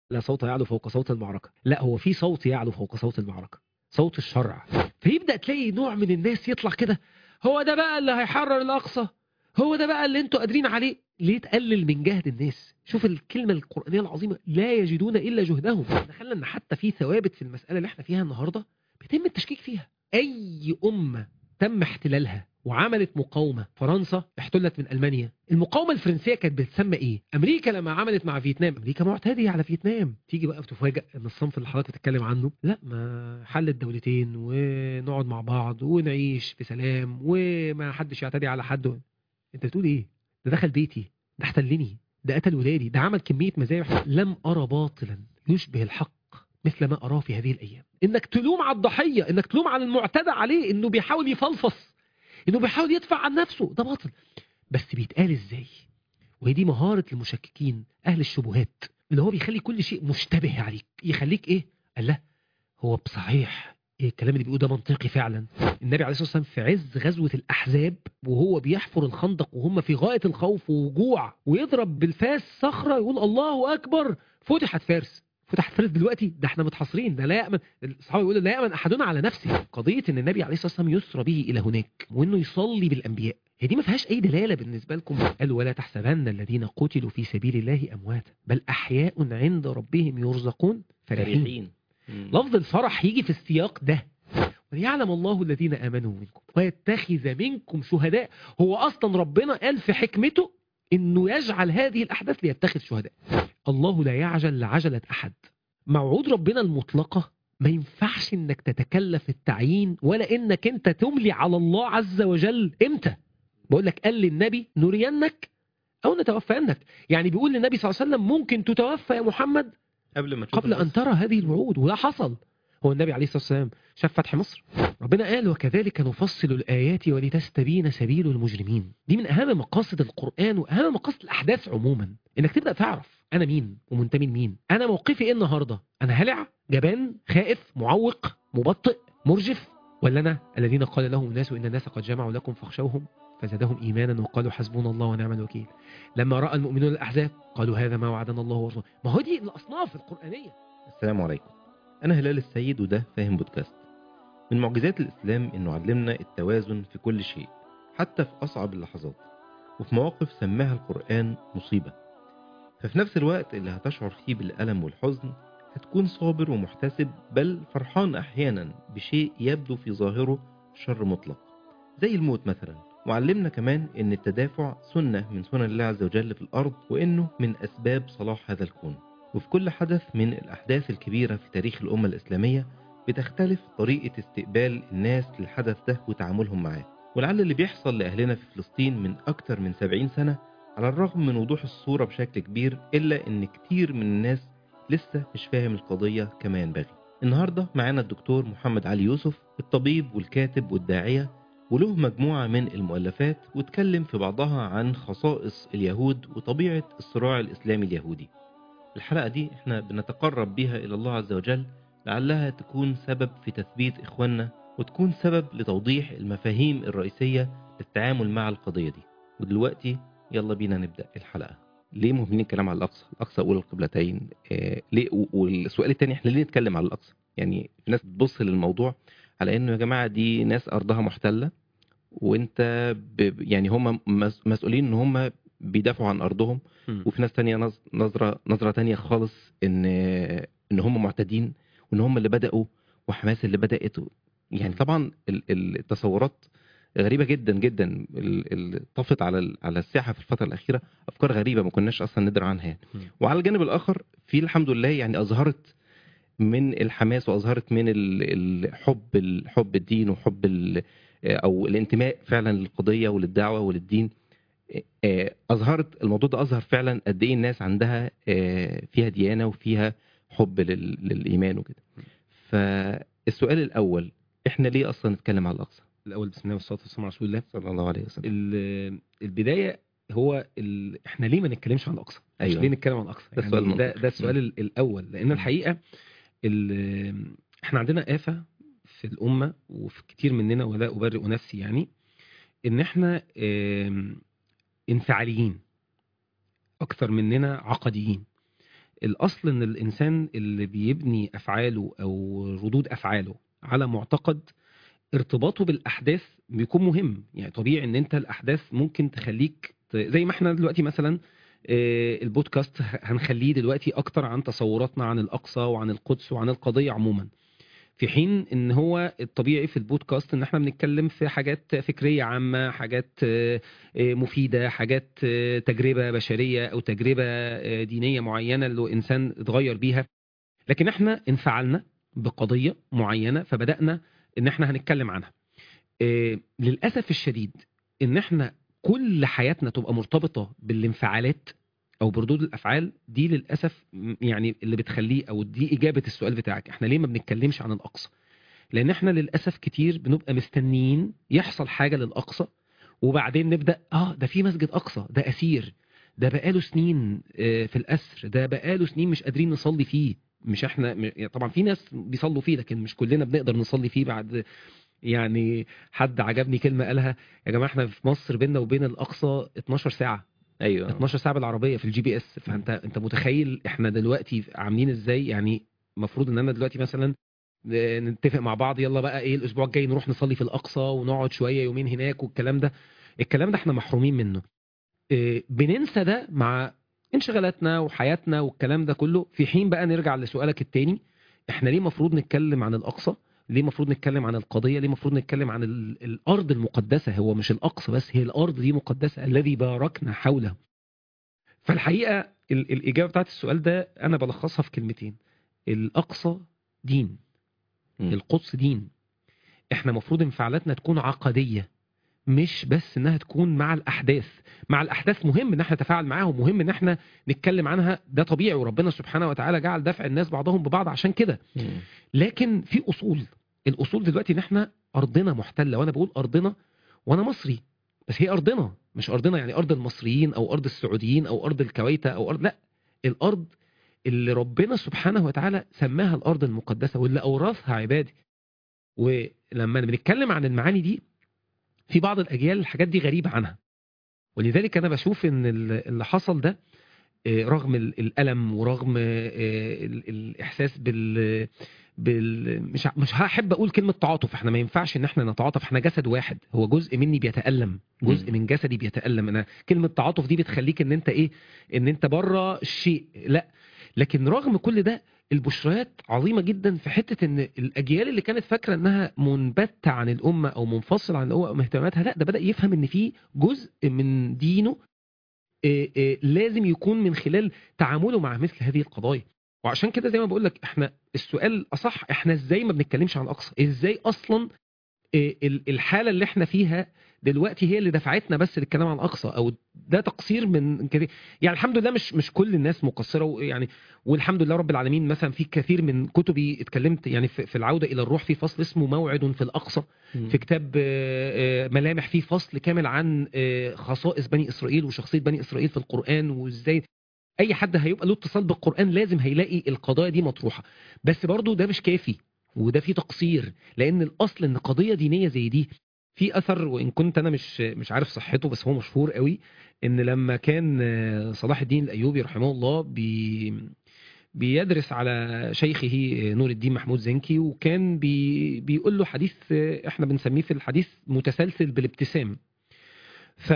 لا صوت يعلو فوق صوت المعركة لا هو في صوت يعلو فوق صوت المعركة صوت الشرع فيبدأ تلاقي نوع من الناس يطلع كده هو ده بقى اللي هيحرر الأقصى هو ده بقى اللي انتوا قادرين عليه ليه تقلل من جهد الناس شوف الكلمة القرآنية العظيمة لا يجدون إلا جهدهم دخلنا ان حتى في ثوابت في المسألة اللي احنا فيها النهاردة بيتم التشكيك فيها أي أمة تم احتلالها وعملت مقاومة فرنسا احتلت من ألمانيا المقاومة الفرنسية كانت بتسمى ايه أمريكا لما عملت مع فيتنام أمريكا معتدية على فيتنام تيجي بقى تفاجأ ان الصنف اللي حضرتك بتتكلم عنه لا ما حل الدولتين ونقعد مع بعض ونعيش في سلام وما حدش يعتدي على حد انت بتقول ايه ده دخل بيتي ده احتلني ده قتل ولادي ده عمل كمية مذابح لم أرى باطلا يشبه الحق مثل ما أراه في هذه الأيام إنك تلوم على الضحية إنك تلوم على المعتدى عليه إنه بيحاول يفلفص إنه بيحاول يدفع عن نفسه ده باطل بس بيتقال إزاي وهي دي مهارة المشككين أهل الشبهات اللي هو بيخلي كل شيء مشتبه عليك يخليك إيه قال لا هو بصحيح إيه الكلام اللي بيقوله ده منطقي فعلا النبي عليه الصلاة والسلام في عز غزوة الأحزاب وهو بيحفر الخندق وهم في غاية الخوف ووجوع ويضرب بالفاس صخرة يقول الله أكبر فتحت فارس فتحت فارس دلوقتي ده احنا متحصرين ده لا يأمن الصحابة يقولوا لا يأمن أحدنا على نفسه قضية ان النبي عليه الصلاة والسلام يسرى به إلى هناك وانه يصلي بالأنبياء هي دي ما فيهاش أي دلالة بالنسبة لكم قال ولا تحسبن الذين قتلوا في سبيل الله أمواتا بل أحياء عند ربهم يرزقون فرحين فرحين مم. لفظ الفرح يجي في السياق ده وليعلم الله الذين آمنوا منكم ويتخذ منكم شهداء هو أصلا ربنا قال في حكمته إنه يجعل هذه الأحداث ليتخذ شهداء الله لا يعجل لعجلة أحد موعود ربنا المطلقة ما ينفعش إنك تتكلف التعيين ولا إنك أنت تملي على الله عز وجل إمتى بقول لك قال للنبي نرينك أو نتوفينك يعني بيقول للنبي صلى الله عليه وسلم ممكن تتوفى يا محمد قبل ما تشوف قبل أن النص. ترى هذه الوعود وده حصل هو النبي عليه الصلاة والسلام شاف فتح مصر ربنا قال وكذلك نفصل الآيات ولتستبين سبيل المجرمين دي من أهم مقاصد القرآن وأهم مقاصد الأحداث عموما إنك تبدأ تعرف أنا مين ومنتمي لمين أنا موقفي إيه النهاردة أنا هلع جبان خائف معوق مبطئ مرجف ولا أنا الذين قال لهم الناس إن الناس قد جمعوا لكم فاخشوهم فزادهم إيمانا وقالوا حسبنا الله ونعم الوكيل لما رأى المؤمنون الأحزاب قالوا هذا ما وعدنا الله ورسوله ما هو دي الأصناف القرآنية السلام عليكم أنا هلال السيد وده فاهم بودكاست من معجزات الإسلام إنه علمنا التوازن في كل شيء حتى في أصعب اللحظات وفي مواقف سماها القرآن مصيبة ففي نفس الوقت اللي هتشعر فيه بالألم والحزن هتكون صابر ومحتسب بل فرحان أحيانا بشيء يبدو في ظاهره شر مطلق زي الموت مثلا وعلمنا كمان إن التدافع سنة من سنن الله عز وجل في الأرض وإنه من أسباب صلاح هذا الكون وفي كل حدث من الأحداث الكبيرة في تاريخ الأمة الإسلامية بتختلف طريقة استقبال الناس للحدث ده وتعاملهم معاه ولعل اللي بيحصل لأهلنا في فلسطين من أكتر من 70 سنة على الرغم من وضوح الصورة بشكل كبير إلا إن كتير من الناس لسه مش فاهم القضية كما ينبغي النهاردة معانا الدكتور محمد علي يوسف الطبيب والكاتب والداعية وله مجموعة من المؤلفات واتكلم في بعضها عن خصائص اليهود وطبيعة الصراع الإسلامي اليهودي الحلقة دي احنا بنتقرب بيها إلى الله عز وجل لعلها تكون سبب في تثبيت إخواننا وتكون سبب لتوضيح المفاهيم الرئيسية للتعامل مع القضية دي ودلوقتي يلا بينا نبدأ الحلقة ليه مهمين الكلام على الاقصى الاقصى اولى القبلتين آه ليه و- والسؤال الثاني احنا ليه نتكلم على الاقصى يعني في ناس بتبص للموضوع على انه يا جماعه دي ناس ارضها محتله وانت ب يعني هم مس- مسؤولين ان هم بيدافعوا عن ارضهم مم. وفي ناس تانية نظ- نظره نظره تانية خالص ان ان هم معتدين وان هم اللي بداوا وحماس اللي بدات يعني طبعا ال- ال- التصورات غريبه جدا جدا ال- ال- طفت على ال- على الساحه في الفتره الاخيره افكار غريبه ما كناش اصلا ندري عنها يعني. مم. وعلى الجانب الاخر في الحمد لله يعني اظهرت من الحماس واظهرت من ال- الحب الحب الدين وحب ال- او الانتماء فعلا للقضيه وللدعوه وللدين آه، اظهرت الموضوع ده اظهر فعلا قد ايه الناس عندها آه، فيها ديانه وفيها حب لل- للايمان وكده فالسؤال الاول احنا ليه اصلا نتكلم على الاقصى الأول بسم الله والصلاة والسلام على رسول الله صلى الله عليه وسلم ال- البداية هو ال... احنا ليه ما نتكلمش عن الأقصى؟ مش أيوة. ليه نتكلم عن الأقصى؟ ده السؤال ده, المنطقي. ده السؤال ال- الأول لأن الحقيقة ال... احنا عندنا آفة في الأمة وفي كتير مننا ولا أبرئ نفسي يعني إن احنا آم، انفعاليين أكثر مننا عقديين الاصل ان الانسان اللي بيبني افعاله او ردود افعاله على معتقد ارتباطه بالاحداث بيكون مهم يعني طبيعي ان انت الاحداث ممكن تخليك ت- زي ما احنا دلوقتي مثلا آه، البودكاست ه- هنخليه دلوقتي اكتر عن تصوراتنا عن الاقصى وعن القدس وعن القضيه عموما في حين ان هو الطبيعي في البودكاست ان احنا بنتكلم في حاجات فكريه عامه حاجات آه، آه، مفيده حاجات آه، تجربه بشريه او تجربه آه، دينيه معينه اللي انسان اتغير بيها لكن احنا انفعلنا بقضيه معينه فبدانا ان احنا هنتكلم عنها آه، للاسف الشديد ان احنا كل حياتنا تبقى مرتبطه بالانفعالات او بردود الافعال دي للاسف م- يعني اللي بتخليه او دي اجابه السؤال بتاعك احنا ليه ما بنتكلمش عن الاقصى لان احنا للاسف كتير بنبقى مستنيين يحصل حاجه للاقصى وبعدين نبدا اه ده في مسجد اقصى ده اسير ده بقاله سنين آه، في الاسر ده بقاله سنين مش قادرين نصلي فيه مش احنا م- يعني طبعا في ناس بيصلوا فيه لكن مش كلنا بنقدر نصلي فيه بعد يعني حد عجبني كلمه قالها يا جماعه احنا في مصر بيننا وبين الاقصى 12 ساعه ايوه 12 ساعه بالعربيه في الجي بي اس فانت انت متخيل احنا دلوقتي عاملين ازاي يعني المفروض ان انا دلوقتي مثلا آه، نتفق مع بعض يلا بقى ايه الاسبوع الجاي نروح نصلي في الاقصى ونقعد شويه يومين هناك والكلام ده الكلام ده احنا محرومين منه آه، بننسى ده مع انشغالاتنا وحياتنا والكلام ده كله في حين بقى نرجع لسؤالك التاني احنا ليه مفروض نتكلم عن الاقصى ليه مفروض نتكلم عن القضيه ليه مفروض نتكلم عن ال- الارض المقدسه هو مش الاقصى بس هي الارض دي مقدسه الذي باركنا حوله فالحقيقه ال- الاجابه بتاعت السؤال ده انا بلخصها في كلمتين الاقصى دين مم. القدس دين احنا مفروض انفعالاتنا تكون عقديه مش بس انها تكون مع الاحداث مع الاحداث مهم ان احنا نتفاعل معاهم مهم ان احنا نتكلم عنها ده طبيعي وربنا سبحانه وتعالى جعل دفع الناس بعضهم ببعض عشان كده مم. لكن في اصول الاصول دلوقتي ان احنا ارضنا محتله وانا بقول ارضنا وانا مصري بس هي ارضنا مش ارضنا يعني ارض المصريين او ارض السعوديين او ارض الكويت او ارض لا الارض اللي ربنا سبحانه وتعالى سماها الارض المقدسه واللي اورثها عبادي ولما بنتكلم عن المعاني دي في بعض الاجيال الحاجات دي غريبه عنها ولذلك انا بشوف ان ال- اللي حصل ده آه، رغم ال- الالم ورغم آه، ال- الاحساس بال بال مش ع- مش هحب اقول كلمه تعاطف احنا ما ينفعش ان احنا نتعاطف احنا جسد واحد هو جزء مني بيتالم جزء مم. من جسدي بيتالم انا كلمه تعاطف دي بتخليك ان انت ايه ان انت بره الشيء لا لكن رغم كل ده البشريات عظيمه جدا في حته ان الاجيال اللي كانت فاكره انها منبته عن الامه او منفصل عن الامه او اهتماماتها لا ده بدا يفهم ان في جزء من دينه آه، آه، لازم يكون من خلال تعامله مع مثل هذه القضايا وعشان كده زي ما بقول لك احنا السؤال الاصح احنا ازاي ما بنتكلمش عن الاقصى ازاي اصلا آه، ال- الحاله اللي احنا فيها دلوقتي هي اللي دفعتنا بس للكلام عن الاقصى او ده تقصير من كده يعني الحمد لله مش مش كل الناس مقصره ويعني والحمد لله رب العالمين مثلا في كثير من كتبي اتكلمت يعني في في العوده الى الروح في فصل اسمه موعد في الاقصى في كتاب آه، آه، ملامح فيه فصل كامل عن آه، خصائص بني اسرائيل وشخصيه بني اسرائيل في القران وازاي اي حد هيبقى له اتصال بالقران لازم هيلاقي القضايا دي مطروحه بس برضو ده مش كافي وده فيه تقصير لان الاصل ان قضيه دينيه زي دي في اثر وان كنت انا مش مش عارف صحته بس هو مشهور قوي ان لما كان آه، صلاح الدين الايوبي رحمه الله بي بيدرس على شيخه نور الدين محمود زنكي وكان بي بيقول له حديث آه، احنا بنسميه في الحديث متسلسل بالابتسام ف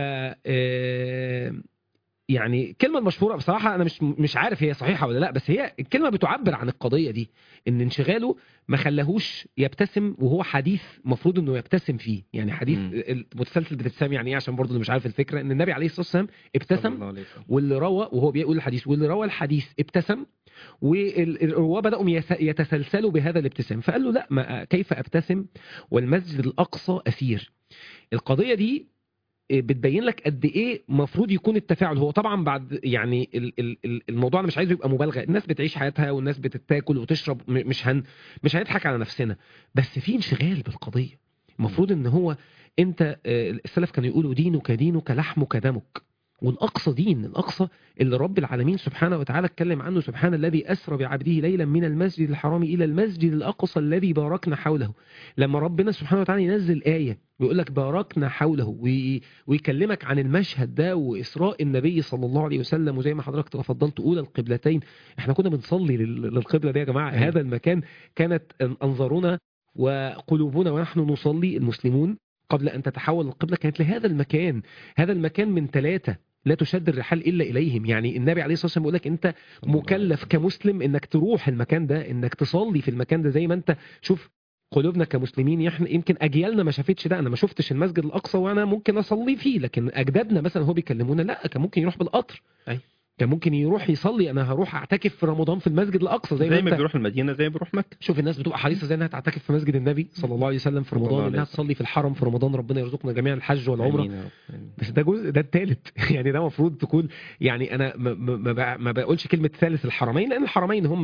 آه، يعني الكلمة المشهورة بصراحة أنا مش مش عارف هي صحيحة ولا لا بس هي الكلمة بتعبر عن القضية دي إن انشغاله ما خلاهوش يبتسم وهو حديث مفروض إنه يبتسم فيه يعني حديث مم. المتسلسل بالابتسام يعني إيه عشان برضه اللي مش عارف الفكرة إن النبي عليه الصلاة والسلام صلى ابتسم الله عليه وسلم. واللي روى وهو بيقول الحديث واللي روى الحديث ابتسم والرواه بدأوا يس- يتسلسلوا بهذا الابتسام فقال له لا ما كيف ابتسم والمسجد الأقصى أسير القضية دي بتبين لك قد ايه المفروض يكون التفاعل هو طبعا بعد يعني ال- ال- ال- الموضوع انا مش عايزه يبقى مبالغه الناس بتعيش حياتها والناس بتتاكل وتشرب م- مش هن مش هنضحك على نفسنا بس في انشغال بالقضيه المفروض ان هو انت آه، السلف كانوا يقولوا دينك دينك لحمك دمك والاقصى دين الاقصى اللي رب العالمين سبحانه وتعالى اتكلم عنه سبحان الذي اسرى بعبده ليلا من المسجد الحرام الى المسجد الاقصى الذي باركنا حوله لما ربنا سبحانه وتعالى ينزل ايه ويقول لك باركنا حوله وي- ويكلمك عن المشهد ده واسراء النبي صلى الله عليه وسلم وزي ما حضرتك تفضلت اولى القبلتين احنا كنا بنصلي لل- للقبله دي يا جماعه أيوة. هذا المكان كانت انظارنا وقلوبنا ونحن نصلي المسلمون قبل أن تتحول القبلة كانت لهذا المكان هذا المكان من ثلاثة لا تشد الرحال إلا إليهم يعني النبي عليه الصلاة والسلام بيقول لك أنت مكلف كمسلم انك تروح المكان ده انك تصلي في المكان ده زي ما انت شوف قلوبنا كمسلمين احنا يمكن اجيالنا ما شافتش ده انا ما شفتش المسجد الاقصى وانا ممكن اصلي فيه لكن اجدادنا مثلا هو بيكلمونا لا كان ممكن يروح بالقطر أي. كان ممكن يروح يصلي انا هروح اعتكف في رمضان في المسجد الاقصى زي, زي, ما ما انت بيروح المدينه زي ما بيروح مكه شوف الناس بتبقى حريصه زي انها تعتكف في مسجد النبي صلى الله عليه وسلم في صلى الله رمضان عليه انها وسلم. تصلي في الحرم في رمضان ربنا يرزقنا جميعا الحج والعمره آمين يا رب. آمين. بس ده جزء ده الثالث يعني ده المفروض تكون يعني انا ما, ما, ما بق- ما بقولش كلمه ثالث الحرمين لان الحرمين هم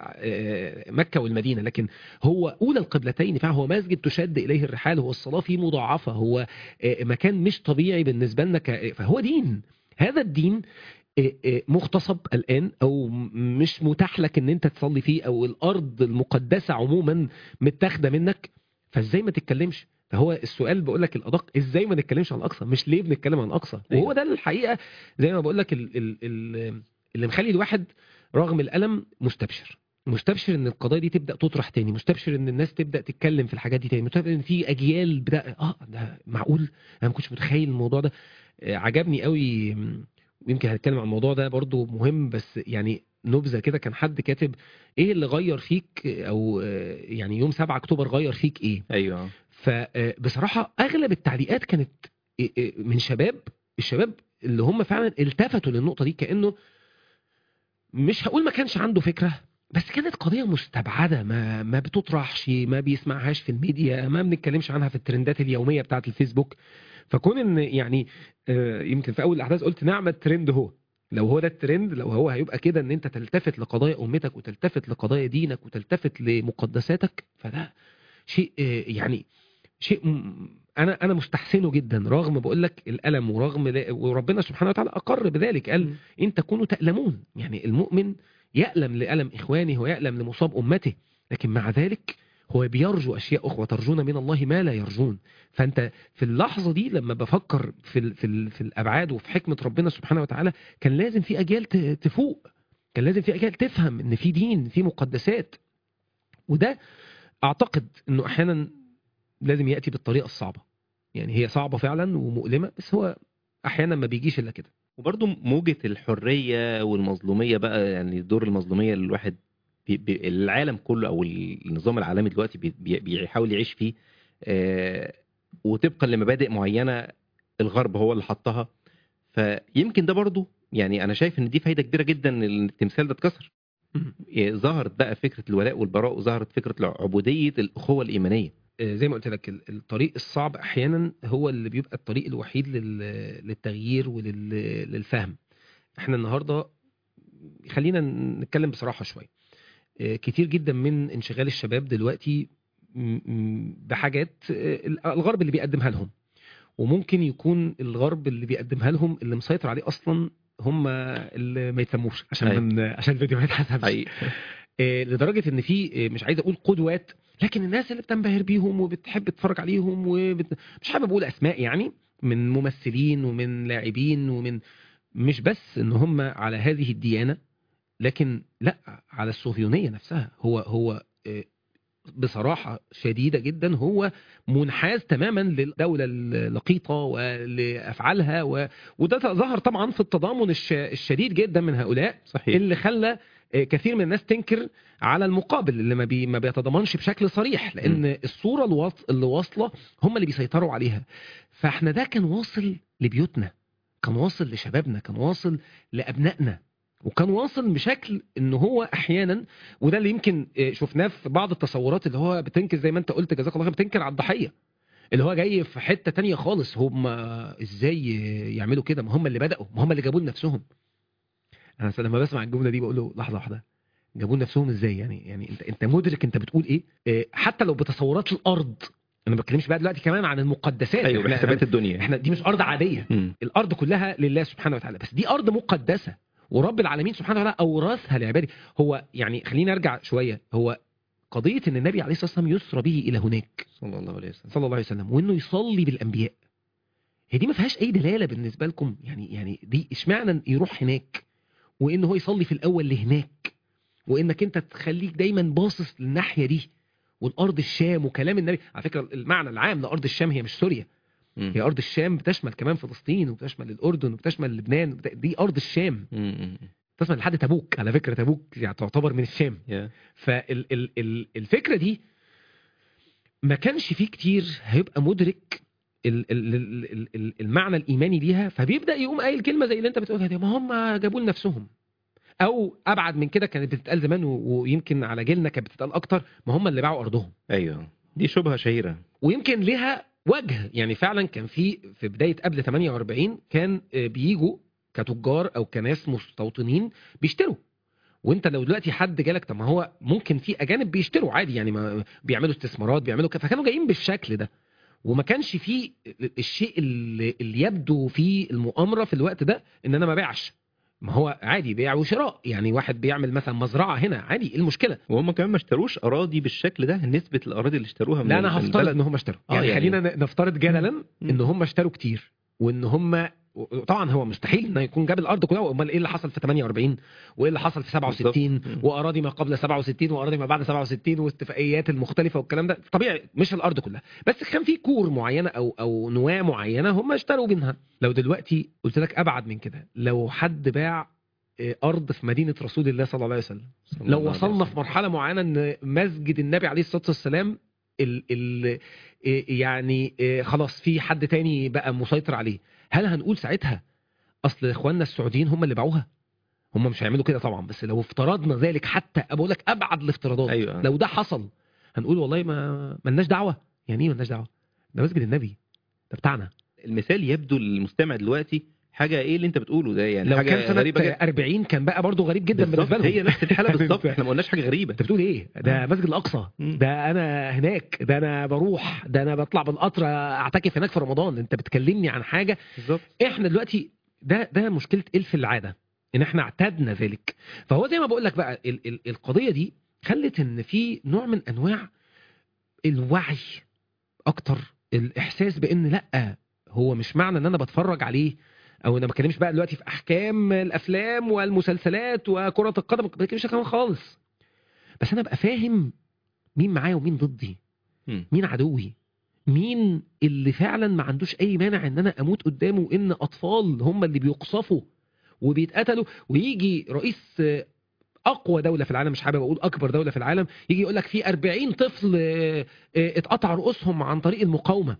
آه، مكه والمدينه لكن هو اولى القبلتين فهو مسجد تشد اليه الرحال هو الصلاه فيه مضاعفه هو آه، مكان مش طبيعي بالنسبه لنا ك- فهو دين هذا الدين آه، آه، مغتصب الان او م- مش متاح لك ان انت تصلي فيه او الارض المقدسه عموما متاخده منك فازاي ما تتكلمش فهو السؤال بقول لك الادق ازاي ما نتكلمش عن الاقصى مش ليه بنتكلم عن الاقصى أيوة. وهو ده الحقيقه زي ما بقول لك ال ال ال اللي مخلي الواحد رغم الالم مستبشر مستبشر ان القضايا دي تبدا تطرح تاني مستبشر ان الناس تبدا تتكلم في الحاجات دي تاني مستبشر ان في اجيال بدا اه ده معقول انا ما كنتش متخيل الموضوع ده آه، عجبني قوي م، ويمكن هنتكلم عن الموضوع ده برضو مهم بس يعني نبذه كده كان حد كاتب ايه اللي غير فيك او آه، يعني يوم 7 اكتوبر غير فيك ايه ايوه فبصراحة أغلب التعليقات كانت إيه إيه من شباب الشباب اللي هم فعلا التفتوا للنقطة دي كأنه مش هقول ما كانش عنده فكرة بس كانت قضية مستبعدة ما ما بتطرحش ما بيسمعهاش في الميديا ما بنتكلمش عنها في الترندات اليومية بتاعة الفيسبوك فكون ان يعني آه، يمكن في اول الاحداث قلت نعم الترند هو لو هو ده الترند لو هو هيبقى كده ان انت تلتفت لقضايا امتك وتلتفت لقضايا دينك وتلتفت لمقدساتك فده شيء آه، يعني شيء م- انا انا مستحسنه جدا رغم بقول لك الالم ورغم لا- وربنا سبحانه وتعالى اقر بذلك قال ان تكونوا تألمون يعني المؤمن يألم لألم إخوانه ويألم لمصاب أمته لكن مع ذلك هو بيرجو أشياء أخرى ترجون من الله ما لا يرجون فأنت في اللحظة دي لما بفكر في, ال في, ال في الأبعاد وفي حكمة ربنا سبحانه وتعالى كان لازم في أجيال ت- تفوق كان لازم في أجيال تفهم إن في دين في مقدسات وده أعتقد إنه أحيانا لازم يأتي بالطريقة الصعبة يعني هي صعبة فعلا ومؤلمة بس هو أحيانا ما بيجيش إلا كده وبرضه موجة الحرية والمظلومية بقى يعني دور المظلومية اللي الواحد بي بي العالم كله أو النظام العالمي دلوقتي بي بي بيحاول يعيش فيه آه وطبقا لمبادئ معينة الغرب هو اللي حطها فيمكن ده برضه يعني أنا شايف إن دي فايدة كبيرة جدا إن التمثال ده اتكسر إيه، ظهرت بقى فكرة الولاء والبراء وظهرت فكرة عبودية الأخوة الإيمانية آه، زي ما قلت لك ال- الطريق الصعب احيانا هو اللي بيبقى الطريق الوحيد لل- للتغيير وللفهم احنا النهارده خلينا نتكلم بصراحه شويه آه، كتير جدا من انشغال الشباب دلوقتي م- م- بحاجات آه، الغرب اللي بيقدمها لهم وممكن يكون الغرب اللي بيقدمها لهم اللي مسيطر عليه اصلا هم اللي ما يتسموش عشان أيوة. من عشان الفيديو ما يتحسبش حقيقي آه، لدرجه ان في آه، مش عايز اقول قدوات لكن الناس اللي بتنبهر بيهم وبتحب تتفرج عليهم وبت... مش حابب اقول اسماء يعني من ممثلين ومن لاعبين ومن مش بس ان هم على هذه الديانه لكن لا على الصهيونيه نفسها هو هو آه، بصراحه شديده جدا هو منحاز تماما للدوله اللقيطه ولافعالها و... وده ظهر طبعا في التضامن الش... الشديد جدا من هؤلاء صحيح اللي خلى آه، كثير من الناس تنكر على المقابل اللي ما, بي ما بيتضمنش بشكل صريح لان م. الصوره الواص- اللي واصله هم اللي بيسيطروا عليها فاحنا ده كان واصل لبيوتنا كان واصل لشبابنا كان واصل لابنائنا وكان واصل بشكل ان هو احيانا وده اللي يمكن آه، شفناه في بعض التصورات اللي هو بتنكر زي ما انت قلت جزاك الله خير بتنكر على الضحيه اللي هو جاي في حته تانية خالص هم ازاي يعملوا كده ما هم اللي بداوا ما هم اللي جابوا لنفسهم انا أصل لما بسمع الجمله دي بقول له لحظه واحده جابوا لنفسهم ازاي يعني يعني انت انت مدرك انت بتقول ايه آه، حتى لو بتصورات الارض انا ما بتكلمش بقى دلوقتي كمان عن المقدسات ايوه احنا, بحسابات الدنيا احنا دي مش ارض عاديه مم. الارض كلها لله سبحانه وتعالى بس دي ارض مقدسه ورب العالمين سبحانه وتعالى اورثها لعباده هو يعني خلينا ارجع شويه هو قضيه ان النبي عليه الصلاه والسلام يسرى به الى هناك صلى الله عليه وسلم صلى الله عليه وسلم وانه يصلي بالانبياء هي دي ما فيهاش اي دلاله بالنسبه لكم يعني يعني دي اشمعنى يروح هناك وان هو يصلي في الاول لهناك وانك انت تخليك دايما باصص للناحيه دي والارض الشام وكلام النبي على فكره المعنى العام لارض الشام هي مش سوريا مم. هي ارض الشام بتشمل كمان فلسطين وبتشمل الاردن وبتشمل لبنان وبت- دي ارض الشام مم. مم. تشمل لحد تبوك على فكره تبوك يعني تعتبر من الشام يا. فالفكره دي ما كانش فيه كتير هيبقى مدرك ال- ال- ال- ال- ال- المعنى الايماني ليها فبيبدا يقوم قايل كلمه زي اللي انت بتقولها دي ما هم جابوا لنفسهم او ابعد من كده كانت بتتقال زمان و- ويمكن على جيلنا كانت بتتقال اكتر ما هم اللي باعوا ارضهم ايوه دي شبهه شهيره ويمكن لها وجه يعني فعلا كان في في بدايه قبل 48 كان آه، بيجوا كتجار او كناس مستوطنين بيشتروا وانت لو دلوقتي حد جالك طب ما هو ممكن في اجانب بيشتروا عادي يعني ما بيعملوا استثمارات بيعملوا ك- فكانوا جايين بالشكل ده وما كانش في الشيء اللي, اللي يبدو في المؤامره في الوقت ده ان انا ما بيعش ما هو عادي بيع وشراء يعني واحد بيعمل مثلا مزرعه هنا عادي ايه المشكله وهم كمان ما اشتروش اراضي بالشكل ده نسبه الاراضي اللي اشتروها من لا انا ال- هفترض البلد ان هم اشتروا آه، يعني, يعني- خلينا ن- نفترض جدلا مم. ان هم اشتروا كتير وان هم طبعا هو مستحيل انه يكون جاب الارض كلها امال ايه اللي حصل في 48 وايه اللي حصل في 67 بالظبط. مم. واراضي ما قبل 67 واراضي ما بعد 67 واتفاقيات المختلفه والكلام ده طبيعي مش الارض كلها بس كان في كور معينه او او نواه معينه هم اشتروا منها لو دلوقتي قلت لك ابعد من كده لو حد باع آه، ارض في مدينه رسول الله صلى الله عليه وسلم صلى لو الله عليه وصلنا وسلم. في مرحله معينه ان مسجد النبي عليه الصلاه والسلام ال ال إيه يعني إيه خلاص في حد تاني بقى مسيطر عليه هل هنقول ساعتها اصل اخواننا السعوديين هم اللي باعوها هم مش هيعملوا كده طبعا بس لو افترضنا ذلك حتى بقول لك ابعد الافتراضات ايوه لو ده حصل هنقول والله ما ملناش دعوه يعني ايه ملناش دعوه ده مسجد النبي ده بتاعنا المثال يبدو للمستمع دلوقتي حاجه ايه اللي انت بتقوله ده يعني لو حاجه كان سنه غريبه جدا 40 كان بقى برضه غريب جدا بالظبط، بالنسبه لهم هي نفس الحاله يعني بالظبط أنت- احنا ما قلناش حاجه غريبه انت بتقول ايه ده آه. مسجد الاقصى مم. ده انا هناك ده انا بروح ده انا بطلع بالقطر اعتكف هناك في رمضان انت بتكلمني عن حاجه بالظبط احنا دلوقتي ده ده مشكله الف العاده ان احنا اعتدنا ذلك فهو زي ما بقول لك بقى ال ال القضيه دي خلت ان في نوع من انواع الوعي اكتر الاحساس بان لا هو مش معنى ان انا بتفرج عليه او انا ما بتكلمش بقى دلوقتي في احكام الافلام والمسلسلات وكره القدم ما بتكلمش كمان خالص بس انا ابقى فاهم مين معايا ومين ضدي مم. مين عدوي مين اللي فعلا ما عندوش اي مانع ان انا اموت قدامه وان اطفال هم اللي بيقصفوا وبيتقتلوا ويجي رئيس آه، اقوى دوله في العالم مش حابب اقول اكبر دوله في العالم يجي يقول لك في 40 طفل آه، آه، اتقطع رؤوسهم عن طريق المقاومه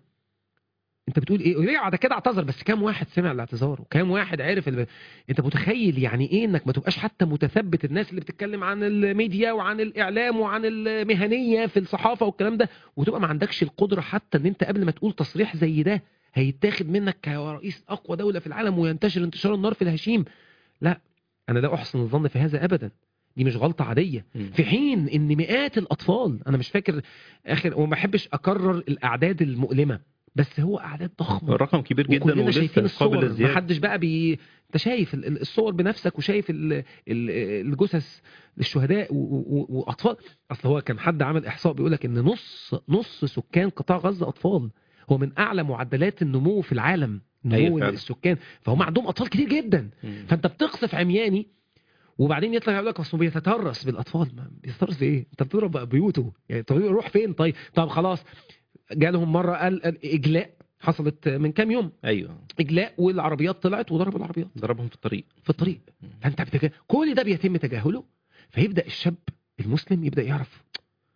انت بتقول ايه وليه ده كده اعتذر بس كام واحد سمع الاعتذار وكام واحد عرف ال... انت متخيل يعني ايه انك ما تبقاش حتى متثبت الناس اللي بتتكلم عن الميديا وعن الاعلام وعن المهنيه في الصحافه والكلام ده وتبقى ما عندكش القدره حتى ان انت قبل ما تقول تصريح زي ده هيتاخد منك كرئيس اقوى دوله في العالم وينتشر انتشار النار في الهشيم لا انا لا احسن الظن في هذا ابدا دي مش غلطه عاديه مم. في حين ان مئات الاطفال انا مش فاكر اخر وما بحبش اكرر الاعداد المؤلمه بس هو اعداد ضخمه الرقم كبير جدا وكلنا شايفين ولسه قابل الصور للزياده محدش بقى بي انت شايف ال- ال- الصور بنفسك وشايف ال- ال- الجثث الشهداء و- و- واطفال اصل هو كان حد عمل احصاء بيقول لك ان نص نص سكان قطاع غزه اطفال هو من اعلى معدلات النمو في العالم أيوة نمو فعلا. السكان فهم عندهم اطفال كتير جدا مم. فانت بتقصف عمياني وبعدين يطلع يقول لك اصله بيتترس بالاطفال ما بيتترس بايه؟ انت بتضرب بقى بيوته يعني طب يروح فين طيب؟ طب خلاص جالهم مره قال قال اجلاء حصلت من كام يوم ايوه اجلاء والعربيات طلعت وضربوا العربيات ضربهم في الطريق في الطريق فانت بتجا... كل ده بيتم تجاهله فيبدا الشاب المسلم يبدا يعرف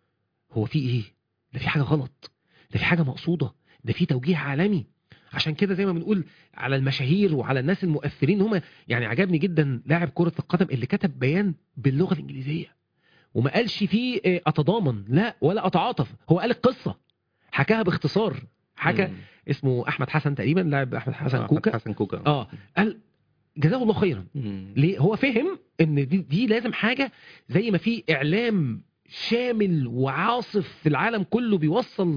هو في ايه ده في حاجه غلط ده في حاجه مقصوده ده في توجيه عالمي عشان كده زي ما بنقول على المشاهير وعلى الناس المؤثرين هم يعني عجبني جدا لاعب كره القدم اللي كتب بيان باللغه الانجليزيه وما قالش فيه آه، اتضامن لا ولا اتعاطف هو قال القصه حكاها باختصار حكى مم. اسمه احمد حسن تقريبا لاعب احمد حسن آه، كوكا حسن كوكا اه قال جزاه الله خيرا مم. ليه هو فهم ان دي, دي لازم حاجه زي ما في اعلام شامل وعاصف في العالم كله بيوصل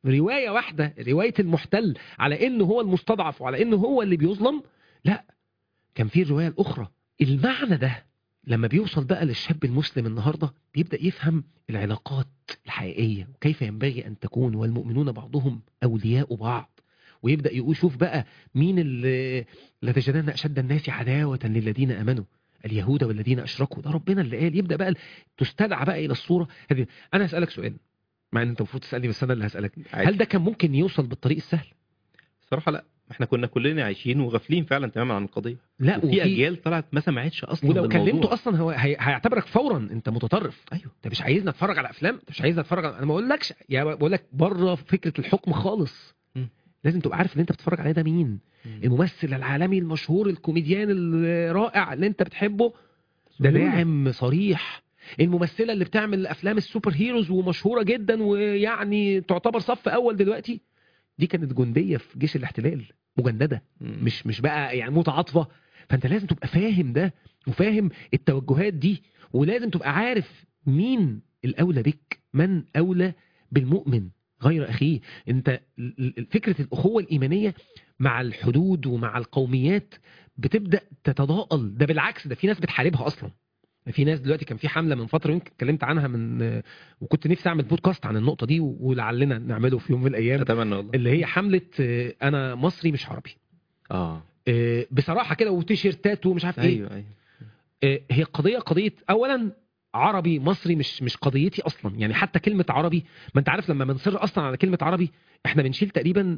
روايه واحده روايه المحتل على انه هو المستضعف وعلى انه هو اللي بيظلم لا كان في الروايه الاخرى المعنى ده لما بيوصل بقى للشاب المسلم النهارده بيبدا يفهم العلاقات الحقيقيه وكيف ينبغي ان تكون والمؤمنون بعضهم اولياء بعض ويبدا يقول شوف بقى مين اللي لتجدن اشد الناس عداوه للذين امنوا اليهود والذين اشركوا ده ربنا اللي قال يبدا بقى تستدعى بقى الى الصوره هذه انا اسالك سؤال مع ان انت المفروض تسالني بس انا اللي هسالك هل ده كان ممكن يوصل بالطريق السهل الصراحه لا احنا كنا كلنا عايشين وغافلين فعلا تماما عن القضيه لا وفي اجيال طلعت ما سمعتش اصلا ولو بالموضوع. كلمته اصلا هو هي... هيعتبرك فورا انت متطرف ايوه انت مش عايزني اتفرج على افلام انت مش عايزني اتفرج على... انا ما بقولكش يا بقول لك بره فكره الحكم خالص مم. لازم تبقى عارف اللي انت بتتفرج عليه ده مين الممثل العالمي المشهور الكوميديان الرائع اللي انت بتحبه ده داعم صريح الممثله اللي بتعمل افلام السوبر هيروز ومشهوره جدا ويعني تعتبر صف اول دلوقتي دي كانت جنديه في جيش الاحتلال مجنده مم. مش مش بقى يعني متعاطفه فانت لازم تبقى فاهم ده وفاهم التوجهات دي ولازم تبقى عارف مين الاولى بك من اولى بالمؤمن غير اخيه انت ال- ال- فكره الاخوه الايمانيه مع الحدود ومع القوميات بتبدا تتضاءل ده بالعكس ده في ناس بتحاربها اصلا في ناس دلوقتي كان في حمله من فتره يمكن اتكلمت عنها من وكنت نفسي اعمل بودكاست عن النقطه دي ولعلنا نعمله في يوم من الايام اتمنى والله اللي هي حمله آه، انا مصري مش عربي اه آه، بصراحه كده وتيشيرتات ومش عارف ايه ايوه ايوه آه، هي قضيه قضيه اولا عربي مصري مش مش قضيتي اصلا يعني حتى كلمه عربي ما انت عارف لما بنصر اصلا على كلمه عربي احنا بنشيل تقريبا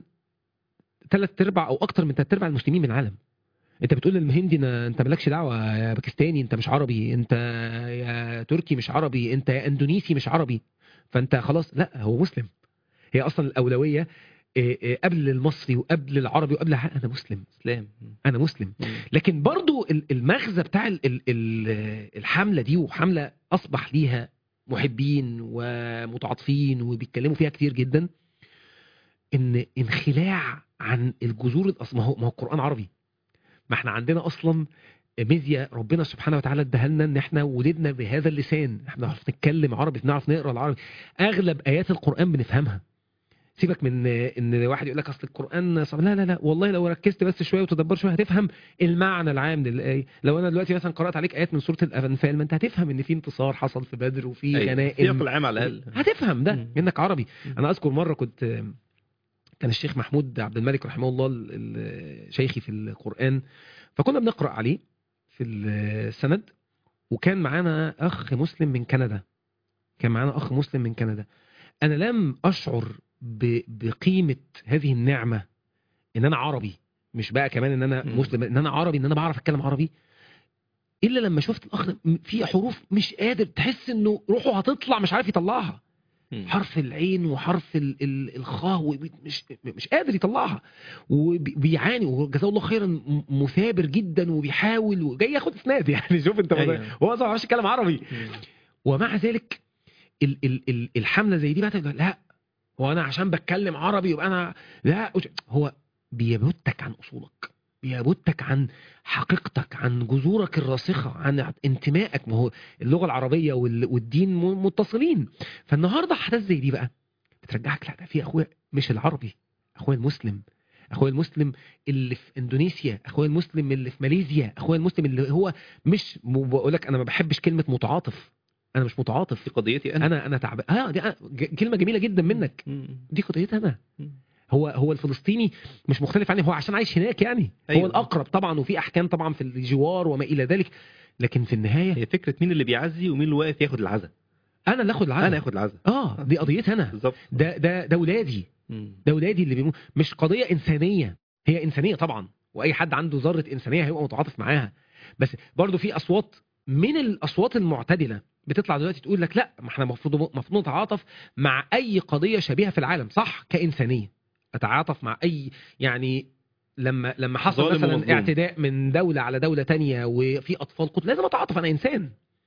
ثلاث ارباع او اكتر من ثلاث ارباع المسلمين من العالم انت بتقول للهندي نا- انت مالكش دعوه يا باكستاني انت مش عربي انت يا تركي مش عربي انت يا اندونيسي مش عربي فانت خلاص لا هو مسلم هي اصلا الاولويه آه، آه، قبل المصري وقبل العربي وقبل انا مسلم اسلام انا مسلم مم. لكن برضو ال- المغزى بتاع ال- ال- ال- الحملة دي وحملة أصبح ليها محبين ومتعاطفين وبيتكلموا فيها كتير جدا إن انخلاع عن الجذور الأصل ما هو ما هو القرآن عربي ما احنا عندنا أصلا ميزيا ربنا سبحانه وتعالى اداها لنا ان احنا ولدنا بهذا اللسان احنا بنعرف نتكلم عربي بنعرف نقرا العربي اغلب ايات القران بنفهمها سيبك من ان واحد يقول لك اصل القران صعب لا لا لا والله لو ركزت بس شويه وتدبر شويه هتفهم المعنى العام للايه لو انا دلوقتي مثلا قرات عليك ايات من سوره الانفال ما انت هتفهم ان في انتصار حصل في بدر وفي أيوة. السياق غنائم العام على الاقل هتفهم ده مم. انك عربي مم. انا اذكر مره كنت كان الشيخ محمود عبد الملك رحمه الله ال- ال- شيخي في القران فكنا بنقرا عليه في السند وكان معانا اخ مسلم من كندا كان معانا اخ مسلم من كندا انا لم اشعر ب- بقيمه هذه النعمه ان انا عربي مش بقى كمان ان انا مم. مسلم ان انا عربي ان انا بعرف اتكلم عربي الا لما شفت الاخ ده م- في حروف مش قادر تحس انه روحه هتطلع مش عارف يطلعها مم. حرف العين وحرف ال- ال- الخاء وب- مش مش قادر يطلعها وبيعاني وجزاه الله خيرا م- مثابر جدا وبيحاول وجاي ياخد اسناد يعني شوف انت أيوة. هو اصلا ما بيعرفش يتكلم عربي مم. ومع ذلك ال ال ال الحمله زي دي بقى تقول لا هو انا عشان بتكلم عربي يبقى انا لا هو بيبتك عن اصولك بيبتك عن حقيقتك عن جذورك الراسخه عن انتمائك ما هو اللغه العربيه وال- والدين م- متصلين فالنهارده احداث زي دي بقى بترجعك لا ده في اخويا مش العربي اخويا المسلم اخويا المسلم اللي في اندونيسيا اخويا المسلم اللي في ماليزيا اخويا المسلم اللي هو مش بقول لك انا ما بحبش كلمه متعاطف انا مش متعاطف في قضيتي انا انا انا تعبان اه دي أنا- ج- كلمه جميله جدا منك مم. دي قضيتي انا مم. هو هو الفلسطيني مش مختلف عني هو عشان عايش هناك يعني هو أيوة. الاقرب طبعا وفي احكام طبعا في الجوار وما الى ذلك لكن في النهايه هي فكره مين اللي بيعزي ومين اللي واقف ياخد العزا انا اللي اخد العزم انا اخد العزا اه دي قضيتي انا بالظبط ده ده ده ولادي مم. ده ولادي اللي بيموت مش قضيه انسانيه هي انسانيه طبعا واي حد عنده ذره انسانيه هيبقى متعاطف معاها بس برضو في اصوات من الاصوات المعتدله بتطلع دلوقتي تقول لك لا ما احنا المفروض المفروض نتعاطف مع اي قضيه شبيهه في العالم صح كانسانيه اتعاطف مع اي يعني لما لما حصل ظالم مثلا ومظلوم. اعتداء من دوله على دوله تانية وفي اطفال قتل لازم اتعاطف انا انسان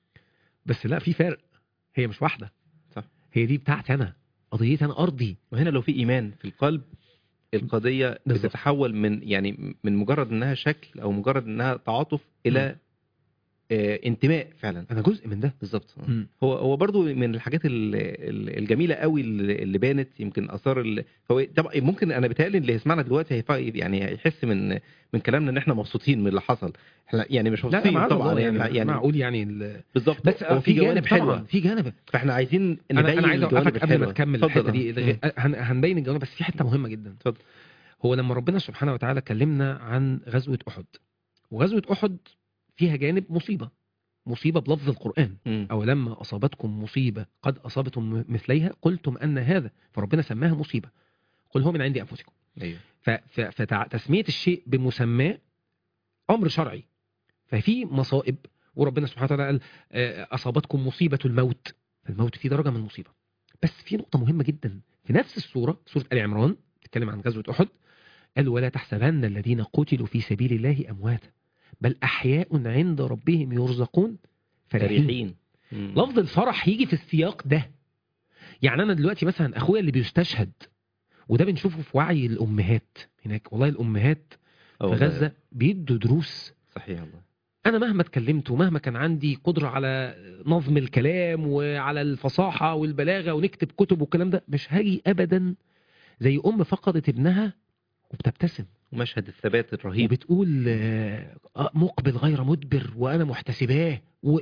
بس لا في فرق هي مش واحده صح. هي دي بتاعتي انا قضيتي انا ارضي وهنا لو في ايمان في القلب القضيه بالظبط. بتتحول من يعني من مجرد انها شكل او مجرد انها تعاطف الى آه، انتماء فعلا انا جزء من ده بالظبط آه. مم. هو هو برضو من الحاجات ال- ال- الجميله قوي اللي اللي بانت يمكن اثار ال- هو طبعا ممكن انا بيتهيألي اللي يسمعنا دلوقتي هيف- يعني هيحس من من كلامنا ان احنا مبسوطين من اللي حصل احنا يعني مش لا لا مبسوطين معاذ طبعا الله يعني, يعني, يعني معقول يعني ال... بالظبط بس هو في جانب جوانب طبعا حلوه في جانب فاحنا عايزين انا نبين انا عايز الجوانب اوقفك قبل ما الحلوة. تكمل اتفضل. الحته دي مم. هن- هنبين الجوانب بس في حته مهمه جدا اتفضل. هو لما ربنا سبحانه وتعالى كلمنا عن غزوه احد وغزوه احد فيها جانب مصيبه مصيبه بلفظ القران مم. أو لما أصابتكم مصيبة قد أصابتم مثليها قلتم أن هذا فربنا سماها مصيبة قل هو من عند أنفسكم ايوه فتسمية الشيء بمسماه أمر شرعي ففي مصائب وربنا سبحانه وتعالى قال آه، أصابتكم مصيبة الموت فالموت فيه درجة من المصيبة بس في نقطة مهمة جدا في نفس السورة سورة آل عمران تتكلم عن غزوة أحد قال ولا تحسبن الذين قتلوا في سبيل الله أمواتا بل أحياء عند ربهم يرزقون فرحين فرحين مم. لفظ الفرح يجي في السياق ده يعني انا دلوقتي مثلا اخويا اللي بيستشهد وده بنشوفه في وعي الامهات هناك والله الامهات آه في والله. غزه بيدوا دروس صحيح والله انا مهما اتكلمت ومهما كان عندي قدره على نظم الكلام وعلى الفصاحه والبلاغه ونكتب كتب والكلام ده مش هاجي ابدا زي ام فقدت ابنها وبتبتسم ومشهد الثبات الرهيب وبتقول آه، آه، مقبل غير مدبر وانا محتسباه و...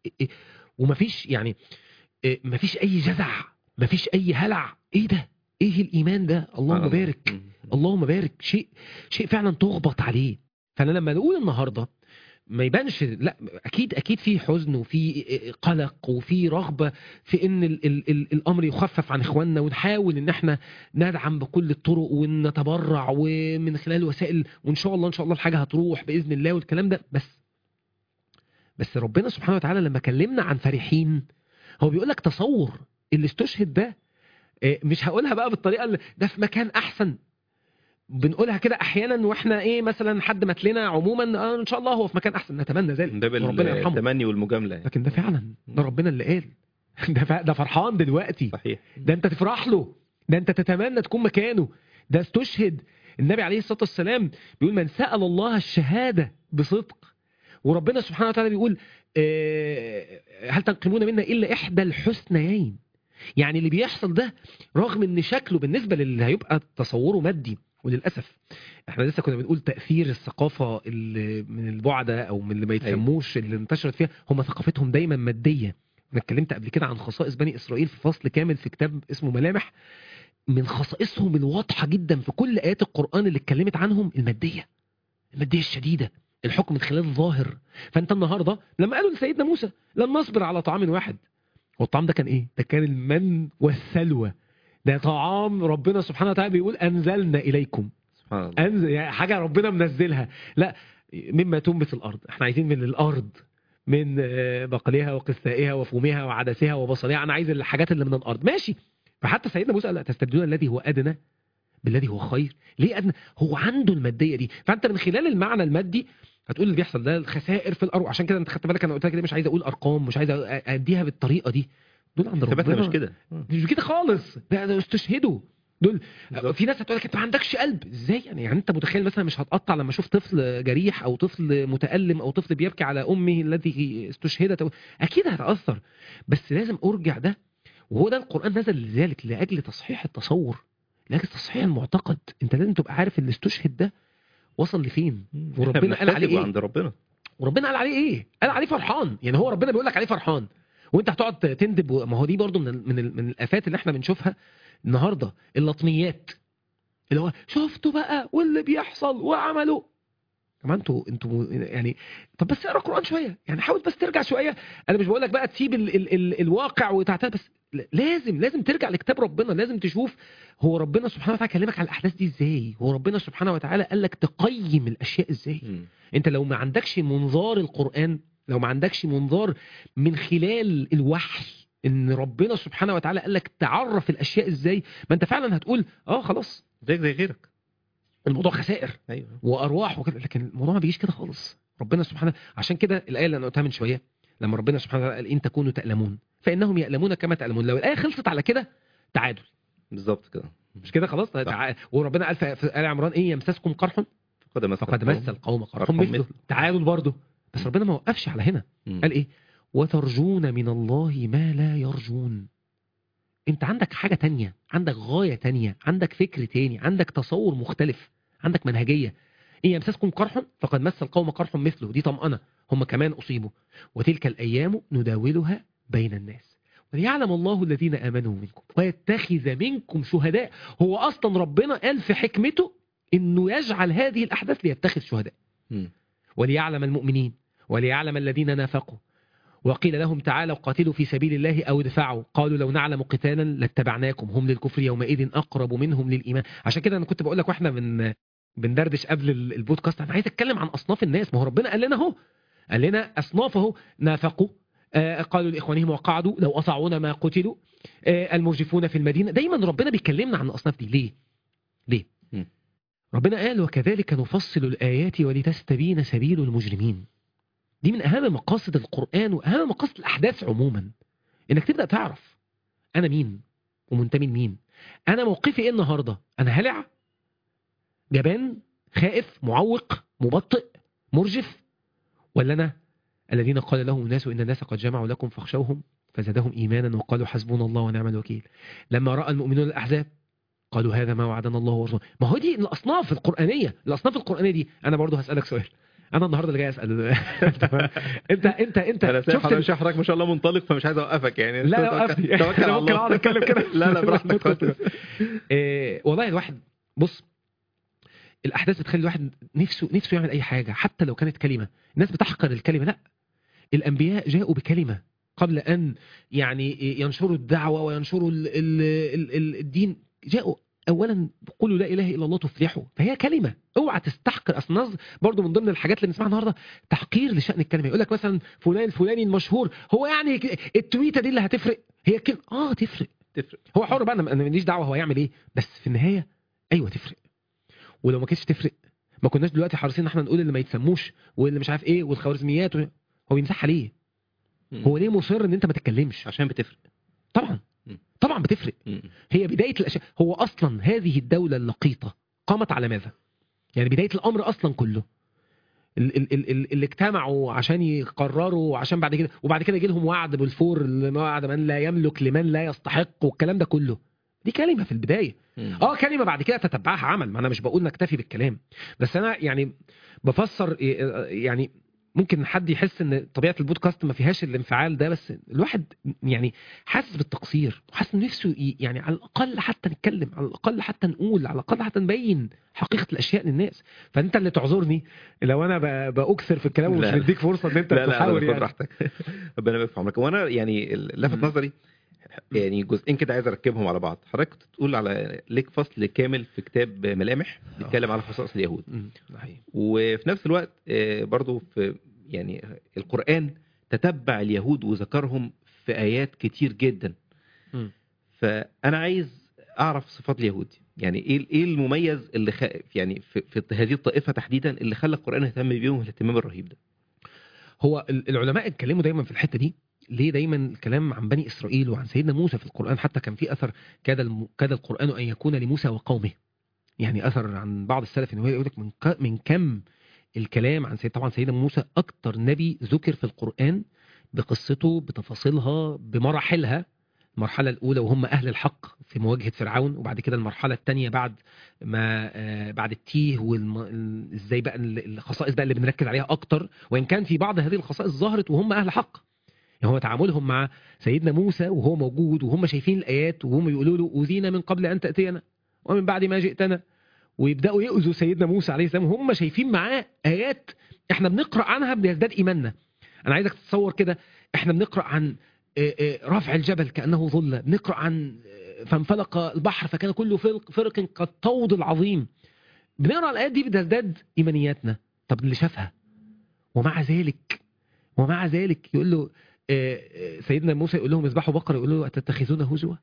ومفيش يعني آه، مفيش اي جزع مفيش اي هلع ايه ده ايه الايمان ده اللهم سبحان الله. بارك مم. اللهم بارك شيء شيء فعلا تغبط عليه فانا لما نقول النهارده ما يبانش لا اكيد اكيد في حزن وفي قلق وفي رغبه في ان ال ال ال الامر يخفف عن اخواننا ونحاول ان احنا ندعم بكل الطرق ونتبرع ومن خلال وسائل وان شاء الله ان شاء الله الحاجه هتروح باذن الله والكلام ده بس بس ربنا سبحانه وتعالى لما كلمنا عن فرحين هو بيقول لك تصور اللي استشهد ده آه، مش هقولها بقى بالطريقه اللي ده في مكان احسن بنقولها كده احيانا واحنا ايه مثلا حد مات لنا عموما آه ان شاء الله هو في مكان احسن نتمنى ذلك من باب وربنا يرحمه التمني والمجامله يعني. لكن ده فعلا ده ربنا اللي قال ده فع- ده فرحان دلوقتي صحيح ده انت تفرح له ده انت تتمنى تكون مكانه ده استشهد النبي عليه الصلاه والسلام بيقول من سال الله الشهاده بصدق وربنا سبحانه وتعالى بيقول آه، هل تنقمون منا الا احدى الحسنيين يعني اللي بيحصل ده رغم ان شكله بالنسبه للي هيبقى تصوره مادي وللاسف احنا لسه كنا بنقول تاثير الثقافه اللي من البعده او من اللي ما يتسموش اللي انتشرت فيها هم ثقافتهم دايما ماديه انا اتكلمت قبل كده عن خصائص بني اسرائيل في فصل كامل في كتاب اسمه ملامح من خصائصهم الواضحه جدا في كل ايات القران اللي اتكلمت عنهم الماديه الماديه الشديده الحكم من خلال الظاهر فانت النهارده لما قالوا لسيدنا موسى لن نصبر على طعام واحد والطعام ده كان ايه ده كان المن والسلوى ده طعام ربنا سبحانه وتعالى بيقول انزلنا اليكم سبحان الله انزل يعني حاجه ربنا منزلها لا مما تنبت الارض احنا عايزين من الارض من آه، بقلها وقثائها وفومها وعدسها وبصلها انا عايز الحاجات اللي من الارض ماشي فحتى سيدنا موسى قال لا تستبدلون الذي هو ادنى بالذي هو خير ليه ادنى هو عنده الماديه دي فانت من خلال المعنى المادي هتقول اللي بيحصل ده الخسائر في الارض عشان كده انت خدت بالك انا قلت لك كده مش عايز اقول ارقام مش عايز أ- اديها بالطريقه دي دول عند ثباتنا ربنا مش كده مش كده خالص ده, ده استشهدوا دول بالظبط. في ناس هتقول لك انت ما عندكش قلب ازاي يعني يعني انت متخيل مثلا مش هتقطع لما اشوف طفل جريح او طفل متالم او طفل بيبكي على امه التي استشهدت أو- اكيد هتاثر بس لازم ارجع ده وهو ده القران نزل لذلك لاجل تصحيح التصور لاجل تصحيح المعتقد انت لازم تبقى عارف اللي استشهد ده وصل لفين وربنا قال عليه بنحتسب ايه عند ربنا وربنا قال عليه ايه قال عليه فرحان يعني هو ربنا بيقول لك عليه فرحان وانت هتقعد تندب و- ما هو دي برضو من ال من, ال من الافات اللي احنا بنشوفها النهارده اللطميات اللي هو شفتوا بقى واللي بيحصل وعملوا كمان انتوا انتوا يعني طب بس اقرا قران شويه يعني حاول بس ترجع شويه انا مش بقول لك بقى تسيب ال ال ال الواقع وتعتبر بس ل- لازم لازم ترجع لكتاب ربنا لازم تشوف هو ربنا سبحانه وتعالى كلمك على الاحداث دي ازاي هو ربنا سبحانه وتعالى قال لك تقيم الاشياء ازاي مم. انت لو ما عندكش منظار القرآن لو ما عندكش منظار من خلال الوحي ان ربنا سبحانه وتعالى قال لك تعرف الاشياء ازاي ما انت فعلا هتقول اه خلاص زيك زي غيرك الموضوع خسائر ايوه وارواح وكده لكن الموضوع ما بيجيش كده خالص ربنا سبحانه عشان كده الايه اللي انا قلتها من شويه لما ربنا سبحانه وتعالى قال ان تكونوا تألمون فانهم يألمون كما تألمون لو الايه خلصت على كده تعادل بالظبط كده مش كده خلاص تع... وربنا قال في في ال عمران ايه يمسسكم قرح فقد مس فقد القوم مس القوم قرح قرح مثله مثله. تعادل برضه بس ربنا ما وقفش على هنا مم. قال ايه وترجون من الله ما لا يرجون انت عندك حاجة تانية عندك غاية تانية عندك فكر تاني عندك تصور مختلف عندك منهجية إن يمسسكم قرح فقد مس القوم قرح مثله دي طمأنة هم كمان أصيبوا وتلك الأيام نداولها بين الناس وليعلم الله الذين آمنوا منكم ويتخذ منكم شهداء هو أصلا ربنا قال في حكمته إنه يجعل هذه الأحداث ليتخذ شهداء مم. وليعلم المؤمنين وليعلم الذين نافقوا وقيل لهم تعالوا قاتلوا في سبيل الله أو ادفعوا قالوا لو نعلم قتالا لاتبعناكم هم للكفر يومئذ أقرب منهم للإيمان عشان كده أنا كنت بقول لك وإحنا من بندردش قبل ال- البودكاست أنا عايز أتكلم عن أصناف الناس ما هو ربنا قال لنا أهو قال لنا أصناف أهو نافقوا آه، قالوا لإخوانهم وقعدوا لو أطاعونا ما قتلوا آه، المرجفون في المدينة دايما ربنا بيكلمنا عن الأصناف دي ليه؟ ليه؟ مم. ربنا قال وكذلك نفصل الآيات ولتستبين سبيل المجرمين دي من أهم مقاصد القرآن وأهم مقاصد الأحداث عموما إنك تبدأ تعرف أنا مين ومنتمي لمين أنا موقفي إيه النهاردة أنا هلع جبان خائف معوق مبطئ مرجف ولا أنا الذين قال لهم الناس إن الناس قد جمعوا لكم فاخشوهم فزادهم إيمانا وقالوا حسبنا الله ونعم الوكيل لما رأى المؤمنون الأحزاب قالوا هذا ما وعدنا الله ورسوله ما هو دي الأصناف القرآنية الأصناف القرآنية دي أنا برضو هسألك سؤال أنا النهاردة اللي جاي أسأل أنت أنت أنت انا شفت شفت ال- شايف حضرتك ما شاء الله منطلق فمش عايز اوقفك يعني لا لا توكل- وقفني توكل أنا على ممكن الله اقعد اتكلم كده لا لا براحتك إيه والله الواحد بص الاحداث بتخلي الواحد نفسه نفسه يعمل اي حاجه حتى لو كانت كلمه الناس بتحقر الكلمه لا الانبياء جاءوا بكلمه قبل ان يعني ينشروا الدعوه وينشروا ال ال ال ال الدين جاءوا اولا قولوا لا اله الا الله تفلحوا فهي كلمه اوعى تستحقر اصل الناس برضو من ضمن الحاجات اللي بنسمعها النهارده تحقير لشان الكلمه يقول لك مثلا فلان الفلاني المشهور هو يعني ك- التويته دي اللي هتفرق هي كلمه اه تفرق تفرق هو حر بقى انا أنا ماليش دعوه هو يعمل ايه بس في النهايه ايوه تفرق ولو ما كانتش تفرق ما كناش دلوقتي حريصين ان احنا نقول اللي ما يتسموش واللي مش عارف ايه والخوارزميات و... هو بيمسحها ليه مم. هو ليه مصر ان انت ما تتكلمش عشان بتفرق طبعا مم. طبعا بتفرق مم. هي بدايه الاشياء هو اصلا هذه الدوله اللقيطه قامت على ماذا يعني بدايه الامر اصلا كله ال- ال- ال- ال- اللي اجتمعوا عشان يقرروا عشان بعد كده وبعد كده يجي لهم وعد بالفور اللي وعد من لا يملك لمن لا يستحق والكلام ده كله دي كلمه في البدايه مم. اه كلمه بعد كده تتبعها عمل ما انا مش بقول نكتفي بالكلام بس انا يعني بفسر يعني ممكن حد يحس ان طبيعه البودكاست ما فيهاش الانفعال ده بس الواحد يعني حاسس بالتقصير وحاسس إن نفسه ي- يعني على الاقل حتى نتكلم على الاقل حتى نقول على الاقل حتى نبين حقيقه الاشياء للناس فانت اللي تعذرني لو انا ب- باكثر في الكلام ومش لا. مديك فرصه ان انت لا لا تحاول خد يعني راحتك ربنا يبارك في عمرك وانا يعني لفت مم. نظري يعني جزئين كده عايز اركبهم على بعض حضرتك كنت تقول على ليك فصل كامل في كتاب ملامح بيتكلم على خصائص اليهود مم، ده حقيقي. وفي نفس الوقت آه، برضو في يعني القرآن تتبع اليهود وذكرهم في آيات كتير جدا مم. فأنا عايز أعرف صفات اليهود يعني إيه إيه المميز اللي خ... يعني في, في هذه الطائفة تحديدا اللي خلى القرآن يهتم بيهم الاهتمام الرهيب ده هو ال- العلماء اتكلموا دايما في الحته دي ليه دايما الكلام عن بني اسرائيل وعن سيدنا موسى في القران حتى كان في اثر كاد الم... كاد القران ان يكون لموسى وقومه يعني اثر عن بعض السلف ان هو يقول لك من ك... من كم الكلام عن سيد طبعا سيدنا موسى اكتر نبي ذكر في القران بقصته بتفاصيلها بمراحلها المرحلة الأولى وهم أهل الحق في مواجهة فرعون وبعد كده المرحلة الثانية بعد ما آه، بعد التيه وازاي بقى ال- الخصائص بقى اللي بنركز عليها أكتر وإن كان في بعض هذه الخصائص ظهرت وهم أهل حق يعني هو تعاملهم مع سيدنا موسى وهو موجود وهم شايفين الآيات وهم يقولوا له أوذينا من قبل أن تأتينا ومن بعد ما جئتنا ويبدأوا يؤذوا سيدنا موسى عليه السلام وهم شايفين معاه آيات احنا بنقرأ عنها بيزداد إيماننا أنا عايزك تتصور كده احنا بنقرأ عن آه، آه، رفع الجبل كأنه ظلة بنقرأ عن آه، فانفلق البحر فكان كله فرق, فرق كالطود العظيم بنقرأ الآيات دي بتزداد إيمانياتنا طب اللي شافها ومع ذلك ومع ذلك يقول له آه، آه، سيدنا موسى يقول لهم اذبحوا بقرة يقول له أتتخذون هزوا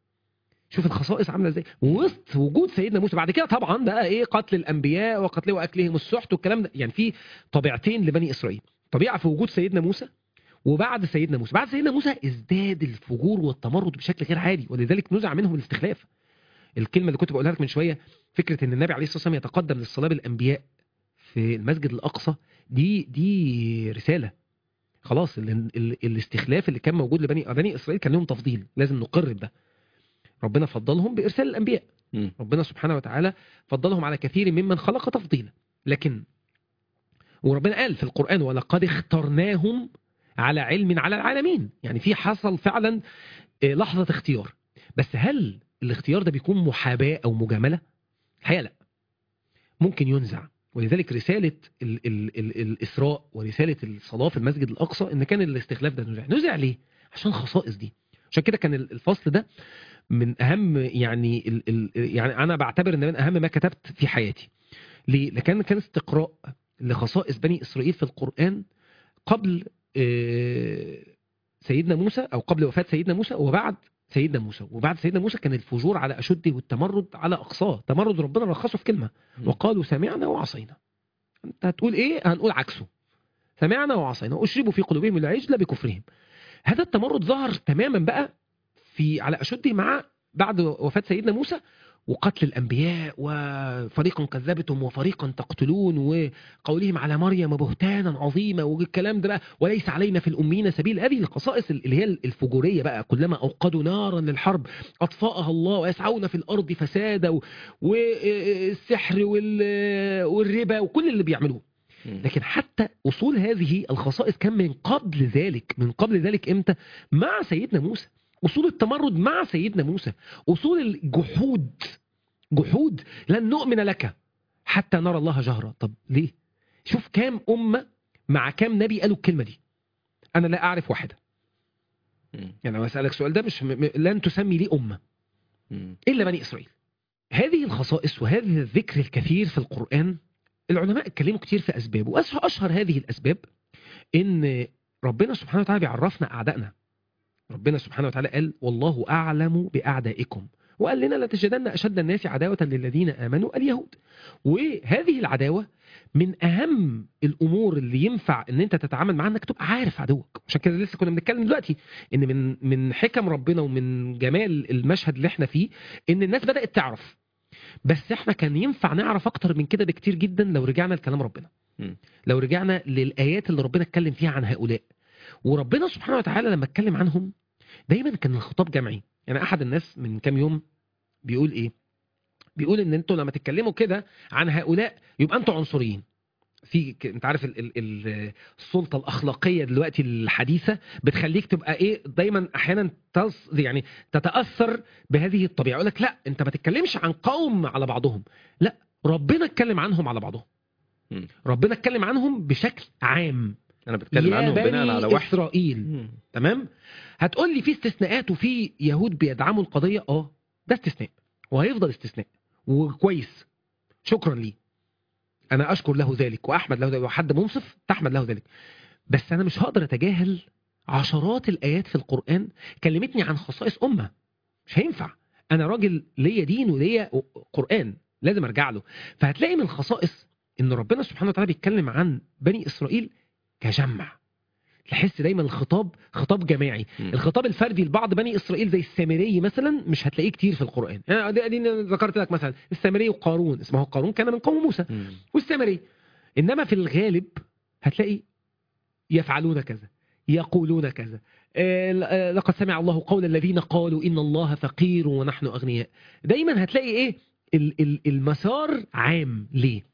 شوف الخصائص عامله ازاي وسط وجود سيدنا موسى بعد كده طبعا بقى ايه قتل الانبياء وقتل واكلهم السحت والكلام ده يعني في طبيعتين لبني اسرائيل طبيعه في وجود سيدنا موسى وبعد سيدنا موسى بعد سيدنا موسى ازداد الفجور والتمرد بشكل غير عادي ولذلك نزع منهم الاستخلاف الكلمه اللي كنت بقولها لك من شويه فكره ان النبي عليه الصلاه والسلام يتقدم للصلاه بالانبياء في المسجد الاقصى دي دي رساله خلاص ال ال الاستخلاف اللي كان موجود لبني بني اسرائيل كان لهم تفضيل لازم نقر بده ربنا فضلهم بارسال الانبياء مم. ربنا سبحانه وتعالى فضلهم على كثير ممن خلق تفضيلا لكن وربنا قال في القرآن ولقد اخترناهم على علم على العالمين يعني في حصل فعلا آه، لحظة اختيار بس هل الاختيار ده بيكون محاباة أو مجاملة الحقيقة لا ممكن ينزع ولذلك رسالة ال ال ال الإسراء ورسالة الصلاة في المسجد الأقصى إن كان الاستخلاف ده نزع نزع ليه؟ عشان خصائص دي عشان كده كان الفصل ده من اهم يعني ال ال يعني انا بعتبر ان من اهم ما كتبت في حياتي ليه لكن كان استقراء لخصائص بني اسرائيل في القران قبل آه، سيدنا موسى او قبل وفاه سيدنا موسى وبعد سيدنا موسى وبعد سيدنا موسى كان الفجور على اشده والتمرد على اقصاه تمرد ربنا رخصه في كلمه م. وقالوا سمعنا وعصينا انت هتقول ايه هنقول عكسه سمعنا وعصينا واشربوا في قلوبهم العجل بكفرهم هذا التمرد ظهر تماما بقى في على اشده مع بعد وفاه سيدنا موسى وقتل الانبياء وفريقا كذبتم وفريقا تقتلون وقولهم على مريم بهتانا عظيما والكلام ده بقى وليس علينا في الامين سبيل هذه القصائص اللي هي الفجوريه بقى كلما اوقدوا نارا للحرب اطفاها الله ويسعون في الارض فسادا و- والسحر وال- والربا وكل اللي بيعملوه مم. لكن حتى اصول هذه الخصائص كان من قبل ذلك من قبل ذلك امتى مع سيدنا موسى اصول التمرد مع سيدنا موسى اصول الجحود جحود لن نؤمن لك حتى نرى الله جهرا طب ليه شوف كام امه مع كام نبي قالوا الكلمه دي انا لا اعرف واحده مم. يعني لو اسالك سؤال ده مش م... م- لن تسمي لي امه مم. الا بني اسرائيل هذه الخصائص وهذه الذكر الكثير في القران العلماء اتكلموا كتير في اسباب واشهر اشهر هذه الاسباب ان ربنا سبحانه وتعالى بيعرفنا اعدائنا ربنا سبحانه وتعالى قال والله اعلم باعدائكم وقال لنا لتجدن اشد الناس عداوه للذين امنوا اليهود وهذه العداوه من اهم الامور اللي ينفع ان انت تتعامل معاها انك تبقى عارف عدوك عشان كده لسه كنا بنتكلم دلوقتي ان من من حكم ربنا ومن جمال المشهد اللي احنا فيه ان الناس بدات تعرف بس احنا كان ينفع نعرف اكتر من كده بكتير جدا لو رجعنا لكلام ربنا مم. لو رجعنا للايات اللي ربنا اتكلم فيها عن هؤلاء وربنا سبحانه وتعالى لما اتكلم عنهم دايما كان الخطاب جمعي يعني احد الناس من كام يوم بيقول ايه بيقول ان انتوا لما تتكلموا كده عن هؤلاء يبقى انتوا عنصريين في ك- انت عارف ال ال ال السلطه الاخلاقيه دلوقتي الحديثه بتخليك تبقى ايه دايما احيانا تص يعني تتاثر بهذه الطبيعه يقول لك لا انت ما تتكلمش عن قوم على بعضهم لا ربنا اتكلم عنهم على بعضهم مم. ربنا اتكلم عنهم بشكل عام انا بتكلم يا عنهم بناء بني على وحي اسرائيل مم. تمام هتقول لي في استثناءات وفي يهود بيدعموا القضيه اه ده استثناء وهيفضل استثناء وكويس شكرا ليه انا اشكر له ذلك واحمد له ذلك وحد منصف تحمد له ذلك بس انا مش هقدر اتجاهل عشرات الايات في القران كلمتني عن خصائص امه مش هينفع انا راجل ليا دين وليا قران لازم ارجع له فهتلاقي من الخصائص ان ربنا سبحانه وتعالى بيتكلم عن بني اسرائيل كجمع تحس دايما الخطاب خطاب جماعي مم. الخطاب الفردي لبعض بني اسرائيل زي السامري مثلا مش هتلاقيه كتير في القران يعني دي, دي ذكرت لك مثلا السامري وقارون اسمه قارون كان من قوم موسى مم. والسامري انما في الغالب هتلاقي يفعلون كذا يقولون كذا آه، ل- آه، لقد سمع الله قول الذين قالوا ان الله فقير ونحن اغنياء دايما هتلاقي ايه ال- ال- المسار عام ليه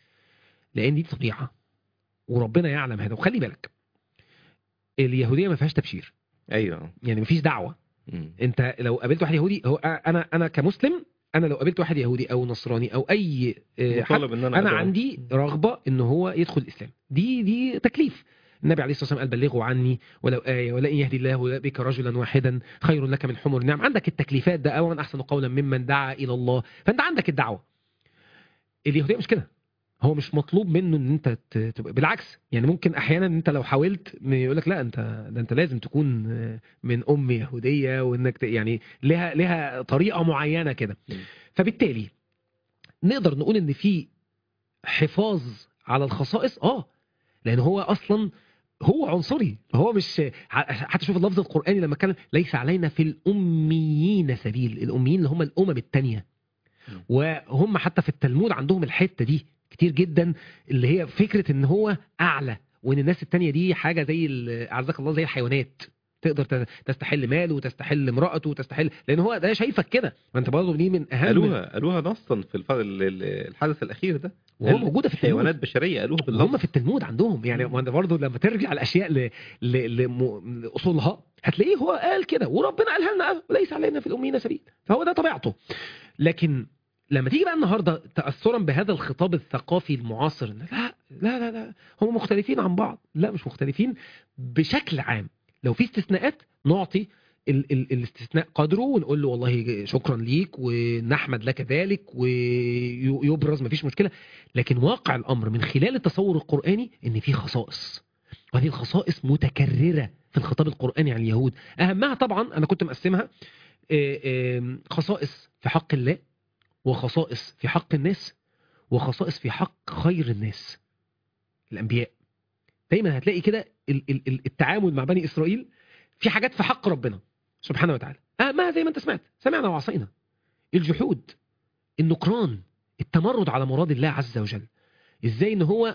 لان دي طبيعه وربنا يعلم هذا وخلي بالك اليهوديه ما فيهاش تبشير ايوه يعني مفيش دعوه مم. انت لو قابلت واحد يهودي هو انا انا كمسلم انا لو قابلت واحد يهودي او نصراني او اي آه، حد مطالب ان انا انا أدعو. عندي رغبه ان هو يدخل الاسلام دي دي تكليف النبي عليه الصلاه والسلام قال بلغوا عني ولو ايه ولئن يهدي الله بك رجلا واحدا خير لك من حمر النعم عندك التكليفات ده اولا احسن قولا ممن دعا الى الله فانت عندك الدعوه اليهوديه مش كده هو مش مطلوب منه ان انت ت- تبقى بالعكس يعني ممكن احيانا انت لو حاولت يقول لك لا انت ده انت لازم تكون من ام يهوديه وانك ت- يعني لها لها طريقه معينه كده مم. فبالتالي نقدر نقول ان في حفاظ على الخصائص اه لان هو اصلا هو عنصري هو مش ح- حتى شوف اللفظ القراني لما اتكلم ليس علينا في الاميين سبيل الاميين اللي هم الامم الثانيه م. وهم حتى في التلمود عندهم الحته دي كتير جدا اللي هي فكره ان هو اعلى وان الناس التانية دي حاجه زي ال- اعزك الله زي الحيوانات تقدر ت- تستحل ماله وتستحل امرأته وتستحل لان هو ده شايفك كده ما انت برضه دي من اهم قالوها قالوها نصا في الف- ال- ال- الحدث الاخير ده وهو قال موجوده في التلمود حيوانات بشريه قالوها هم باللفظ في التلمود عندهم يعني مم. ما انت برضه لما ترجع الاشياء ل... ل... لم... لاصولها هتلاقيه هو قال كده وربنا قالها لنا وليس علينا في الامين سبيل فهو ده طبيعته لكن لما تيجي بقى النهارده تاثرا بهذا الخطاب الثقافي المعاصر إن لا لا لا لا هم مختلفين عن بعض لا مش مختلفين بشكل عام لو في استثناءات نعطي ال ال الاستثناء قدره ونقول له والله شكرا ليك ونحمد لك ذلك ويبرز مفيش مشكله لكن واقع الامر من خلال التصور القراني ان في خصائص وهذه الخصائص متكرره في الخطاب القراني عن اليهود اهمها طبعا انا كنت مقسمها آه، آه، خصائص في حق الله وخصائص في حق الناس وخصائص في حق خير الناس الانبياء دايما هتلاقي كده ال- ال- ال- التعامل مع بني اسرائيل في حاجات في حق ربنا سبحانه وتعالى اهمها زي ما انت سمعت سمعنا وعصينا الجحود النكران التمرد على مراد الله عز وجل ازاي ان هو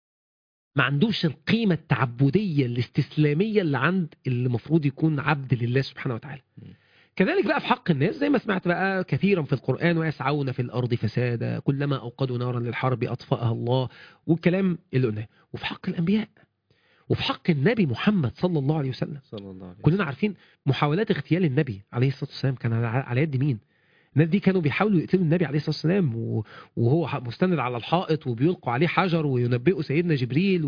ما عندوش القيمة التعبدية الاستسلامية اللي عند اللي المفروض يكون عبد لله سبحانه وتعالى م. كذلك بقى في حق الناس زي ما سمعت بقى كثيرا في القرآن ويسعون في الأرض فسادا كلما أوقدوا نارا للحرب أطفأها الله والكلام اللي قلناه وفي حق الأنبياء وفي حق النبي محمد صلى الله عليه وسلم صلى الله عليه وسلم كلنا عارفين محاولات اغتيال النبي عليه الصلاة والسلام كان على على يد مين الناس دي كانوا بيحاولوا يقتلوا النبي عليه الصلاة والسلام و- وهو ح- مستند على الحائط وبيلقوا عليه حجر وينبئوا سيدنا جبريل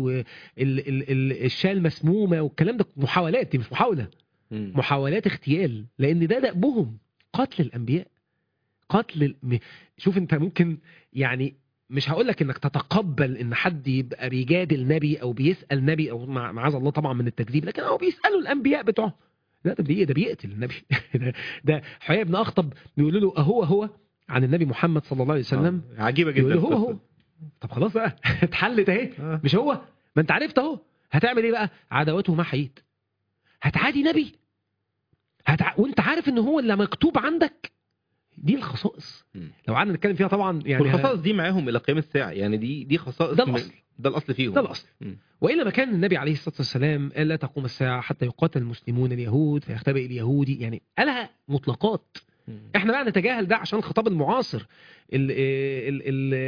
والشاة المسمومة والكلام ده محاولات دي مش محاولة مم. محاولات اغتيال لأن ده دأبهم قتل الأنبياء قتل ال- م- شوف انت ممكن يعني مش هقول لك انك تتقبل ان حد يبقى بيجادل نبي او بيسال نبي او مع- معاذ الله طبعا من التكذيب لكن هو بيسالوا الانبياء بتوعهم لا ده بي- ده بيقتل النبي ده, ده حياء بن اخطب بيقولوا له اهو هو عن النبي محمد صلى الله عليه وسلم آه. عجيبه جدا يقول له هو القصة هو طب خلاص بقى اتحلت اهي آه. مش هو ما انت عرفت اهو هتعمل ايه بقى عداوته ما حييت هتعادي نبي هتع... وانت عارف ان هو اللي مكتوب عندك دي الخصائص مم. لو قعدنا نتكلم فيها طبعا يعني والخصائص دي معاهم الى قيام الساعه يعني دي دي خصائص ده من- الأصل. ده الاصل فيهم ده الاصل مم. والا ما كان النبي عليه الصلاه والسلام قال لا تقوم الساعه حتى يقاتل المسلمون اليهود فيختبئ اليهودي يعني قالها مطلقات مم. احنا بقى نتجاهل ده عشان الخطاب المعاصر ال ال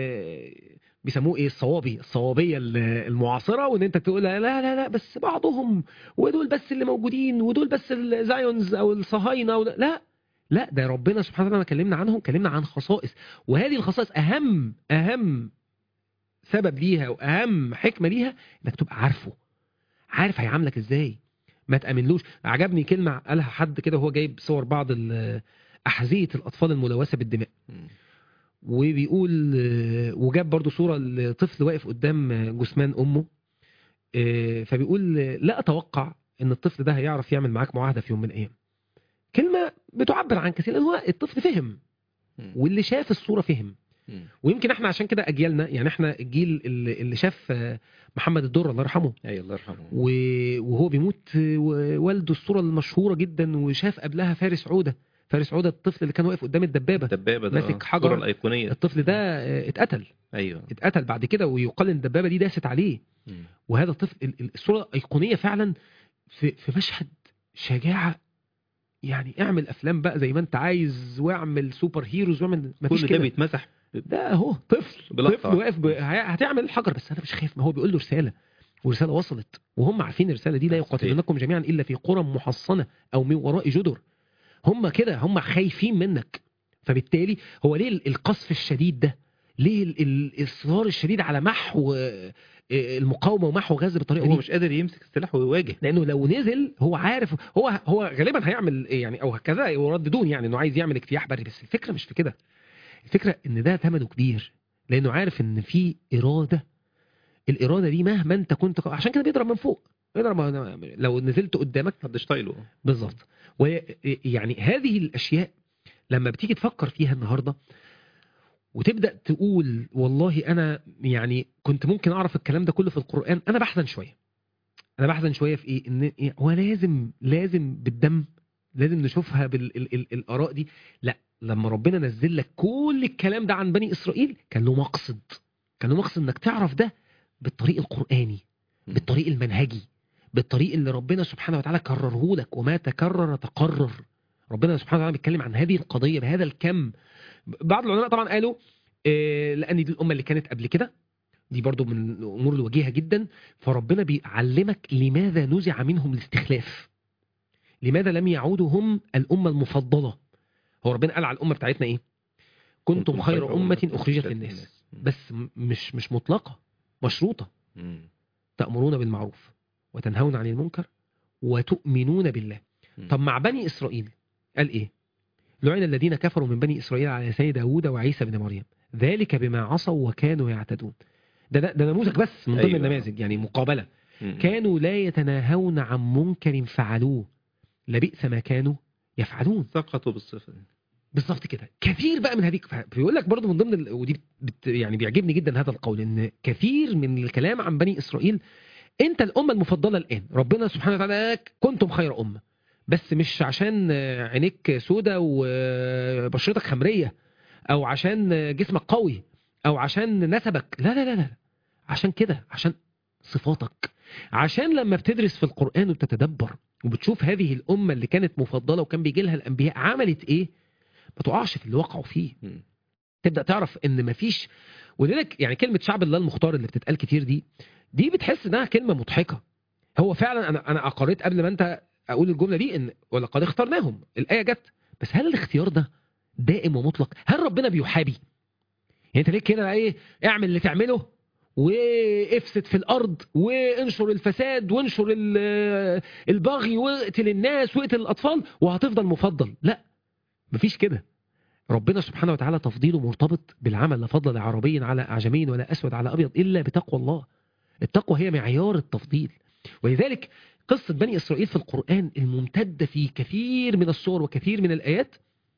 ال بيسموه ايه الصوابي الصوابيه ال- المعاصره وان انت تقول لا لا لا بس بعضهم ودول بس اللي موجودين ودول بس الزايونز او الصهاينه أو لا لا ده ربنا سبحانه وتعالى لما كلمنا عنهم كلمنا عن خصائص وهذه الخصائص اهم اهم سبب ليها واهم حكمه ليها انك تبقى عارفه عارف هيعاملك ازاي ما تامنلوش عجبني كلمه قالها حد كده وهو جايب صور بعض ال- احذيه الاطفال الملوثه بالدماء مم. وبيقول آه، وجاب برضو صورة لطفل واقف قدام آه، جثمان أمه آه، فبيقول آه، لا أتوقع أن الطفل ده هيعرف يعمل معاك معاهدة في يوم من الأيام كلمة بتعبر عن كثير لأن هو الطفل فهم مم. واللي شاف الصورة فهم مم. ويمكن احنا عشان كده أجيالنا يعني احنا الجيل اللي اللي شاف آه، محمد الدر الله يرحمه اي الله يرحمه و- وهو بيموت آه، والده الصورة المشهورة جدا وشاف قبلها فارس عودة فارس عودة الطفل اللي كان واقف قدام الدبابة الدبابه ده ماسك آه. حجر. الصورة الايقونيه الطفل ده آه، اتقتل ايوه اتقتل بعد كده ويقال ان الدبابه دي داست عليه مم. وهذا الطفل ال- ال- الصوره ايقونيه فعلا في في مشهد شجاعه يعني اعمل افلام بقى زي ما انت عايز واعمل سوبر هيروز واعمل مفيش كل ده كده بيتمسح ده اهو طفل بلقطة طفل واقف ب... هي- هتعمل الحجر بس انا مش خايف ما هو بيقول له رساله ورساله وصلت وهم عارفين الرساله دي لا صحيح. يقاتلونكم جميعا الا في قرى محصنه او من وراء جدر هم كده هم خايفين منك فبالتالي هو ليه ال- القصف الشديد ده ليه ال- ال- الاصرار الشديد على محو آه، آه، المقاومه ومحو غزه بالطريقه هو دي مش قادر يمسك السلاح ويواجه لانه لو نزل هو عارف هو هو غالبا هيعمل إيه يعني او هكذا يرددون يعني انه عايز يعمل اجتياح بري بس الفكره مش في كده الفكره ان ده ثمنه كبير لانه عارف ان في اراده الاراده دي مهما انت كنت عشان كده بيضرب من فوق بيضرب لو نزلت قدامك محدش طايله بالظبط ويعني هذه الاشياء لما بتيجي تفكر فيها النهارده وتبدا تقول والله انا يعني كنت ممكن اعرف الكلام ده كله في القران انا بحزن شويه انا بحزن شويه في ايه ان إيه؟ هو لازم لازم بالدم لازم نشوفها بالاراء دي لا لما ربنا نزل لك كل الكلام ده عن بني اسرائيل كان له مقصد كان له مقصد انك تعرف ده بالطريق القراني مم. بالطريق المنهجي بالطريق اللي ربنا سبحانه وتعالى كرره لك وما تكرر تقرر ربنا سبحانه وتعالى بيتكلم عن هذه القضيه بهذا الكم بعض العلماء طبعا قالوا آه، لان دي الامه اللي كانت قبل كده دي برضو من الامور الوجيهه جدا فربنا بيعلمك لماذا نزع منهم الاستخلاف لماذا لم يعودوا هم الامه المفضله هو ربنا قال على الامه بتاعتنا ايه كنتم خير امه اخرجت للناس مم. بس م- مش مش مطلقه مشروطه مم. تأمرون بالمعروف وتنهون عن المنكر وتؤمنون بالله مم. طب مع بني إسرائيل قال إيه لعن الذين كفروا من بني إسرائيل على لسان داوود وعيسى بن مريم ذلك بما عصوا وكانوا يعتدون ده ده, ده نموذج بس من ضمن أيوة. النماذج يعني مقابلة مم. كانوا لا يتناهون عن منكر فعلوه لبئس ما كانوا يفعلون سقطوا بالصفة دي. بالظبط كده كثير بقى من هذه بيقول لك برضو من ضمن ال... ودي بت... يعني بيعجبني جدا هذا القول ان كثير من الكلام عن بني اسرائيل انت الامه المفضله الان ربنا سبحانه وتعالى قالك كنتم خير امه بس مش عشان آه، عينيك سودة وبشرتك خمريه او عشان آه، جسمك قوي او عشان نسبك لا لا لا لا عشان كده عشان صفاتك عشان لما بتدرس في القران وبتتدبر وبتشوف هذه الامه اللي كانت مفضله وكان بيجي لها الانبياء عملت ايه ما تقعش في اللي وقعوا فيه مم. تبدا تعرف ان مفيش ولذلك يعني كلمه شعب الله المختار اللي بتتقال كتير دي دي بتحس انها كلمه مضحكه هو فعلا انا انا قريت قبل ما انت اقول الجمله دي ان ولقد اخترناهم الايه جت بس هل الاختيار ده دائم ومطلق هل ربنا بيحابي يعني انت ليه كده ايه اعمل اللي تعمله وافسد في الارض وانشر الفساد وانشر ال- البغي واقتل الناس واقتل الاطفال وهتفضل مفضل لا مفيش كده ربنا سبحانه وتعالى تفضيله مرتبط بالعمل لا فضل لعربي على أعجمي ولا أسود على أبيض إلا بتقوى الله التقوى هي معيار التفضيل ولذلك قصة بني إسرائيل في القرآن الممتدة في كثير من الصور وكثير من الآيات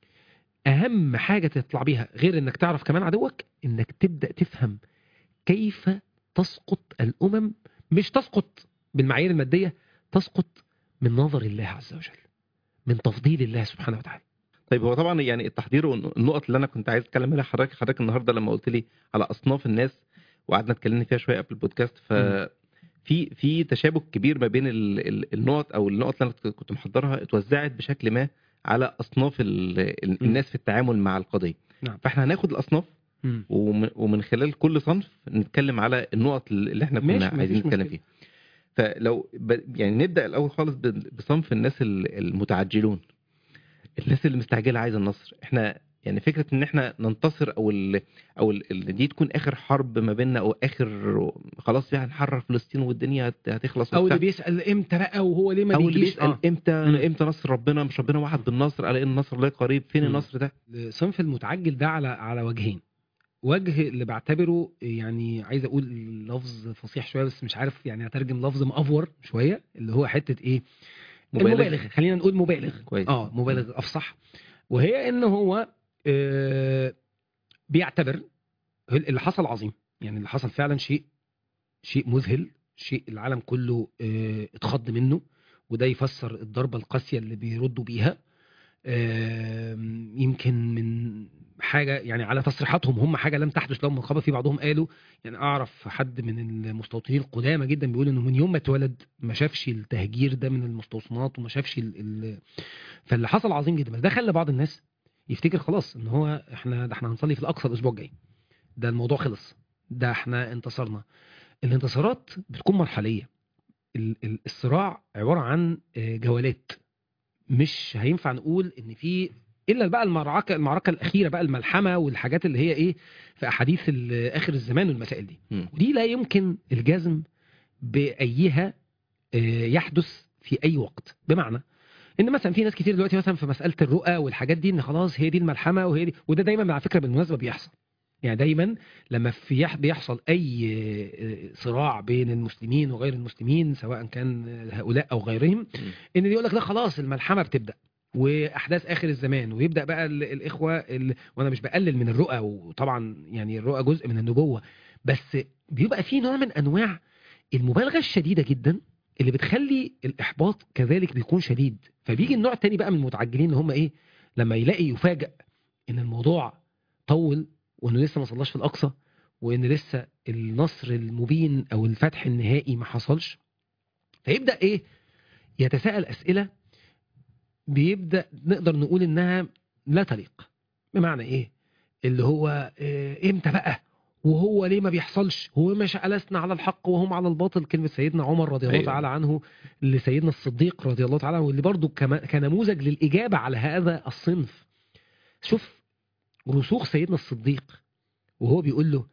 أهم حاجة تطلع بيها غير أنك تعرف كمان عدوك أنك تبدأ تفهم كيف تسقط الأمم مش تسقط بالمعايير المادية تسقط من نظر الله عز وجل من تفضيل الله سبحانه وتعالى طيب هو طبعا يعني التحضير والنقط اللي انا كنت عايز اتكلم عليها حضرتك حضرتك النهارده لما قلت لي على اصناف الناس وقعدنا اتكلمنا فيها شويه قبل البودكاست ف في في تشابك كبير ما بين ال- ال- النقط او النقط اللي انا كنت محضرها اتوزعت بشكل ما على اصناف ال- ال- م. الناس في التعامل مع القضيه نعم. فاحنا هناخد الاصناف مم. ومن ومن خلال كل صنف نتكلم على النقط اللي احنا ماشي، كنا مفيش عايزين نتكلم مشكلة. فيها فلو ب... يعني نبدا الاول خالص ب- بصنف الناس ال- المتعجلون الناس اللي مستعجله عايزه النصر احنا يعني فكره ان احنا ننتصر او ال... او ال... ال- دي تكون اخر حرب ما بيننا او اخر خلاص يعني هنحرر فلسطين والدنيا هت- هتخلص او وبتاع. اللي بيسال امتى بقى وهو ليه ما او اللي بيجيش بيسال آه. امتى مم. امتى نصر ربنا مش ربنا وعد بالنصر على ان النصر لا قريب فين مم. النصر ده صنف المتعجل ده على على وجهين وجه اللي بعتبره يعني عايز اقول لفظ فصيح شويه بس مش عارف يعني اترجم لفظ مأفور شويه اللي هو حته ايه المبالغ خلينا نقول مبالغ كويس. اه مبالغ افصح وهي ان هو آه بيعتبر اللي حصل عظيم يعني اللي حصل فعلا شيء شيء مذهل شيء العالم كله آه اتخض منه وده يفسر الضربه القاسيه اللي بيردوا بيها آم، يمكن من حاجه يعني على تصريحاتهم هم حاجه لم تحدث لهم من قبل في بعضهم قالوا يعني اعرف حد من المستوطنين القدامى جدا بيقول انه من يوم ما اتولد ما شافش التهجير ده من المستوطنات وما شافش ال... ال... فاللي حصل عظيم جدا بس ده خلى بعض الناس يفتكر خلاص ان هو احنا ده احنا هنصلي في الاقصى الاسبوع الجاي ده الموضوع خلص ده احنا انتصرنا الانتصارات بتكون مرحليه ال- ال- الصراع عباره عن آه، جولات مش هينفع نقول ان في الا بقى المعركه المعركه الاخيره بقى الملحمه والحاجات اللي هي ايه في احاديث ال- اخر الزمان والمسائل دي مم. ودي لا يمكن الجزم بايها آه، يحدث في اي وقت بمعنى ان مثلا في ناس كتير دلوقتي مثلا في مساله الرؤى والحاجات دي ان خلاص هي دي الملحمه وهي دي وده دايما على فكره بالمناسبه بيحصل يعني دايما لما في يح- بيحصل اي آه، صراع بين المسلمين وغير المسلمين سواء كان هؤلاء او غيرهم ان يقول لك لا خلاص الملحمه بتبدا واحداث اخر الزمان ويبدا بقى ال- الاخوه ال... وانا مش بقلل من الرؤى وطبعا يعني الرؤى جزء من النبوه بس بيبقى في نوع من انواع المبالغه الشديده جدا اللي بتخلي الاحباط كذلك بيكون شديد فبيجي النوع التاني بقى من المتعجلين اللي هم ايه لما يلاقي يفاجئ ان الموضوع طول وانه لسه ما صلاش في الاقصى وان لسه النصر المبين او الفتح النهائي ما حصلش فيبدا ايه يتساءل اسئله بيبدا نقدر نقول انها لا تليق بمعنى ايه اللي هو إيه امتى بقى وهو ليه ما بيحصلش هو مش ألسنا على الحق وهم على الباطل كلمة سيدنا عمر رضي الله أيوة. تعالى عنه لسيدنا الصديق رضي الله تعالى عنه واللي برضه كما- كنموذج للإجابة على هذا الصنف شوف رسوخ سيدنا الصديق وهو بيقول له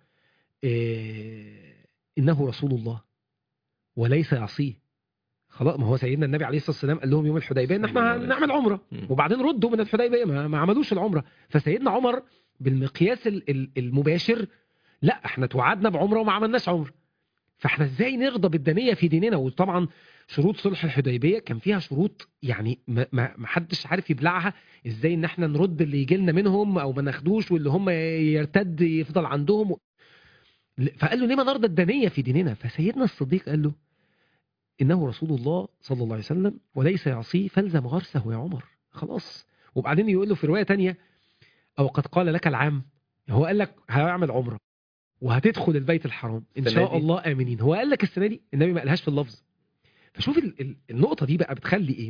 إيه إنه رسول الله وليس يعصيه خلاص ما هو سيدنا النبي عليه الصلاة والسلام قال لهم يوم الحديبية إن احنا هنعمل عمرة مم. وبعدين ردوا من الحديبيه ما, ما عملوش العمره فسيدنا عمر بالمقياس ال- ال- المباشر لا احنا توعدنا بعمره وما عملناش عمره فاحنا ازاي نرضى بالدنيه في ديننا وطبعا شروط صلح الحديبيه كان فيها شروط يعني ما, ما ما حدش عارف يبلعها ازاي ان احنا نرد اللي يجي لنا منهم او ما ناخدوش واللي هم يرتد يفضل عندهم فقال له ليه ما نرضى الدنيه في ديننا فسيدنا الصديق قال له انه رسول الله صلى الله عليه وسلم وليس يعصيه فالزم غرسه يا عمر خلاص وبعدين يقول له في روايه تانية او قد قال لك العام هو قال لك هعمل عمره وهتدخل البيت الحرام ان السنة شاء دي؟ الله امنين هو قال لك السنه دي النبي ما قالهاش في اللفظ فشوف ال- ال- النقطه دي بقى بتخلي ايه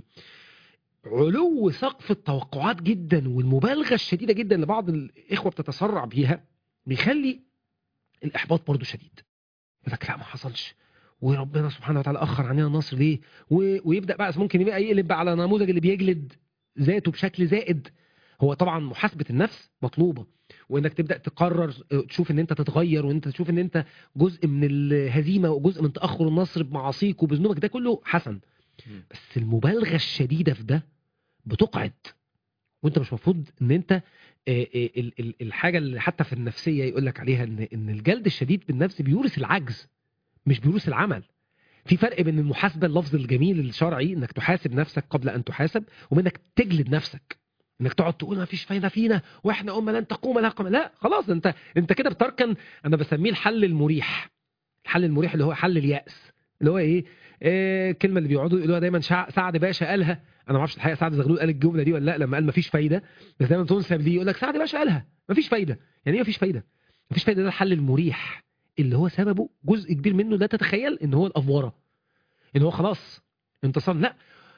علو سقف التوقعات جدا والمبالغه الشديده جدا لبعض الاخوه بتتسرع بيها بيخلي الاحباط برضو شديد يقول لك لا ما حصلش وربنا سبحانه وتعالى اخر عننا النصر ليه و... ويبدا بقى ممكن يبقى يقلب بقى على نموذج اللي بيجلد ذاته بشكل زائد هو طبعا محاسبه النفس مطلوبه وانك تبدا تقرر اه، تشوف ان انت تتغير وان انت تشوف ان انت جزء من الهزيمه وجزء من تاخر النصر بمعاصيك وبذنوبك ده كله حسن مم. بس المبالغه الشديده في ده بتقعد وانت مش مفروض ان انت اه، اه، ال- ال- الحاجه اللي حتى في النفسيه يقول لك عليها ان ان الجلد الشديد بالنفس بيورث العجز مش بيورث العمل في فرق بين المحاسبه اللفظ الجميل الشرعي انك تحاسب نفسك قبل ان تحاسب وانك تجلد نفسك انك تقعد تقول ما فيش فايده فينا واحنا امه لن تقوم لها قوم لا خلاص انت انت كده بتركن انا بسميه الحل المريح الحل المريح اللي هو حل الياس اللي هو ايه آه الكلمه اللي بيقعدوا يقولوها دايما شع... سعد باشا قالها انا ما اعرفش الحقيقه سعد زغلول قال الجمله دي ولا لا لما قال ما فيش فايده بس دايما تنسب ليه يقول لك سعد باشا قالها ما فيش فايده يعني ايه ما فيش فايده ما فيش فايده ده الحل المريح اللي هو سببه جزء كبير منه لا تتخيل ان هو الافوره ان هو خلاص انتصار لا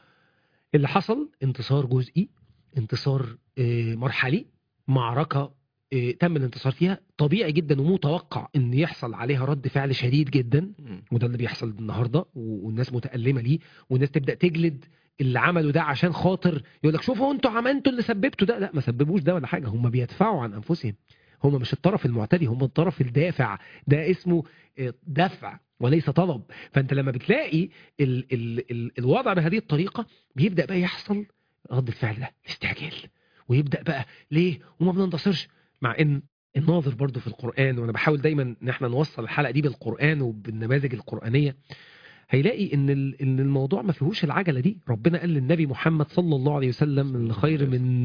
اللي حصل انتصار جزئي انتصار آه، مرحلي معركة آه، تم الانتصار فيها طبيعي جدا ومتوقع ان يحصل عليها رد فعل شديد جدا مم. وده اللي بيحصل النهارده و- والناس متألمة ليه والناس تبدأ تجلد اللي عملوا ده عشان خاطر يقول لك شوفوا انتوا عملتوا اللي سببتوا ده لا ما سببوش ده ولا حاجة هم بيدفعوا عن انفسهم هم مش الطرف المعتدي هم الطرف الدافع ده اسمه آه، دفع وليس طلب فانت لما بتلاقي ال ال ال الوضع بهذه الطريقة بيبدأ بقى يحصل رد الفعل ده الاستعجال ويبدأ بقى ليه وما بننتصرش مع ان الناظر برضو في القرآن وانا بحاول دايما ان احنا نوصل الحلقة دي بالقرآن وبالنماذج القرآنية هيلاقي ان ال- ان الموضوع ما فيهوش العجله دي ربنا قال للنبي محمد صلى الله عليه وسلم اللي خير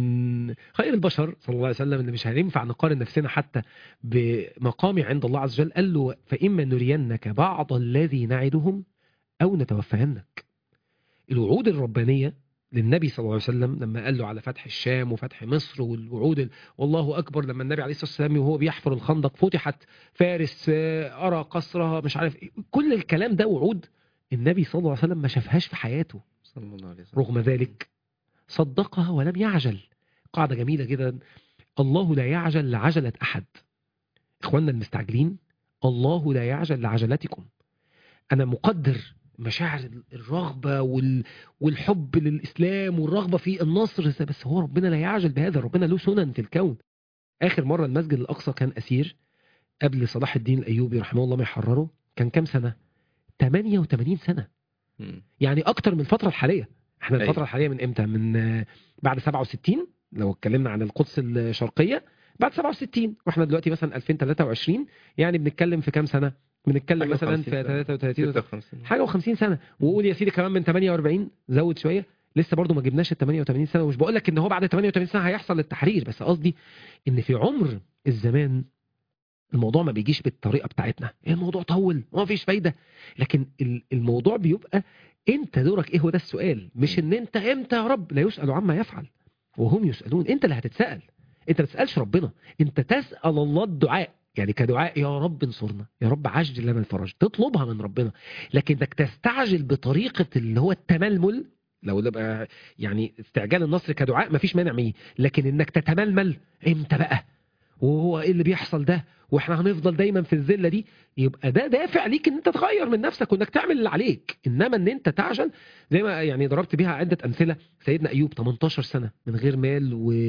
من خير البشر صلى الله عليه وسلم اللي مش هينفع نقارن نفسنا حتى بمقامي عند الله عز وجل قال له فاما نرينك بعض الذي نعدهم او نتوفينك الوعود الربانيه للنبي صلى الله عليه وسلم لما قال له على فتح الشام وفتح مصر والوعود ال- والله اكبر لما النبي عليه الصلاه والسلام وهو بيحفر الخندق فتحت فارس آه، ارى قصرها مش عارف إيه. كل الكلام ده وعود النبي صلى الله عليه وسلم ما شافهاش في حياته صلى الله عليه وسلم رغم ذلك صدقها ولم يعجل قاعدة جميلة جدا الله لا يعجل لعجلة أحد إخواننا المستعجلين الله لا يعجل لعجلتكم أنا مقدر مشاعر الرغبة وال... والحب للإسلام والرغبة في النصر بس هو ربنا لا يعجل بهذا ربنا له سنن في الكون آخر مرة المسجد الأقصى كان أسير قبل صلاح الدين الأيوبي رحمه الله ما يحرره كان كام سنة 88 سنة مم. يعني اكتر من الفتره الحاليه احنا أيوة. الفتره الحاليه من امتى من آه، بعد 67 لو اتكلمنا عن القدس الشرقيه بعد 67 واحنا دلوقتي مثلا 2023 يعني بنتكلم في كام سنه بنتكلم حاجة مثلا وخمسين في سنة. 33 56 حاجه و50 سنه وقول يا سيدي كمان من 48 زود شويه لسه برضو ما جبناش ال 88 سنه ومش بقول لك ان هو بعد 88 سنه هيحصل التحرير بس قصدي ان في عمر الزمان الموضوع ما بيجيش بالطريقه بتاعتنا إيه الموضوع طول وما فيش فايده لكن ال- الموضوع بيبقى انت دورك ايه هو ده السؤال مش ان انت امتى يا رب لا يسال عما يفعل وهم يسالون انت اللي هتتسال انت ما تسالش ربنا انت تسال الله الدعاء يعني كدعاء يا رب انصرنا يا رب عجل لنا الفرج تطلبها من ربنا لكن انك تستعجل بطريقه اللي هو التململ لو ده بقى يعني استعجال النصر كدعاء مفيش مانع منه لكن انك تتململ امتى بقى وهو ايه اللي بيحصل ده واحنا هنفضل دايما في الذله دي يبقى ده دافع ليك ان انت تغير من نفسك وانك تعمل اللي عليك انما ان انت تعجل زي ما يعني ضربت بيها عده امثله سيدنا ايوب 18 سنه من غير مال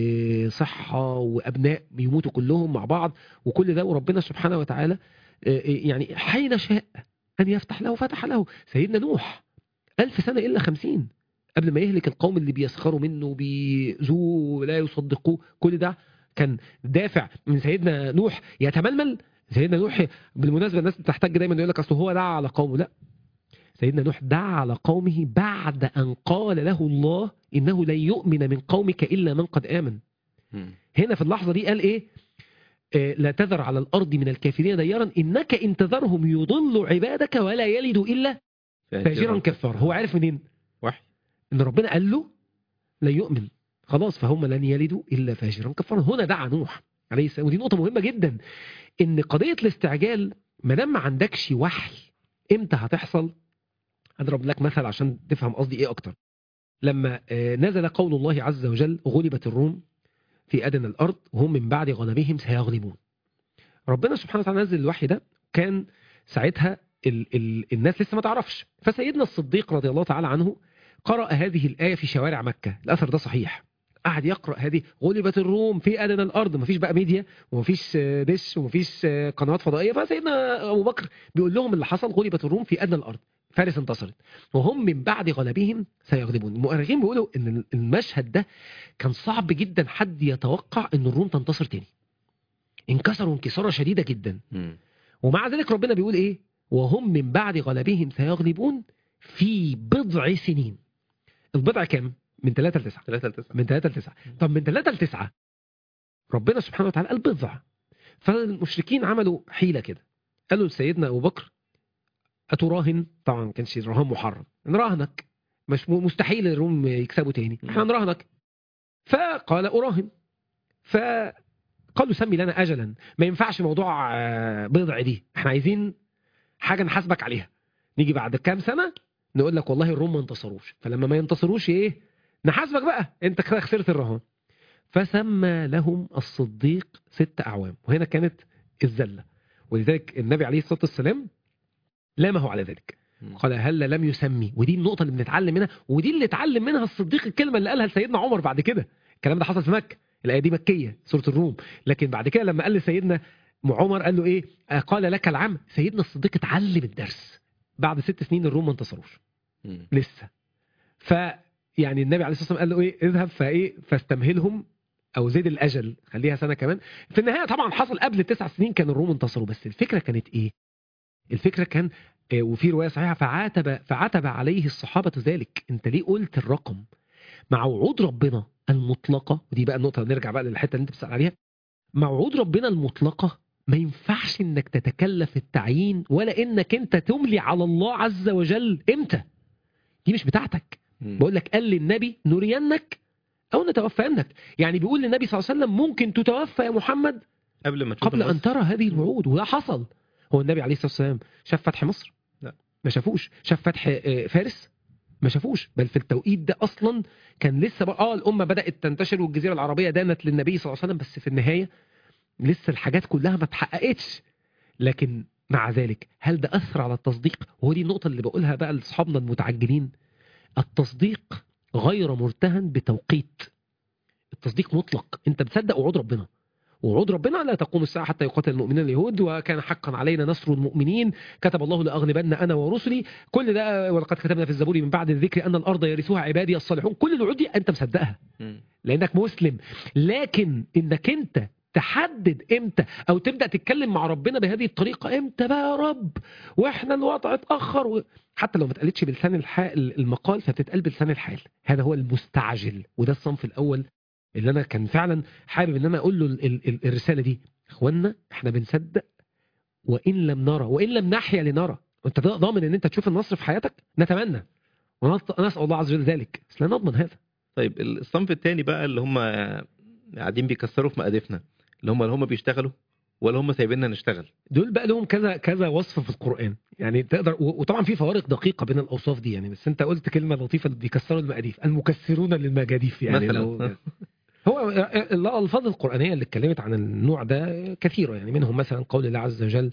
وصحه وابناء بيموتوا كلهم مع بعض وكل ده وربنا سبحانه وتعالى آه، يعني حين شاء ان يفتح له فتح له سيدنا نوح ألف سنه الا خمسين قبل ما يهلك القوم اللي بيسخروا منه بيزوه ولا يصدقوه كل ده كان دافع من سيدنا نوح يتململ سيدنا نوح بالمناسبه الناس بتحتاج دايما يقول لك اصل هو دعا على قومه لا سيدنا نوح دعا على قومه بعد ان قال له الله انه لن يؤمن من قومك الا من قد امن مم. هنا في اللحظه دي قال ايه آه، لا تذر على الارض من الكافرين ديارا انك ان تذرهم يضلوا عبادك ولا يلدوا الا فاجرا كفارا هو عارف منين وحي ان ربنا قال له لا يؤمن خلاص فهم لن يلدوا الا فاجرا كفارا هنا دعا نوح عليه السلام ودي نقطه مهمه جدا ان قضيه الاستعجال ما دام ما عندكش وحي امتى هتحصل اضرب لك مثل عشان تفهم قصدي ايه اكتر لما آه، نزل قول الله عز وجل غلبت الروم في ادنى الارض وهم من بعد غلبهم سيغلبون ربنا سبحانه وتعالى نزل الوحي ده كان ساعتها ال ال الناس لسه ما تعرفش فسيدنا الصديق رضي الله تعالى عنه قرأ هذه الآية في شوارع مكة الأثر ده صحيح قعد يقرأ هذه غلبت الروم في أدنى الأرض مفيش بقى ميديا ومفيش آه، دش ومفيش آه، قنوات فضائية فسيدنا أبو بكر بيقول لهم اللي حصل غلبت الروم في أدنى الأرض فارس انتصرت وهم من بعد غلبهم سيغلبون المؤرخين بيقولوا ان المشهد ده كان صعب جدا حد يتوقع ان الروم تنتصر تاني انكسروا انكسارة شديدة جدا مم. ومع ذلك ربنا بيقول ايه وهم من بعد غلبهم سيغلبون في بضع سنين البضع كام من 3 ل 9 ثلاثة لتسعة من 3 ل 9 طب من 3 ل 9 ربنا سبحانه وتعالى قال بضع فالمشركين عملوا حيلة كده قالوا لسيدنا أبو بكر أتراهن طبعا ما كانش الرهان محرم نراهنك مش مستحيل الروم يكسبوا تاني احنا نراهنك فقال أراهن فقالوا سمي لنا أجلا ما ينفعش موضوع آه، بضع دي احنا عايزين حاجة نحاسبك عليها نيجي بعد كام سنة نقول لك والله الروم ما انتصروش فلما ما ينتصروش ايه نحاسبك بقى انت كده خسرت الرهان فسمى لهم الصديق ست اعوام وهنا كانت الزله ولذلك النبي عليه الصلاه والسلام لامه على ذلك مم. قال هل لم يسمي ودي النقطه اللي بنتعلم منها ودي اللي اتعلم منها الصديق الكلمه اللي قالها لسيدنا عمر بعد كده الكلام ده حصل في مكه الايه دي مكيه سوره الروم لكن بعد كده لما قال لسيدنا عمر قال له ايه آه، قال لك العم سيدنا الصديق اتعلم الدرس بعد ست سنين الروم ما انتصروش مم. لسه ف يعني النبي عليه الصلاه والسلام قال له ايه اذهب فايه فاستمهلهم او زيد الاجل خليها سنه كمان في النهايه طبعا حصل قبل التسع سنين كان الروم انتصروا بس الفكره كانت ايه الفكره كان آه، وفي روايه صحيحه فعاتب فعتب عليه الصحابه ذلك انت ليه قلت الرقم مع وعود ربنا المطلقه ودي بقى النقطه نرجع بقى للحته اللي انت بتسال عليها مع وعود ربنا المطلقه ما ينفعش انك تتكلف التعيين ولا انك انت تملي على الله عز وجل امتى دي مش بتاعتك مم. بقول لك قال للنبي نرينك او نتوفينك يعني بيقول للنبي صلى الله عليه وسلم ممكن تتوفى يا محمد قبل ما تشوف قبل ان النصر. ترى هذه الوعود وده حصل هو النبي عليه الصلاه والسلام شاف فتح مصر لا. ما شافوش شاف فتح آه، فارس ما شافوش بل في التوقيت ده اصلا كان لسه بقى اه الامه بدات تنتشر والجزيره العربيه دانت للنبي صلى الله عليه وسلم بس في النهايه لسه الحاجات كلها ما اتحققتش لكن مع ذلك هل ده اثر على التصديق وهو دي النقطه اللي بقولها بقى لاصحابنا المتعجلين التصديق غير مرتهن بتوقيت التصديق مطلق انت بتصدق وعود ربنا وعود ربنا لا تقوم الساعة حتى يقاتل المؤمنين اليهود وكان حقا علينا نصر المؤمنين كتب الله لأغلبن أنا ورسلي كل ده ولقد كتبنا في الزبور من بعد الذكر أن الأرض يرثوها عبادي الصالحون كل الوعود دي أنت مصدقها مم. لانك مسلم لكن انك انت تحدد امتى او تبدا تتكلم مع ربنا بهذه الطريقه امتى بقى يا رب واحنا الوضع اتاخر و... حتى لو ما اتقالتش بلسان الحال المقال فبتتقال بلسان الحال هذا هو المستعجل وده الصنف الاول اللي انا كان فعلا حابب ان انا اقول له ال- ال- ال- الرساله دي اخوانا احنا بنصدق وان لم نرى وان لم نحيا لنرى وانت ضامن ان انت تشوف النصر في حياتك نتمنى ونسال الله عز وجل ذلك بس لا نضمن هذا طيب الصنف الثاني بقى اللي هم قاعدين بيكسروا في مقادفنا اللي هم اللي هم بيشتغلوا ولا هم سايبيننا نشتغل دول بقى لهم كذا كذا وصف في القرآن يعني تقدر و- وطبعا في فوارق دقيقة بين الأوصاف دي يعني بس أنت قلت كلمة لطيفة بيكسروا المقاديف المكسرون للمجاديف يعني مثلاً. لو هو الألفاظ القرآنية اللي اتكلمت عن النوع ده كثيرة يعني منهم مثلا قول الله عز وجل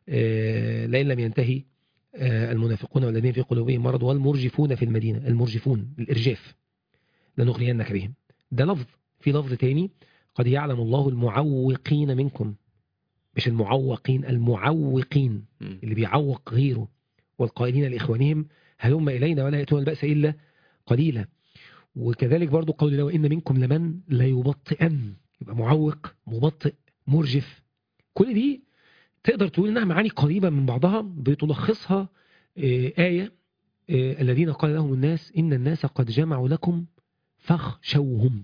آه، لئن لم ينتهي آه، المنافقون والذين في قلوبهم مرض والمرجفون في المدينة المرجفون الإرجاف لنغرينك بهم ده لفظ في لفظ تاني قد يعلم الله المعوقين منكم مش المعوقين المعوقين مم. اللي بيعوق غيره والقائلين لإخوانهم هلم إلينا ولا يأتون البأس إلا قليلا وكذلك برضو قول الله وإن منكم لمن لا يبطئن يبقى معوق مبطئ مرجف كل دي تقدر تقول إنها معاني قريبة من بعضها بتلخصها آه، آية آه، الذين قال لهم الناس إن الناس قد جمعوا لكم فاخشوهم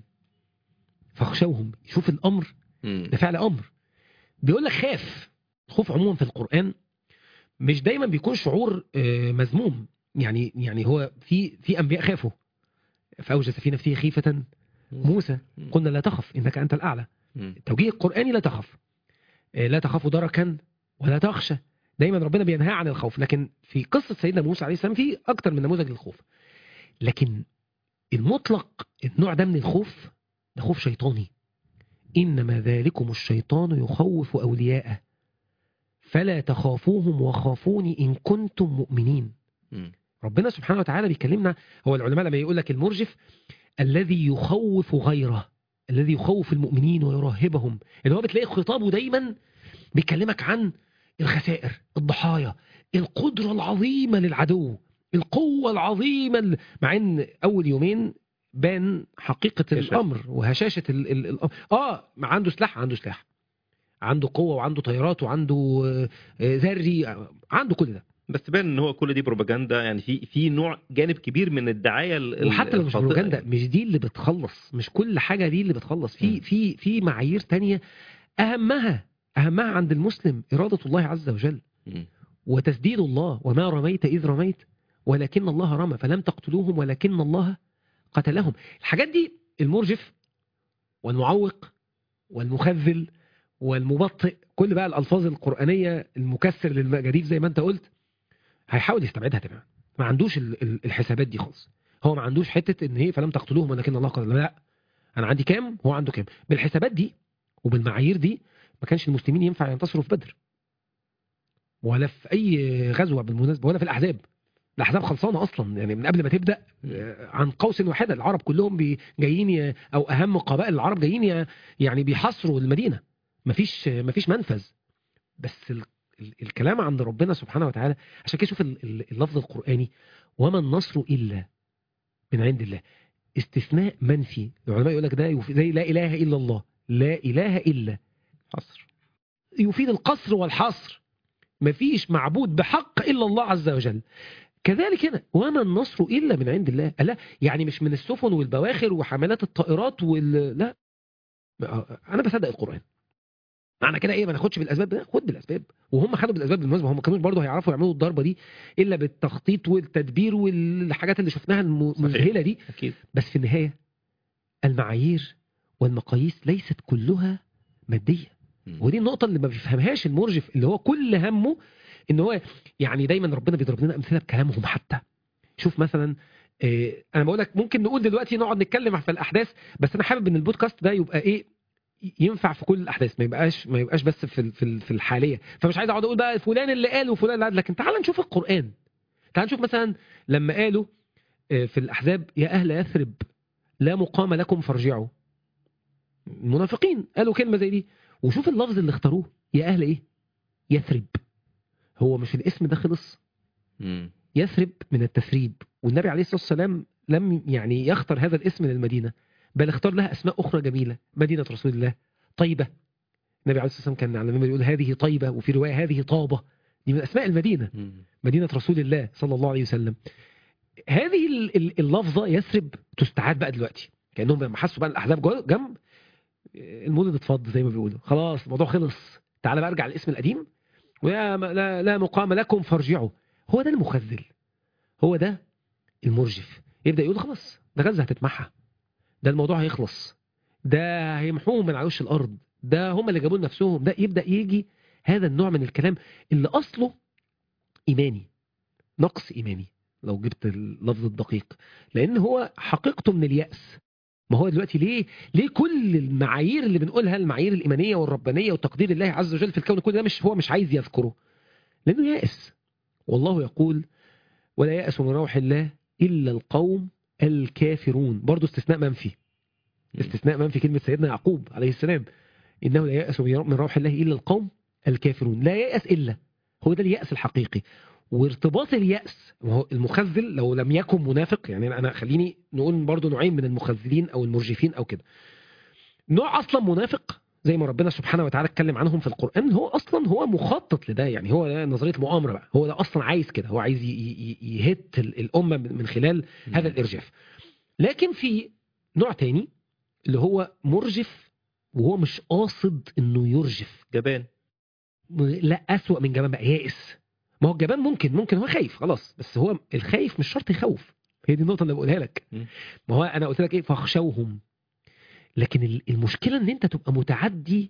فاخشوهم شوف الأمر مم. ده فعل امر بيقول لك خاف الخوف عموما في القران مش دايما بيكون شعور آه، مذموم يعني يعني هو في في انبياء خافوا فاوجس في نفسه خيفه موسى مم. قلنا لا تخف انك انت الاعلى مم. التوجيه القراني لا تخف آه، لا تخافوا دركا ولا تخشى دايما ربنا بينهى عن الخوف لكن في قصه سيدنا موسى عليه السلام في اكتر من نموذج للخوف لكن المطلق النوع ده من الخوف ده خوف شيطاني إنما ذلكم الشيطان يخوف أولياءه فلا تخافوهم وخافوني إن كنتم مؤمنين مم. ربنا سبحانه وتعالى بيكلمنا هو العلماء لما يقول لك المرجف الذي يخوف غيره الذي يخوف المؤمنين ويرهبهم اللي هو بتلاقي خطابه دايما بيكلمك عن الخسائر الضحايا القدرة العظيمة للعدو القوة العظيمة ال- مع ان اول يومين بان حقيقة هشاشة. الامر وهشاشة ال ال ال اه ما عنده سلاح عنده سلاح عنده قوة وعنده طيارات وعنده آه، آه، ذري آه، عنده كل ده بس باين ان هو كل دي بروباجندا يعني في في نوع جانب كبير من الدعايه ال- ال- وحتى لو مش الخاطئة بروباجندا يعني. مش دي اللي بتخلص مش كل حاجه دي اللي بتخلص في مم. في في معايير تانية اهمها اهمها عند المسلم اراده الله عز وجل مم. وتسديد الله وما رميت اذ رميت ولكن الله رمى فلم تقتلوهم ولكن الله قتلهم الحاجات دي المرجف والمعوق والمخذل والمبطئ كل بقى الالفاظ القرانيه المكسر للمجاديف زي ما انت قلت هيحاول يستبعدها تماما ما عندوش ال- ال- الحسابات دي خالص هو ما عندوش حته ان هي فلم تقتلوهم ولكن الله قتل لا انا عندي كام هو عنده كام بالحسابات دي وبالمعايير دي ما كانش المسلمين ينفع ينتصروا في بدر ولا في اي غزوه بالمناسبه ولا في الاحزاب الاحزاب خلصانه اصلا يعني من قبل ما تبدا آه، عن قوس واحده العرب كلهم بي- جايين ي- او اهم قبائل العرب جايين ي- يعني بيحاصروا المدينه مفيش مفيش منفذ بس ال ال الكلام عند ربنا سبحانه وتعالى عشان كده شوف ال- ال- اللفظ القراني وما النصر الا من عند الله استثناء منفي العلماء يقول لك ده يف- زي لا اله الا الله لا اله الا حصر يفيد القصر والحصر مفيش معبود بحق الا الله عز وجل كذلك هنا وما النصر الا من عند الله لا يعني مش من السفن والبواخر وحملات الطائرات وال لا انا بصدق القران معنى كده ايه ما ناخدش بالاسباب لا خد بالاسباب وهم خدوا بالاسباب بالمناسبه هم ما كانوش برضه هيعرفوا يعملوا الضربه دي الا بالتخطيط والتدبير والحاجات اللي شفناها المذهله دي اكيد بس في النهايه المعايير والمقاييس ليست كلها ماديه مم. ودي النقطة اللي ما بيفهمهاش المرجف اللي هو كل همه ان هو يعني دايما ربنا بيضرب لنا امثله بكلامهم حتى شوف مثلا آه، انا بقول لك ممكن نقول دلوقتي نقعد نتكلم في الاحداث بس انا حابب ان البودكاست ده يبقى ايه ينفع في كل الاحداث ما يبقاش ما يبقاش بس في ال- في ال- في الحاليه فمش عايز اقعد اقول بقى فلان اللي قال وفلان اللي قال لكن تعال نشوف القران تعال نشوف مثلا لما قالوا آه، في الاحزاب يا اهل يثرب لا مقام لكم فارجعوا المنافقين قالوا كلمه زي دي وشوف اللفظ اللي اختاروه يا اهل ايه يثرب هو مش الاسم ده خلص مم. يثرب من التثريب والنبي عليه الصلاه والسلام لم يعني يختار هذا الاسم للمدينه بل اختار لها اسماء اخرى جميله مدينه رسول الله طيبه النبي عليه الصلاه والسلام كان على المنبر يقول هذه طيبه وفي روايه هذه طابه دي من اسماء المدينه مم. مدينه رسول الله صلى الله عليه وسلم هذه ال- ال- اللفظه يثرب تستعاد بقى دلوقتي كانهم لما حسوا بقى الاحزاب جو- جنب المولد اتفض زي ما بيقولوا خلاص الموضوع خلص تعالى بقى ارجع الاسم القديم ويا م- لا, لا مقام لكم فارجعوا هو ده المخذل هو ده المرجف يبدا يقول خلاص ده غزه هتتمحى ده الموضوع هيخلص ده هيمحوهم من على وش الارض ده هم اللي جابوا نفسهم ده يبدا يجي هذا النوع من الكلام اللي اصله ايماني نقص ايماني لو جبت اللفظ الدقيق لان هو حقيقته من الياس ما هو دلوقتي ليه ليه كل المعايير اللي بنقولها المعايير الايمانيه والربانيه وتقدير الله عز وجل في الكون كل ده مش هو مش عايز يذكره لانه يائس والله يقول ولا يأس من روح الله الا القوم الكافرون برضه استثناء منفي استثناء منفي كلمه سيدنا يعقوب عليه السلام انه لا يأس من روح الله الا القوم الكافرون لا يأس الا هو ده اليأس الحقيقي وارتباط اليأس وهو المخذل لو لم يكن منافق يعني انا خليني نقول برضو نوعين من المخذلين او المرجفين او كده نوع اصلا منافق زي ما ربنا سبحانه وتعالى اتكلم عنهم في القرآن هو اصلا هو مخطط لده يعني هو ده نظرية مؤامرة بقى هو ده اصلا عايز كده هو عايز ي- ي- ي- يهت ال- الامة من من خلال هذا الارجاف لكن في نوع تاني اللي هو مرجف وهو مش قاصد انه يرجف جبان لا أسوأ من جبان بقى يائس ما هو الجبان ممكن ممكن هو خايف خلاص بس هو الخايف مش شرط يخوف هي دي النقطة اللي بقولها لك مم. ما هو أنا قلت لك إيه فاخشوهم لكن ال- المشكلة إن أنت تبقى متعدي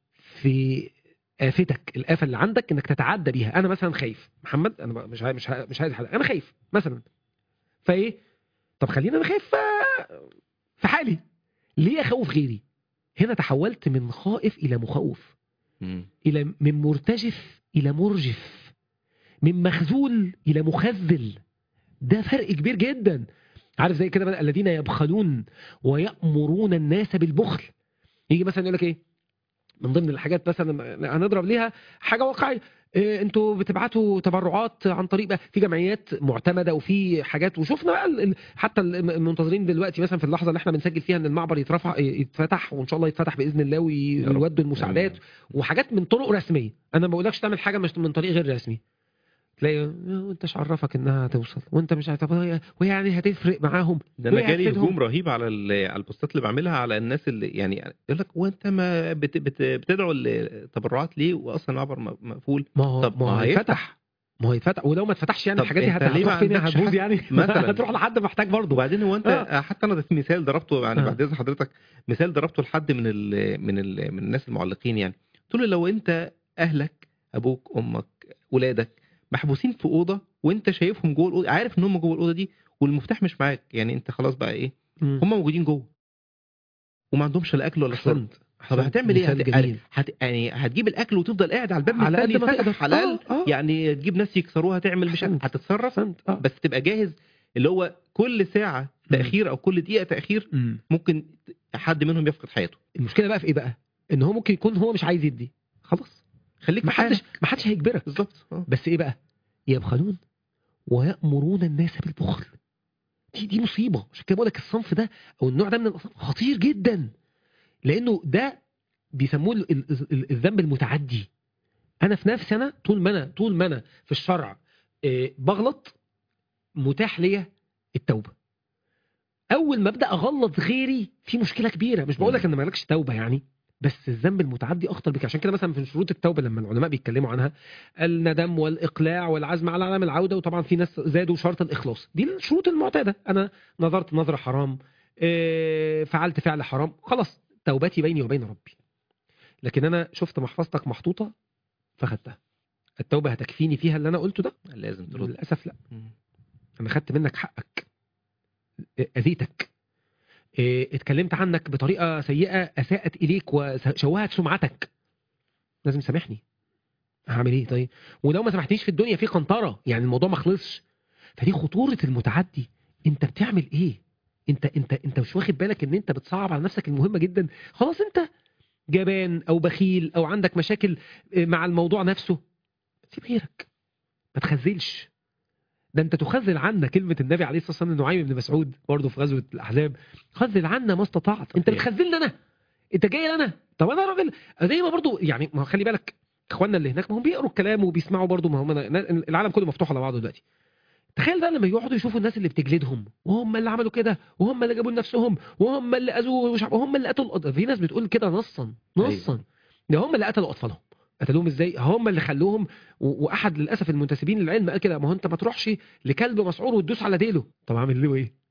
في آفتك الآفة اللي عندك إنك تتعدى بيها أنا مثلا خايف محمد أنا مش عايز مش عايز مش عايز حلقة. أنا خايف مثلا فإيه طب خلينا أنا خايف ف- في حالي ليه أخوف غيري هنا تحولت من خائف إلى مخوف مم. إلى من مرتجف إلى مرجف من مخذول إلى مخذل ده فرق كبير جدا عارف زي كده بقى الذين يبخلون ويأمرون الناس بالبخل يجي مثلا يقول لك ايه من ضمن الحاجات مثلا هنضرب ليها حاجه واقعيه إيه انتوا بتبعتوا تبرعات عن طريق بقى في جمعيات معتمده وفي حاجات وشفنا بقى ال- ال- حتى ال- المنتظرين دلوقتي مثلا في اللحظه اللي احنا بنسجل فيها ان المعبر يترفع يتفتح وان شاء الله يتفتح باذن الله وي- يا رب. ويودوا المساعدات وحاجات من طرق رسميه انا ما بقولكش تعمل حاجه مش من طريق غير رسمي تلاقي وانت مش عرفك انها هتوصل وانت مش عارف طب وهي وهي يعني هتفرق معاهم ده انا وهي جالي هتفيدهم؟ هجوم رهيب على ال- على البوستات اللي بعملها على الناس اللي يعني يقول لك وانت ما بت بت بتدعو التبرعات ليه واصلا معبر م- مقفول ما هو طب ما هو ما هيتفتح ما هو يتفتح ولو ما اتفتحش يعني طب الحاجات دي انت هت- ليه ما هتروح فين عندكش هتبوظ حد- يعني مثلاً. هتروح لحد محتاج برضه وبعدين هو انت آه. حتى انا في مثال ضربته يعني آه. بعد اذن حضرتك مثال ضربته لحد من ال من ال من الناس المعلقين يعني قلت له لو انت اهلك ابوك امك ولادك محبوسين في اوضه وانت شايفهم جوه الاوضه عارف ان هم جوه الاوضه دي والمفتاح مش معاك يعني انت خلاص بقى ايه مم. هم موجودين جوه وما عندهمش لا اكل ولا شرب احسنت طب أحسنت. هتعمل ايه مثال هت... جميل هت... يعني هتجيب الاكل وتفضل قاعد على الباب على مستني قد ما يتفتح تقدر. حلال آه، آه. يعني تجيب ناس يكسروها تعمل مش أحسنت. هتتصرف احسنت اه بس تبقى جاهز اللي هو كل ساعه تاخير او كل دقيقه تاخير مم. ممكن حد منهم يفقد حياته المشكله بقى في ايه بقى ان هو ممكن يكون هو مش عايز يدي خلاص خليك ما في حدش حالك ما حدش هيجبرك بالظبط آه. بس ايه بقى يبخلون ويأمرون الناس بالبخل دي دي مصيبه عشان كده بقول لك الصنف ده او النوع ده من الاصناف خطير جدا لانه ده بيسموه ال- ال- ال- الذنب المتعدي انا في نفسي انا طول ما انا طول ما انا في الشرع آه، بغلط متاح ليا التوبه اول ما ابدا اغلط غيري في مشكله كبيره مش بقول لك ان مالكش توبه يعني بس الذنب المتعدي اخطر بك عشان كده مثلا في شروط التوبه لما العلماء بيتكلموا عنها الندم والاقلاع والعزم على عدم العوده وطبعا في ناس زادوا شرط الاخلاص دي الشروط المعتاده انا نظرت نظره حرام آه، فعلت فعل حرام خلاص توبتي بيني وبين ربي لكن انا شفت محفظتك محطوطه فخدتها التوبه هتكفيني فيها اللي انا قلته ده لازم ترد للاسف لا مم. انا خدت منك حقك اذيتك إيه، اتكلمت عنك بطريقه سيئه اساءت اليك وشوهت سمعتك لازم تسامحني هعمل ايه طيب ولو ما سامحتنيش في الدنيا في قنطره يعني الموضوع ما خلصش فدي خطوره المتعدي انت بتعمل ايه انت انت انت مش واخد بالك ان انت بتصعب على نفسك المهمه جدا خلاص انت جبان او بخيل او عندك مشاكل إيه، مع الموضوع نفسه سيب غيرك ما تخزلش ده انت تخذل عنا كلمه النبي عليه الصلاه والسلام نعيم بن مسعود برضه في غزوه الاحزاب خذل عنا ما استطعت انت صحيح. بتخذلني انا انت جاي لنا طب انا راجل زي ما برضه يعني ما هو خلي بالك اخواننا اللي هناك ما هم بيقروا الكلام وبيسمعوا برضه ما هم العالم كله مفتوح على بعضه دلوقتي تخيل بقى لما يقعدوا يشوفوا الناس اللي بتجلدهم وهم اللي عملوا كده وهم اللي جابوا لنفسهم وهم اللي اذوا ومش عارف- وهم اللي قتلوا الأط- في ناس بتقول كده نصا نصا أيوة. ده هم اللي قتلوا اطفالهم قتلوهم ازاي هم اللي خلوهم و- واحد للاسف المنتسبين للعلم قال كده ما هو انت ما تروحش لكلب مسعور وتدوس على ديله طب اعمل له ايه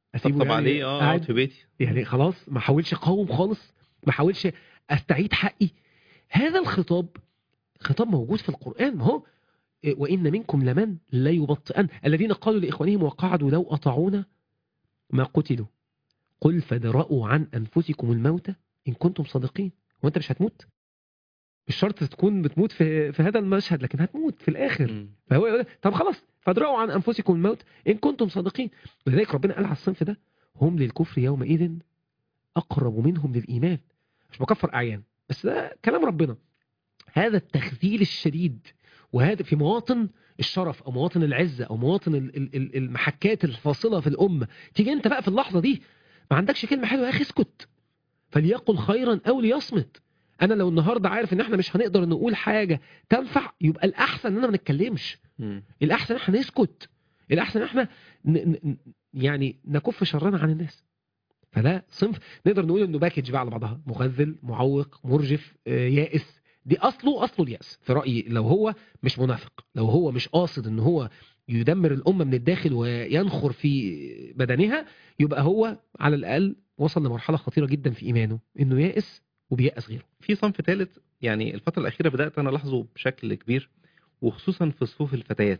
اسيبه طب يعني عليه اه قاعد اقعد في بيتي يعني خلاص ما حاولش اقاوم خالص ما حاولش استعيد حقي هذا الخطاب خطاب موجود في القرآن ما هو إيه، وإن منكم لمن لا يبطئن الذين قالوا لإخوانهم وقعدوا لو أطاعونا ما قتلوا قل فادرأوا عن أنفسكم الموت إن كنتم صادقين وأنت مش هتموت مش شرط تكون بتموت في, في هذا المشهد لكن هتموت في الآخر مم. فهو يقول طب خلاص فادرأوا عن أنفسكم الموت إن كنتم صادقين ولذلك ربنا قال على الصنف ده هم للكفر يومئذ أقرب منهم للإيمان مش بكفر أعيان بس ده كلام ربنا هذا التخذيل الشديد وهذا في مواطن الشرف أو مواطن العزة أو مواطن ال- ال- ال- المحكات الفاصلة في الأمة تيجي أنت بقى في اللحظة دي ما عندكش كلمة حلوة يا أخي اسكت فليقل خيرا أو ليصمت أنا لو النهاردة عارف إن إحنا مش هنقدر نقول حاجة تنفع يبقى الأحسن إننا ما نتكلمش مم. الأحسن إحنا نسكت الأحسن إحنا ن... ن... يعني نكف شرنا عن الناس فده صنف نقدر نقول انه باكج بقى على بعضها مخذل معوق مرجف آه، يائس دي اصله اصله الياس في رايي لو هو مش منافق لو هو مش قاصد ان هو يدمر الامه من الداخل وينخر في بدنها يبقى هو على الاقل وصل لمرحله خطيره جدا في ايمانه انه يائس وبيأس غيره في صنف ثالث يعني الفترة الأخيرة بدأت أنا ألاحظه بشكل كبير وخصوصا في صفوف الفتيات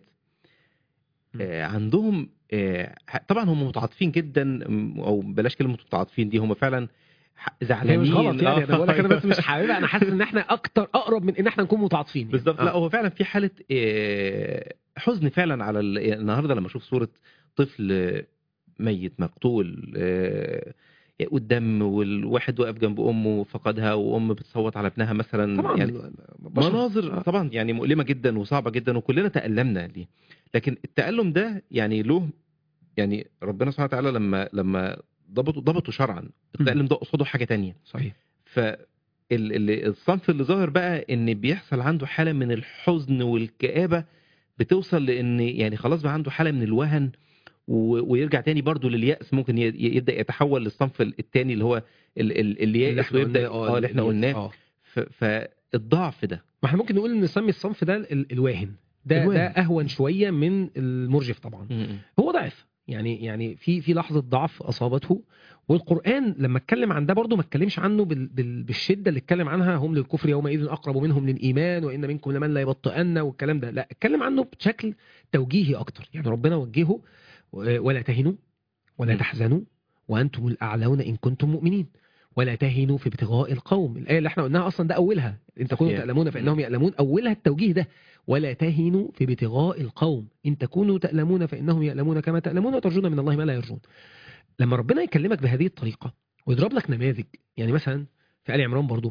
م. آه عندهم آه طبعا هم متعاطفين جدا م- أو بلاش كلمة متعاطفين دي هم فعلا ح- هي زعلانين مش غلط يعني آه، انا بقول لك انا بس مش حاببها انا حاسس ان احنا اكتر اقرب من ان احنا نكون متعاطفين يعني. بالظبط آه. لا هو فعلا في حالة آه، حزن فعلا على ال- النهارده لما اشوف صورة طفل ميت مقتول آه، والدم والواحد واقف جنب امه فقدها وام بتصوت على ابنها مثلا طبعا يعني بشر. مناظر آه. طبعا يعني مؤلمه جدا وصعبه جدا وكلنا تألمنا ليه لكن التألم ده يعني له يعني ربنا سبحانه وتعالى لما لما ضبطه ضبطه شرعا التألم ده قصاده حاجه تانية صحيح ف ال- ال- الصنف اللي ظاهر بقى ان بيحصل عنده حاله من الحزن والكآبه بتوصل لان يعني خلاص بقى عنده حاله من الوهن و- ويرجع تاني برضه لليأس ممكن ي- يبدا يتحول للصنف التاني اللي هو ال- ال- اليائس ويبدا اه اللي احنا قلناه اه ف- فالضعف ده ما احنا ممكن نقول ان نسمي الصنف ده ال- الواهن ده الواهن. ده اهون شويه من المرجف طبعا هو ضعف يعني يعني في في لحظه ضعف اصابته والقران لما اتكلم عن ده برضه ما اتكلمش عنه بال بال بالشده اللي اتكلم عنها هم للكفر يومئذ اقرب منهم للايمان وان منكم لمن لا يبطئن والكلام ده لا اتكلم عنه بشكل توجيهي اكتر يعني ربنا وجهه و- ولا تهنوا ولا م. تحزنوا وانتم الاعلون ان كنتم مؤمنين ولا تهنوا في ابتغاء القوم الايه اللي احنا قلناها اصلا ده اولها ان تكونوا صحيح. تألمون فانهم يألمون اولها التوجيه ده ولا تهنوا في ابتغاء القوم ان تكونوا تألمون فانهم يألمون كما تألمون وترجون من الله ما لا يرجون لما ربنا يكلمك بهذه الطريقه ويضرب لك نماذج يعني مثلا في ال عمران برضو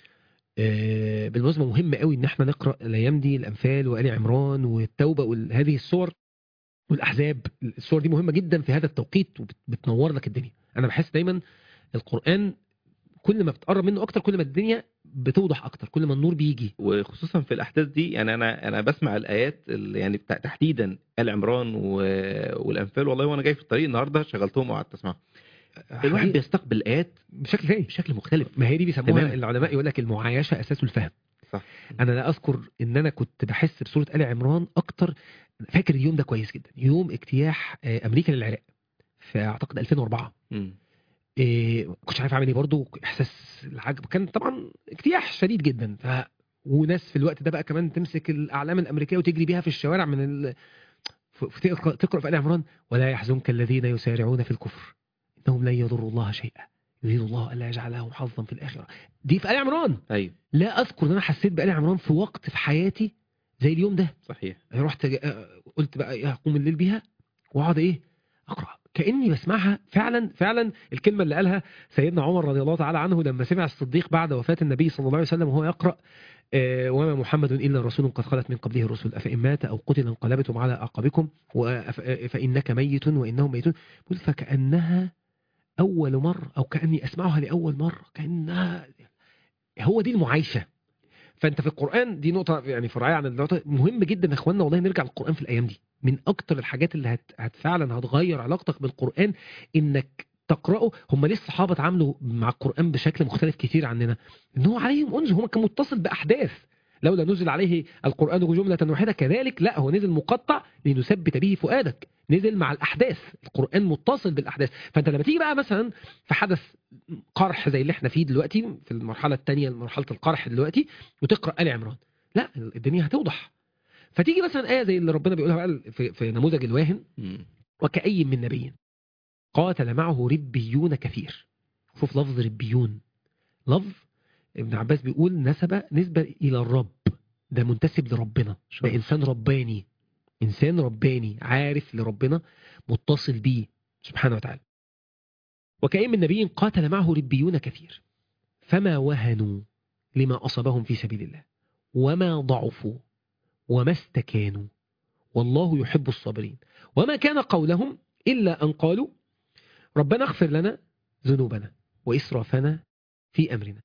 آه، بالمناسبه مهم قوي ان احنا نقرا الايام دي الانفال وال عمران والتوبه وهذه السور والاحزاب السور دي مهمه جدا في هذا التوقيت وبتنور لك الدنيا انا بحس دايما القران كل ما بتقرب منه اكتر كل ما الدنيا بتوضح اكتر كل ما النور بيجي وخصوصا في الاحداث دي يعني انا انا بسمع الايات اللي يعني بتاع تحديدا ال عمران و... والانفال والله وانا جاي في الطريق النهارده شغلتهم وقعدت اسمعهم الواحد حقيقي بيستقبل الايات بشكل تاني بشكل مختلف ما هي دي بيسموها تمام. العلماء يقول لك المعايشه اساس الفهم صح انا لا اذكر ان انا كنت بحس بسوره ال عمران اكتر فاكر اليوم ده كويس جدا يوم اجتياح آه، امريكا للعراق في اعتقد 2004 مم. إيه ما كنتش عارف اعمل ايه برضه احساس العجب كان طبعا اجتياح شديد جدا ف وناس في الوقت ده بقى كمان تمسك الاعلام الامريكيه وتجري بيها في الشوارع من ال... ف- ف- تقرا تقرا في ال عمران ولا يحزنك الذين يسارعون في الكفر انهم لن يضروا الله شيئا يريد الله الا يجعل لهم حظا في الاخره دي في ال عمران ايوه لا اذكر ان انا حسيت بال عمران في وقت في حياتي زي اليوم ده صحيح رحت جا- قلت بقى ايه هقوم الليل بيها واقعد ايه اقرا كاني بسمعها فعلا فعلا الكلمه اللي قالها سيدنا عمر رضي الله تعالى عنه لما سمع الصديق بعد وفاه النبي صلى الله عليه وسلم وهو يقرا آه، وما محمد الا رسول قد خلت من قبله الرسل افان مات او قتل انقلبتم على اعقابكم وأف- فانك ميت وانهم ميتون يقول فكانها اول مره او كاني اسمعها لاول مره كانها هو دي المعايشه فانت في القران دي نقطه يعني فرعيه عن النقطه مهم جدا يا اخواننا والله نرجع للقران في الايام دي من اكتر الحاجات اللي هت, هت فعلا هتغير علاقتك بالقران انك تقراه هم ليه الصحابه اتعاملوا مع القران بشكل مختلف كتير عننا ان هو عليهم انزل هو كان متصل باحداث لولا نزل عليه القران جمله واحده كذلك لا هو نزل مقطع لنثبت به فؤادك نزل مع الاحداث القران متصل بالاحداث فانت لما تيجي بقى مثلا في حدث قرح زي اللي احنا فيه دلوقتي في المرحله الثانيه مرحله القرح دلوقتي وتقرا ال عمران لا الدنيا هتوضح فتيجي مثلا ايه زي اللي ربنا بيقولها بقى في, في نموذج الواهن مم. وكأي من نبي قاتل معه ربيون كثير شوف لفظ ربيون لفظ ابن عباس بيقول نسب نسبة إلى الرب ده منتسب لربنا شرف. ده إنسان رباني إنسان رباني عارف لربنا متصل بيه سبحانه وتعالى وكأي من نبي قاتل معه ربيون كثير فما وهنوا لما أصابهم في سبيل الله وما ضعفوا وما استكانوا والله يحب الصابرين وما كان قولهم إلا أن قالوا ربنا اغفر لنا ذنوبنا وإسرافنا في أمرنا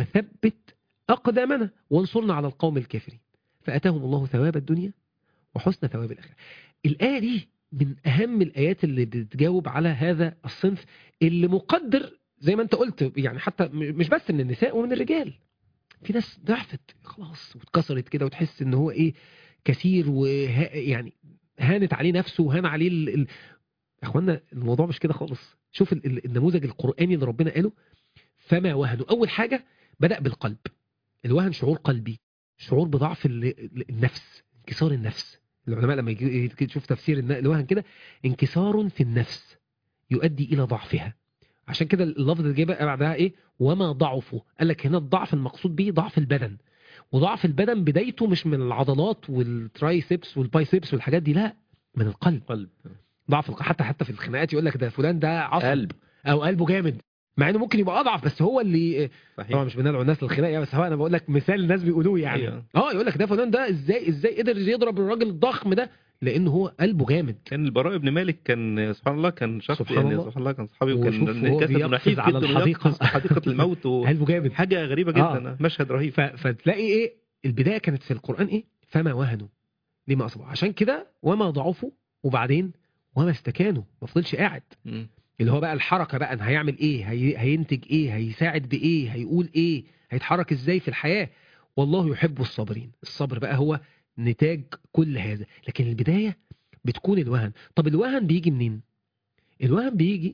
وثبت أقدامنا وانصرنا على القوم الكافرين فأتاهم الله ثواب الدنيا وحسن ثواب الآخرة الآية دي من أهم الآيات اللي بتجاوب على هذا الصنف اللي مقدر زي ما أنت قلت يعني حتى م- مش بس من النساء ومن الرجال في ناس ضعفت خلاص واتكسرت كده وتحس ان هو ايه كثير وها يعني هانت عليه نفسه وهان عليه ال... ال... يا اخوانا الموضوع مش كده خالص شوف ال... ال- النموذج القرآني اللي ربنا قاله فما وهنوا أول حاجة بدأ بالقلب الوهن شعور قلبي شعور بضعف ال... ال- النفس انكسار النفس العلماء لما يجي يجي تشوف تفسير الن- الوهن كده انكسار في النفس يؤدي إلى ضعفها عشان كده اللفظ اللي جاي بقى بعدها ايه وما ضعفوا قال لك هنا الضعف المقصود به ضعف البدن وضعف البدن بدايته مش من العضلات والترايسبس والبايسبس والحاجات دي لا من القلب قلب ضعف الق- حتى حتى في الخناقات يقول لك ده فلان ده عصب قلب او قلبه جامد مع انه ممكن يبقى اضعف بس هو اللي طبعا صحيح مش بندعو الناس للخناق يعني، بس هو انا بقول لك مثال الناس بيقولوه يعني أيوة. اه يقول لك ده فلان ده ازاي ازاي قدر يضرب الراجل الضخم ده لان هو قلبه جامد كان البراء بن مالك كان سبحان الله كان شخص سبحان يعني الله. سبحان الله كان صحابي وشوف وكان وهو جسد بيقفز نحيف على جدا الحديقة. ويقفز في حديقة الموت قلبه جامد وحاجة غريبة جدا مشهد رهيب ف... فتلاقي ايه البدايه كانت في القران ايه فما وهنوا لما اصابوا عشان كده وما ضعفوا وبعدين وما استكانوا ما فضلش قاعد مم. اللي هو بقى الحركه بقى ان هيعمل ايه هي... هينتج ايه هيساعد بايه هيقول ايه هيتحرك ازاي في الحياه والله يحب الصابرين الصبر بقى هو نتاج كل هذا لكن البدايه بتكون الوهن طب الوهن بيجي منين الوهن بيجي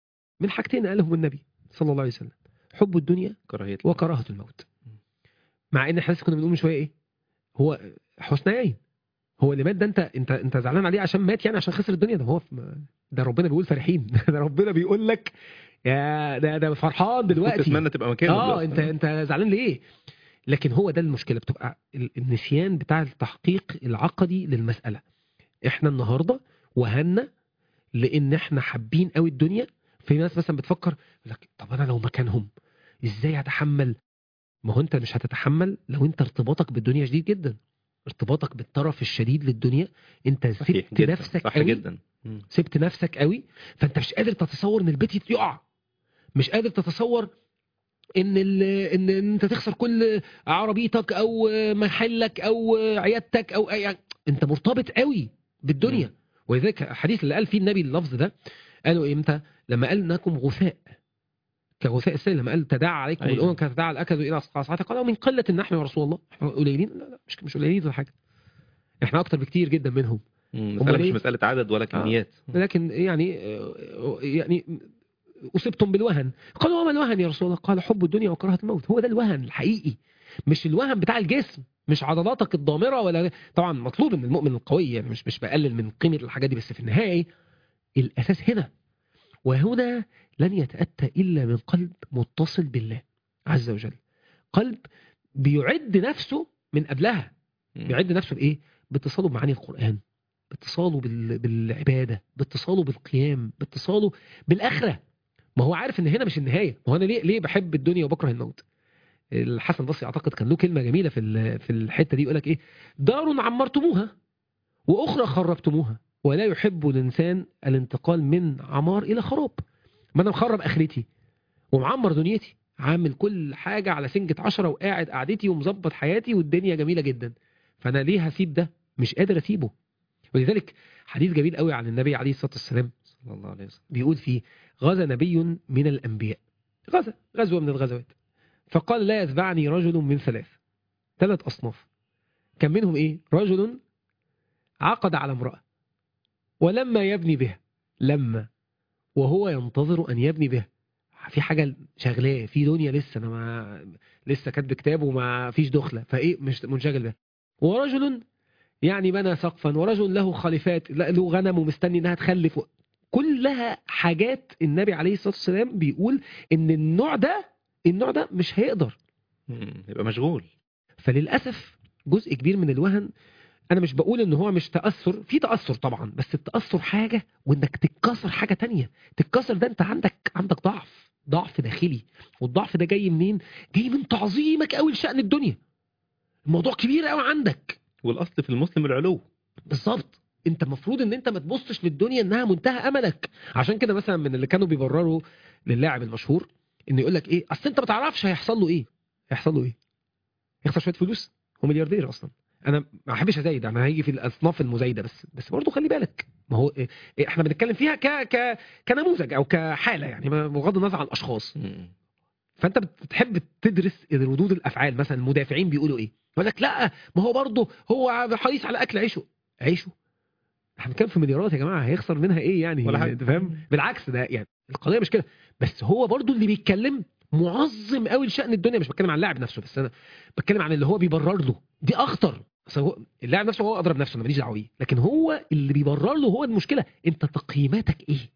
من حاجتين قالهم النبي صلى الله عليه وسلم حب الدنيا كراهية وكراهه الموت مع ان احنا لسه كنا بنقول من شويه ايه هو حسنيين هو اللي مات ده انت انت انت زعلان عليه عشان مات يعني عشان خسر الدنيا ده هو في ده ربنا بيقول فرحين ده ربنا بيقول لك يا ده ده فرحان دلوقتي تتمنى تبقى مكانه اه دلوقتي. انت انت زعلان ليه لكن هو ده المشكله بتبقى ال- النسيان بتاع التحقيق العقدي للمساله احنا النهارده وهنا لان احنا حابين قوي الدنيا في ناس مثلا بتفكر يقول لك طب انا لو مكانهم ازاي هتحمل ما هو انت مش هتتحمل لو انت ارتباطك بالدنيا شديد جدا ارتباطك بالطرف الشديد للدنيا انت صحيح سبت جدا نفسك صح قوي جدا مم. سبت نفسك قوي فانت مش قادر تتصور ان البيت يقع مش قادر تتصور ان ال... ان إن انت تخسر كل عربيتك او محلك او عيادتك او أي... انت مرتبط قوي بالدنيا مم. ولذلك الحديث اللي قال فيه النبي اللفظ ده قالوا امتى لما قال انكم غثاء كغثاء السيل لما قال تداعى عليكم أيوة. الامم كتداعى الاكل الى قاصعتها قالوا من قله نحن يا رسول الله احنا قليلين لا لا مش مش قليلين ولا حاجه احنا اكتر بكتير جدا منهم مم. أمال مسألة مش إيه؟ مسألة عدد ولا كميات لكن يعني يعني أصبتم بالوهن قالوا وما الوهن يا رسول الله قال حب الدنيا وكراهة الموت هو ده الوهن الحقيقي مش الوهن بتاع الجسم مش عضلاتك الضامرة ولا طبعا مطلوب ان المؤمن القوي يعني مش مش بقلل من قيمة الحاجات دي بس في النهاية الأساس هنا وهنا لن يتأتى إلا من قلب متصل بالله عز وجل قلب بيعد نفسه من قبلها مم. بيعد نفسه بإيه؟ باتصاله بمعاني القرآن باتصاله بال... بالعبادة باتصاله بالقيام باتصاله بالآخرة ما هو عارف ان هنا مش النهاية ما هو انا ليه ليه بحب الدنيا وبكره الموت الحسن البصري اعتقد كان له كلمة جميلة في ال- في الحتة دي يقول لك ايه دار عمرتموها واخرى خربتموها ولا يحب الانسان الانتقال من عمار الى خراب ما انا مخرب اخرتي ومعمر دنيتي عامل كل حاجة على سنجة عشرة وقاعد قعدتي ومظبط حياتي والدنيا جميلة جدا فانا ليه هسيب ده مش قادر اسيبه ولذلك حديث جميل قوي عن النبي عليه الصلاة والسلام صلى الله عليه وسلم بيقول فيه غزا نبي من الأنبياء غزا غزوة من الغزوات فقال لا يتبعني رجل من ثلاث ثلاث أصناف كان منهم إيه رجل عقد على امرأة ولما يبني بها لما وهو ينتظر ان يبني بها في حاجه شغلاه في دنيا لسه انا ما لسه كاتب كتاب وما فيش دخله فايه مش منشغل بها ورجل يعني بنى سقفا ورجل له خليفات لا- له غنم ومستني انها تخلف كلها حاجات النبي عليه الصلاه والسلام بيقول ان النوع ده النوع ده مش هيقدر مم. يبقى مشغول فللاسف جزء كبير من الوهن انا مش بقول ان هو مش تاثر في تاثر طبعا بس التاثر حاجه وانك تتكسر حاجه تانية تتكسر ده انت عندك عندك ضعف ضعف داخلي والضعف ده جاي منين جاي من تعظيمك قوي لشان الدنيا الموضوع كبير قوي عندك والاصل في المسلم العلو بالظبط انت المفروض ان انت ما تبصش للدنيا انها منتهى املك عشان كده مثلا من اللي كانوا بيبرروا للاعب المشهور انه يقول لك ايه اصل انت ما تعرفش هيحصل له ايه هيحصل له ايه يخسر شويه فلوس هو ملياردير اصلا انا ما احبش ازايد انا هيجي في الاصناف المزايده بس بس برضه خلي بالك ما هو إيه إيه احنا بنتكلم فيها ك ك كنموذج او كحاله يعني ما- بغض النظر عن الاشخاص مم. فانت بتحب تدرس ردود الافعال مثلا المدافعين بيقولوا ايه يقول لك لا ما هو برضه هو حريص على اكل عيشه عيشه احنا بنتكلم في مليارات يا جماعه هيخسر منها ايه يعني ولا حاجة. انت فاهم بالعكس ده يعني القضيه مش كده بس هو برضه اللي بيتكلم معظم قوي لشان الدنيا مش بتكلم عن اللاعب نفسه بس انا بتكلم عن اللي هو بيبرر له دي اخطر أصل هو اللاعب نفسه هو اضرب نفسه انا ماليش دعوه بيه لكن هو اللي بيبرر له هو المشكله انت تقييماتك ايه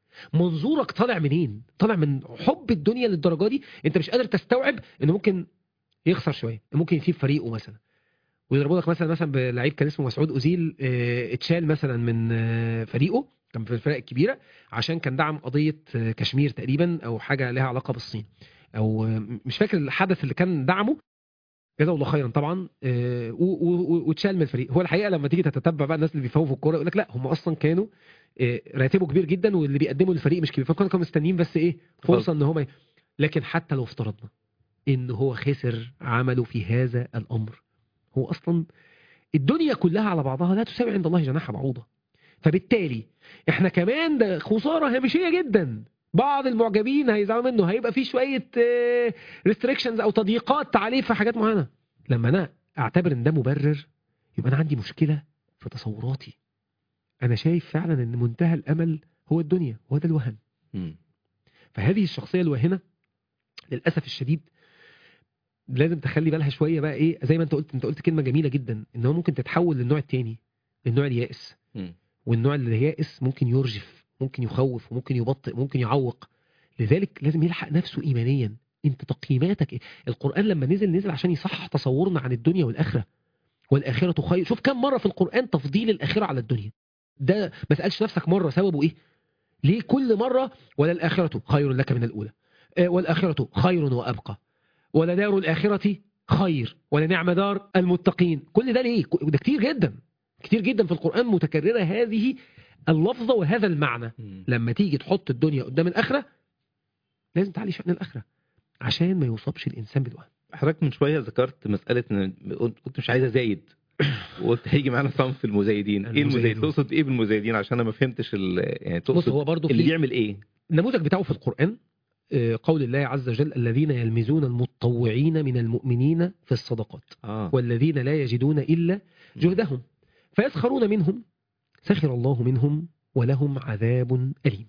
منظورك طالع منين طالع من حب الدنيا للدرجه دي انت مش قادر تستوعب انه ممكن يخسر شويه ممكن يسيب فريقه مثلا ويضربوا لك مثلا مثلا بلعيب كان اسمه مسعود اوزيل اه، اتشال مثلا من اه، فريقه كان في الفرق الكبيره عشان كان دعم قضيه اه، كشمير تقريبا او حاجه لها علاقه بالصين او اه، مش فاكر الحدث اللي كان دعمه جزاه الله خيرا طبعا اه، و- و- و- واتشال من الفريق هو الحقيقه لما تيجي تتتبع بقى الناس اللي بيفوقوا في الكوره يقول لك لا هم اصلا كانوا اه، راتبه كبير جدا واللي بيقدموا للفريق مش كبير فكانوا كانوا مستنيين بس ايه فرصه ان هم ي- لكن حتى لو افترضنا ان هو خسر عمله في هذا الامر هو اصلا الدنيا كلها على بعضها لا تساوي عند الله جناح بعوضه فبالتالي احنا كمان ده خساره هامشيه جدا بعض المعجبين هيزعلوا منه هيبقى في شويه ريستريكشنز او تضييقات عليه في حاجات معينه لما انا اعتبر ان ده مبرر يبقى انا عندي مشكله في تصوراتي انا شايف فعلا ان منتهى الامل هو الدنيا وهو ده الوهن مم. فهذه الشخصيه الواهنه للاسف الشديد لازم تخلي بالها شويه بقى ايه زي ما انت قلت انت قلت كلمه جميله جدا ان هو ممكن تتحول للنوع التاني للنوع اليائس مم. والنوع اللي يائس ممكن يرجف ممكن يخوف وممكن يبطئ ممكن يعوق لذلك لازم يلحق نفسه ايمانيا انت تقييماتك ايه القران لما نزل نزل عشان يصحح تصورنا عن الدنيا والاخره والاخره خير شوف كم مره في القران تفضيل الاخره على الدنيا ده ما تسالش نفسك مره سببه ايه ليه كل مره ولا الاخره خير لك من الاولى آه، والاخره خير وابقى ولدار الاخره خير ولنعم دار المتقين كل ده ليه ده كتير جدا كتير جدا في القران متكرره هذه اللفظه وهذا المعنى مم. لما تيجي تحط الدنيا قدام الاخره لازم تعلي شأن الاخره عشان ما يصابش الانسان بالوهم حضرتك من شويه ذكرت مساله ان قلت قلت مش عايز ازايد وقلت هيجي معانا صنف المزايدين ايه المزايد المزايدون. تقصد ايه بالمزايدين عشان انا ما فهمتش ال... يعني بص تقصد هو برضه اللي في بيعمل ايه النموذج بتاعه في القرآن آه، قول الله عز وجل الذين يلمزون المتطوعين من المؤمنين في الصدقات اه والذين لا يجدون إلا جهدهم فيسخرون منهم سخر الله منهم ولهم عذاب أليم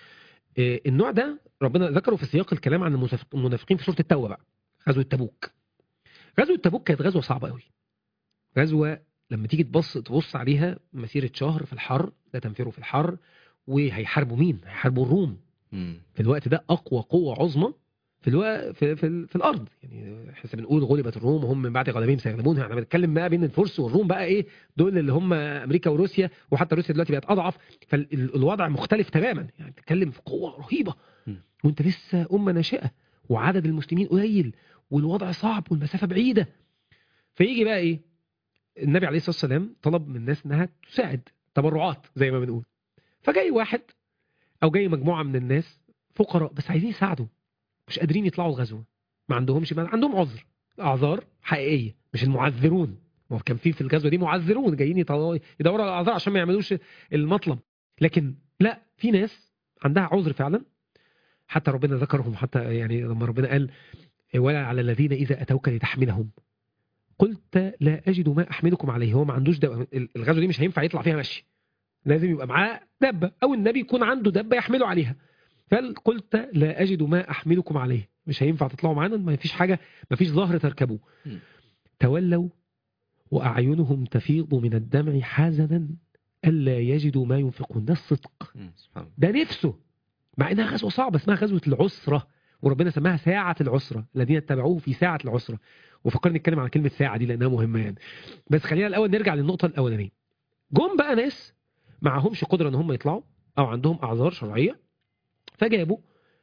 آه، النوع ده ربنا ذكره في سياق الكلام عن المنافق- المنافقين في سورة التوبة بقى غزوة تبوك غزوة تبوك كانت غزوة صعبة قوي غزوة لما تيجي تبص تبص عليها مسيرة شهر في الحر لا تنفروا في الحر وهيحاربوا مين؟ هيحاربوا الروم مم. في الوقت ده اقوى قوه عظمى في الو... في, في, ال- في الارض يعني احنا بنقول غلبت الروم وهم من بعد غلبهم سيغلبونها احنا بنتكلم بقى بين الفرس والروم بقى ايه دول اللي هم امريكا وروسيا وحتى روسيا دلوقتي بقت اضعف فالوضع مختلف تماما يعني بتتكلم في قوه رهيبه م. وانت لسه امه ناشئه وعدد المسلمين قليل والوضع صعب والمسافه بعيده فيجي بقى ايه النبي عليه الصلاه والسلام طلب من الناس انها تساعد تبرعات زي ما بنقول فجاي واحد او جاي مجموعه من الناس فقراء بس عايزين يساعدوا مش قادرين يطلعوا الغزوه ما عندهمش مال عندهم عذر اعذار حقيقيه مش المعذرون ما هو كان في في الغزوه دي معذرون جايين يطلعوا- يدوروا على الاعذار عشان ما يعملوش المطلب لكن لا في ناس عندها عذر فعلا حتى ربنا ذكرهم حتى يعني لما ربنا قال ولا على الذين اذا اتوك لتحملهم قلت لا اجد ما احملكم عليه هو ما عندوش ده الغزوه دي مش هينفع يطلع فيها مشي لازم يبقى معاه دبه او النبي يكون عنده دبه يحمله عليها قال قلت لا اجد ما احملكم عليه مش هينفع تطلعوا معانا ما فيش حاجه ما فيش ظهر تركبوه م. تولوا واعينهم تفيض من الدمع حزنا الا يجدوا ما ينفقون ده الصدق مم. سبحان الله ده نفسه مع انها غزوه صعبه اسمها غزوه العسره وربنا سماها ساعه العسره الذين اتبعوه في ساعه العسره وفكرني نتكلم عن كلمه ساعه دي لانها مهمه يعني بس خلينا الاول نرجع للنقطه الاولانيه جم بقى ناس معهمش قدره ان هم يطلعوا او عندهم اعذار شرعيه فجابوا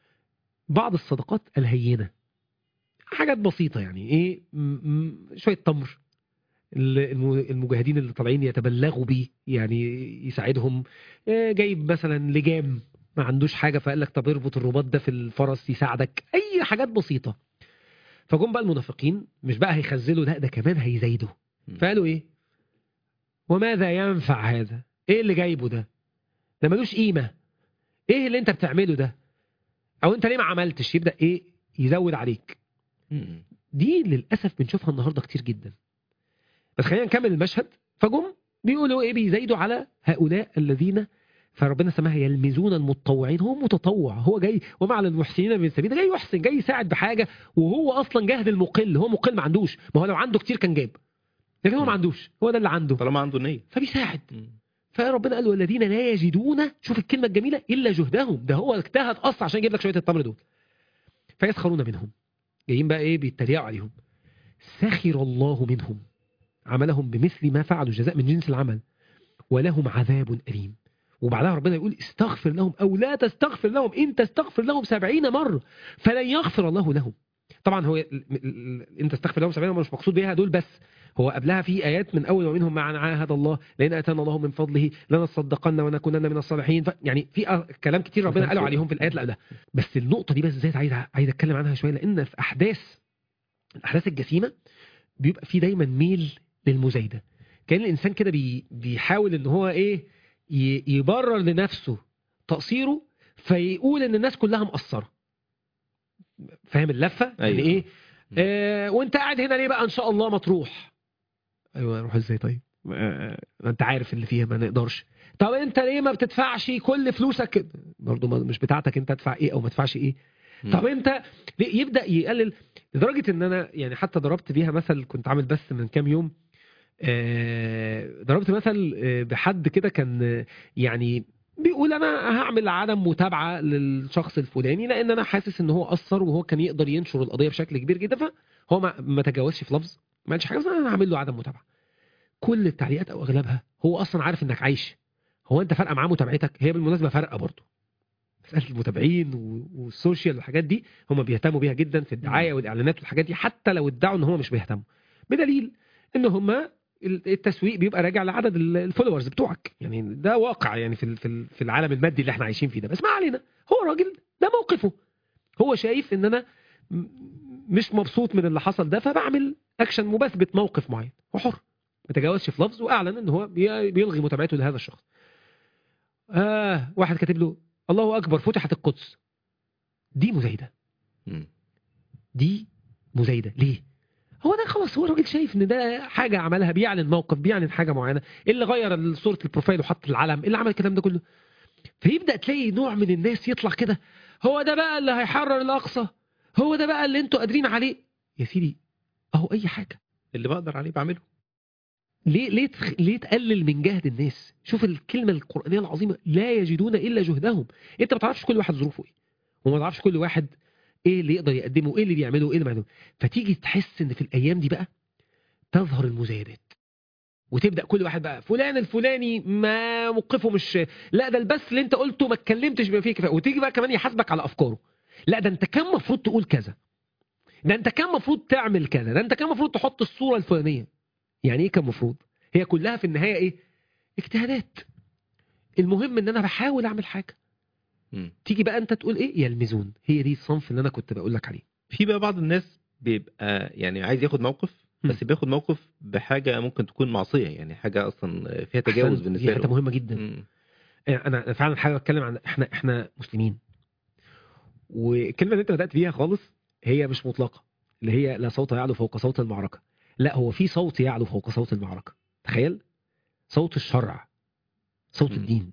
بعض الصدقات الهينه حاجات بسيطه يعني ايه م- م- شويه تمر الم- المجاهدين اللي طالعين يتبلغوا بيه يعني يساعدهم آه، جايب مثلا لجام ما عندوش حاجه فقال لك طب اربط الرباط ده في الفرس يساعدك اي حاجات بسيطه فجم بقى المنافقين مش بقى هيخزلوا لا ده كمان هيزايدوا م. فقالوا ايه وماذا ينفع هذا ايه اللي جايبه ده ده ملوش قيمه ايه اللي انت بتعمله ده او انت ليه ما عملتش يبدا ايه يزود عليك مم. دي للاسف بنشوفها النهارده كتير جدا بس خلينا نكمل المشهد فجم بيقولوا ايه بيزايدوا على هؤلاء الذين فربنا سماها يلمزون المتطوعين هو متطوع هو جاي وما على المحسنين من سبيل جاي يحسن جاي يساعد بحاجه وهو اصلا جاهد المقل هو مقل ما عندوش ما هو لو عنده كتير كان جاب لكن هو ما عندوش هو ده اللي عنده طالما عنده نيه فبيساعد مم. فربنا قال والذين لا يجدون شوف الكلمه الجميله الا جهدهم ده هو اجتهد اصلا عشان يجيب لك شويه التمر دول فيسخرون منهم جايين بقى ايه بيتريقوا عليهم سخر الله منهم عملهم بمثل ما فعلوا جزاء من جنس العمل ولهم عذاب أليم وبعدها ربنا يقول استغفر لهم أو لا تستغفر لهم إن تستغفر لهم سبعين مرة فلن يغفر الله لهم طبعا هو ال- ال- ال- إن تستغفر لهم سبعين مرة مش مقصود بيها دول بس هو قبلها في آيات من أول ومنهم مع عاهد الله لئن أتانا الله من فضله لنصدقن ونكونن من الصالحين ف... يعني في أ- كلام كتير ربنا قالوا عليهم في الآيات اللي قبلها بس النقطة دي بس ازاي عايز عايز أتكلم عنها شوية لأن في أحداث الأحداث الجسيمة بيبقى في دايما ميل للمزايدة كان الإنسان كده بي بيحاول إن هو إيه ي- يبرر لنفسه تقصيره فيقول إن الناس كلها مقصرة فاهم اللفة؟ أيوة. يعني إيه؟ آه وأنت قاعد هنا ليه بقى إن شاء الله ما تروح؟ أيوه أروح إزاي طيب؟ آه أنت عارف اللي فيها ما نقدرش طب أنت ليه ما بتدفعش كل فلوسك كده؟ برضه ما- مش بتاعتك أنت تدفع إيه أو ما تدفعش إيه؟ مم. طب انت ليه- يبدا يقلل لدرجه ان انا يعني حتى ضربت بيها مثل كنت عامل بس من كام يوم آه، ضربت مثل آه، بحد كده كان آه، يعني بيقول انا هعمل عدم متابعه للشخص الفلاني لان انا حاسس ان هو قصر وهو كان يقدر ينشر القضيه بشكل كبير جدا فهو ما, ما تجاوزش في لفظ ما قالش حاجه بس انا هعمل له عدم متابعه كل التعليقات او اغلبها هو اصلا عارف انك عايش هو انت فارقه معاه متابعتك هي بالمناسبه فارقه برضه مساله المتابعين و- والسوشيال والحاجات دي هم بيهتموا بيها جدا في الدعايه والاعلانات والحاجات دي حتى لو ادعوا ان هم مش بيهتموا بدليل ان هم التسويق بيبقى راجع لعدد ال- الفولورز بتوعك يعني ده واقع يعني في ال- في ال- في العالم المادي اللي احنا عايشين فيه ده بس ما علينا هو راجل ده موقفه هو شايف ان انا م- مش مبسوط من اللي حصل ده فبعمل اكشن مبثبت موقف معين هو حر ما تجاوزش في لفظ واعلن ان هو بي- بيلغي متابعته لهذا الشخص اه واحد كاتب له الله اكبر فتحت القدس دي مزايده مم. دي مزايده ليه هو ده خلاص هو الراجل شايف ان ده حاجه عملها بيعلن موقف بيعلن حاجه معينه اللي غير صوره البروفايل وحط العلم اللي عمل الكلام ده كله فيبدا تلاقي نوع من الناس يطلع كده هو ده بقى اللي هيحرر الاقصى هو ده بقى اللي انتوا قادرين عليه يا سيدي اهو اي حاجه اللي بقدر عليه بعمله ليه ليه تخ... ليه تقلل من جهد الناس شوف الكلمه القرانيه العظيمه لا يجدون الا جهدهم انت ما تعرفش كل واحد ظروفه ايه وما تعرفش كل واحد ايه اللي يقدر يقدمه ايه اللي بيعمله ايه اللي ما يعمله فتيجي تحس ان في الايام دي بقى تظهر المزايدات وتبدا كل واحد بقى فلان الفلاني ما موقفه مش لا ده البث اللي انت قلته ما اتكلمتش بما فيه كفايه وتيجي بقى كمان يحاسبك على افكاره لا ده انت كان مفروض تقول كذا ده انت كان مفروض تعمل كذا ده انت كان مفروض تحط الصوره الفلانيه يعني ايه كان مفروض هي كلها في النهايه ايه اجتهادات المهم ان انا بحاول اعمل حاجه مم. تيجي بقى انت تقول ايه يلمزون هي دي الصنف اللي انا كنت بقول لك عليه في بقى بعض الناس بيبقى يعني عايز ياخد موقف مم. بس بياخد موقف بحاجه ممكن تكون معصيه يعني حاجه اصلا فيها تجاوز أحسنت. بالنسبه دي حته له مهمه جدا مم. انا أنا فعلا حابب اتكلم عن احنا احنا مسلمين والكلمه اللي انت بدات بيها خالص هي مش مطلقه اللي هي لا صوت يعلو فوق صوت المعركه لا هو في صوت يعلو فوق صوت المعركه تخيل صوت الشرع صوت مم. الدين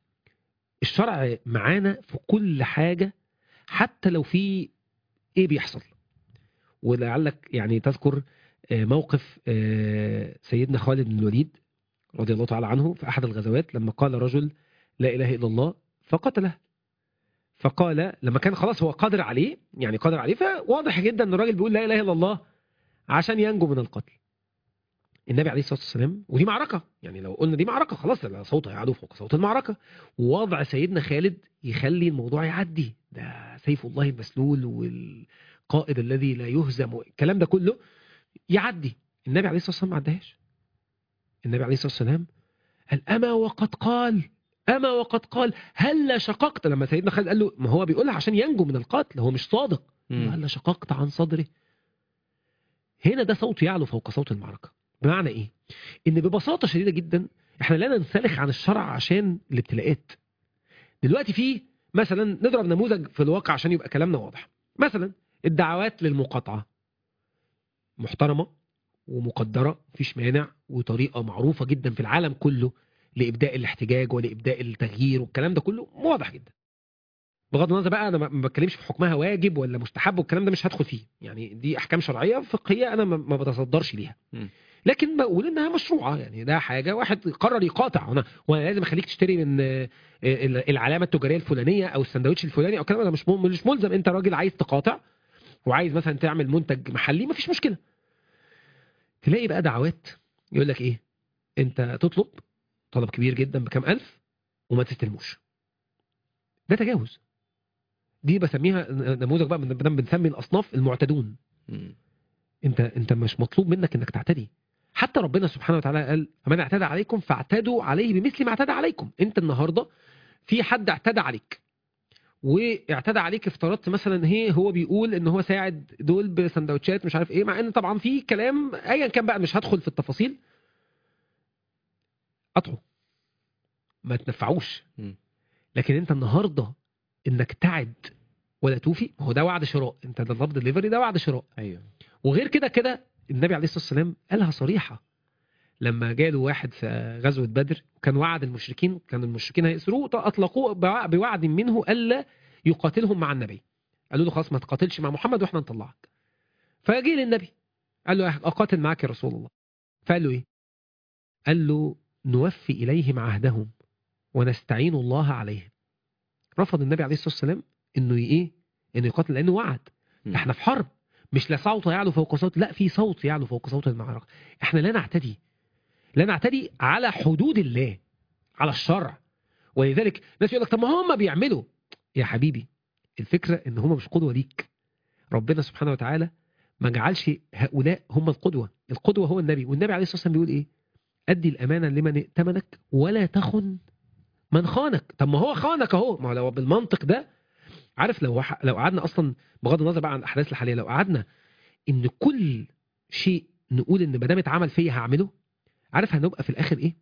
الشرع معانا في كل حاجة حتى لو في ايه بيحصل ولعلك يعني تذكر آه، موقف آه، سيدنا خالد بن الوليد رضي الله تعالى عنه في احد الغزوات لما قال رجل لا اله الا الله فقتله فقال لما كان خلاص هو قادر عليه يعني قادر عليه فواضح جدا ان الراجل بيقول لا اله الا الله عشان ينجو من القتل النبي عليه الصلاه والسلام ودي معركه يعني لو قلنا دي معركه خلاص لا صوت هيعلو فوق صوت المعركه ووضع سيدنا خالد يخلي الموضوع يعدي ده سيف الله المسلول والقائد الذي لا يهزم الكلام ده كله يعدي النبي عليه الصلاه والسلام ما عداهاش النبي عليه الصلاه والسلام قال اما وقد قال اما وقد قال هل شققت لما سيدنا خالد قال له ما هو بيقولها عشان ينجو من القتل هو مش صادق مم. هل شققت عن صدره هنا ده صوت يعلو فوق صوت المعركة بمعنى ايه ان ببساطة شديدة جدا احنا لا ننسلخ عن الشرع عشان الابتلاءات دلوقتي في مثلا نضرب نموذج في الواقع عشان يبقى كلامنا واضح مثلا الدعوات للمقاطعة محترمة ومقدرة مفيش مانع وطريقة معروفة جدا في العالم كله لإبداء الاحتجاج ولإبداء التغيير والكلام ده كله واضح جدا بغض النظر بقى انا ما ما بتكلمش في حكمها واجب ولا مستحب والكلام ده مش هدخل فيه يعني دي احكام شرعيه فقهيه انا ما- ما بتصدرش ليها مم. لكن بقول انها مشروعه يعني ده حاجه واحد قرر يقاطع انا وانا لازم اخليك تشتري من آه، ال- العلامه التجاريه الفلانيه او السندوتش الفلاني او الكلام ده مش مم- مش ملزم انت راجل عايز تقاطع وعايز مثلا تعمل منتج محلي مفيش مشكله تلاقي بقى دعوات يقول لك ايه انت تطلب طلب كبير جدا بكام الف وما تستلموش ده تجاوز دي بسميها نموذج بقى من بدل بنسمي الاصناف المعتدون مم. انت انت مش مطلوب منك انك تعتدي حتى ربنا سبحانه وتعالى قال فمن اعتدى عليكم فاعتدوا عليه بمثل ما اعتدى عليكم انت النهارده في حد اعتدى عليك واعتدى عليك افترضت مثلا هي هو بيقول ان هو ساعد دول بسندوتشات مش عارف ايه مع ان طبعا في كلام ايا كان بقى مش هدخل في التفاصيل قطعه ما تنفعوش مم. لكن انت النهارده انك تعد ولا توفي ما هو ده وعد شراء انت ده لفظ ديليفري ده وعد شراء ايوه وغير كده كده النبي عليه الصلاه والسلام قالها صريحه لما جاله واحد في غزوه بدر وكان وعد المشركين كان المشركين هيأسروه اطلقوه بوع- بوعد منه الا يقاتلهم مع النبي قالوا له خلاص ما تقاتلش مع محمد واحنا نطلعك فجه للنبي قال له اقاتل معاك يا رسول الله فقال له ايه قال له نوفي اليهم عهدهم ونستعين الله عليهم رفض النبي عليه الصلاه والسلام انه ي- ايه انه يقاتل لانه وعد مم. احنا في حرب مش لا صوت يعلو فوق صوت لا في صوت يعلو فوق صوت المعركه احنا لا نعتدي لا نعتدي على حدود الله على الشرع ولذلك ناس يقول لك طب ما هم بيعملوا يا حبيبي الفكره ان هم مش قدوه ليك ربنا سبحانه وتعالى ما جعلش هؤلاء هم القدوه القدوه هو النبي والنبي عليه الصلاه والسلام بيقول ايه ادي الامانه لمن ائتمنك ولا تخن من خانك طب ما هو خانك اهو ما هو لو بالمنطق ده عارف لو وح- لو قعدنا اصلا بغض النظر بقى عن الاحداث الحاليه لو قعدنا ان كل شيء نقول ان ما دام اتعمل فيا هعمله عارف هنبقى في الاخر ايه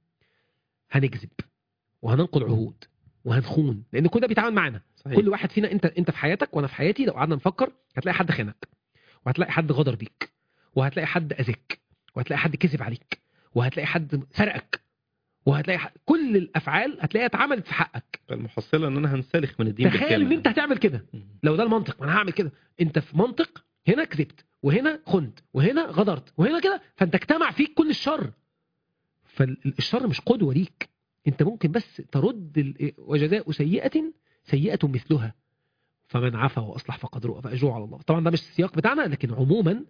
هنكذب وهننقض عهود وهنخون لان كل ده بيتعامل معانا صحيح. كل واحد فينا انت انت في حياتك وانا في حياتي لو قعدنا نفكر هتلاقي حد خانك وهتلاقي حد غدر بيك وهتلاقي حد اذاك وهتلاقي حد كذب عليك وهتلاقي حد سرقك وهتلاقي حد... كل الافعال هتلاقيها اتعملت في حقك المحصله ان انا هنسلخ من الدين تخيل بالكامل. ان انت هتعمل كده مم. لو ده المنطق ما انا هعمل كده انت في منطق هنا كذبت وهنا خنت وهنا غدرت وهنا كده فانت اجتمع فيك كل الشر فالشر مش قدوه ليك انت ممكن بس ترد ال- وجزاء سيئه سيئه مثلها فمن عفا واصلح فقد رؤى فاجره على الله طبعا ده مش السياق بتاعنا لكن عموما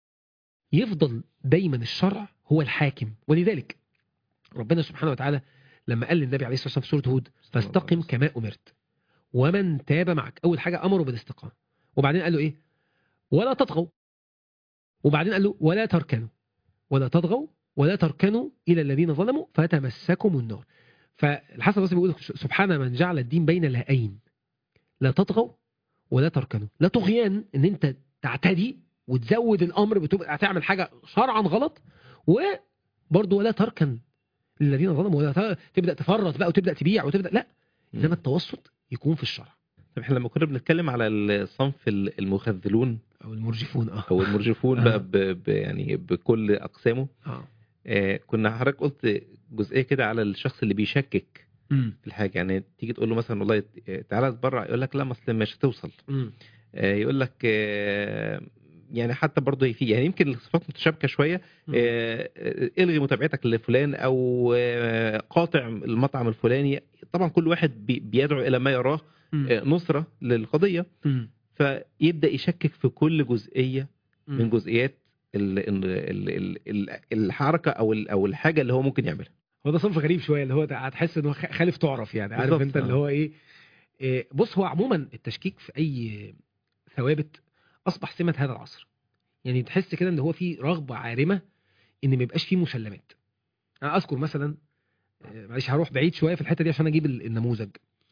يفضل دايما الشرع هو الحاكم ولذلك ربنا سبحانه وتعالى لما قال للنبي عليه الصلاه والسلام في سوره هود فاستقم كما امرت ومن تاب معك اول حاجه امره بالاستقامه وبعدين قال له ايه ولا تطغوا وبعدين قال له ولا تركنوا ولا تطغوا ولا تركنوا الى الذين ظلموا فتمسكم النار فالحسن البصري بيقول سبحان من جعل الدين بين لهين لا تطغوا ولا تركنوا لا طغيان ان انت تعتدي وتزود الامر بتبقى تعمل حاجه شرعا غلط وبرضه ولا تركن للذين ظلموا ولا ت- تبدا تفرط بقى وتبدا تبيع وتبدا لا مم. انما التوسط يكون في الشرع طب احنا لما كنا بنتكلم على الصنف ال- المخذلون او المرجفون اه او المرجفون آه. بقى ب... ب... يعني بكل اقسامه اه آه كنا حضرتك قلت جزئيه كده على الشخص اللي بيشكك مم. في الحاجه يعني تيجي تقول له مثلا والله تعالى اتبرع يقول لك لا ما اصل مش هتوصل مم. آه، يقول لك آه، يعني حتى برضه في يعني يمكن الصفات متشابكه شويه مم. آه، آه، الغي متابعتك لفلان او آه، قاطع المطعم الفلاني طبعا كل واحد بي- بيدعو الى ما يراه مم. آه، نصره للقضيه مم. فيبدا يشكك في كل جزئيه مم. من جزئيات ال- ال- ال- ال- ال- الحركه او ال- او الحاجه اللي هو ممكن يعملها هو ده صنف غريب شويه اللي هو ده هتحس انه خ- خالف تعرف يعني عارف بالظبط، انت اللي آه. هو ايه إيه، بص هو عموما التشكيك في اي ثوابت اصبح سمه هذا العصر يعني تحس كده ان هو في رغبه عارمه ان ما يبقاش فيه مسلمات انا اذكر مثلا آه، معلش هروح بعيد شويه في الحته دي عشان اجيب ال- النموذج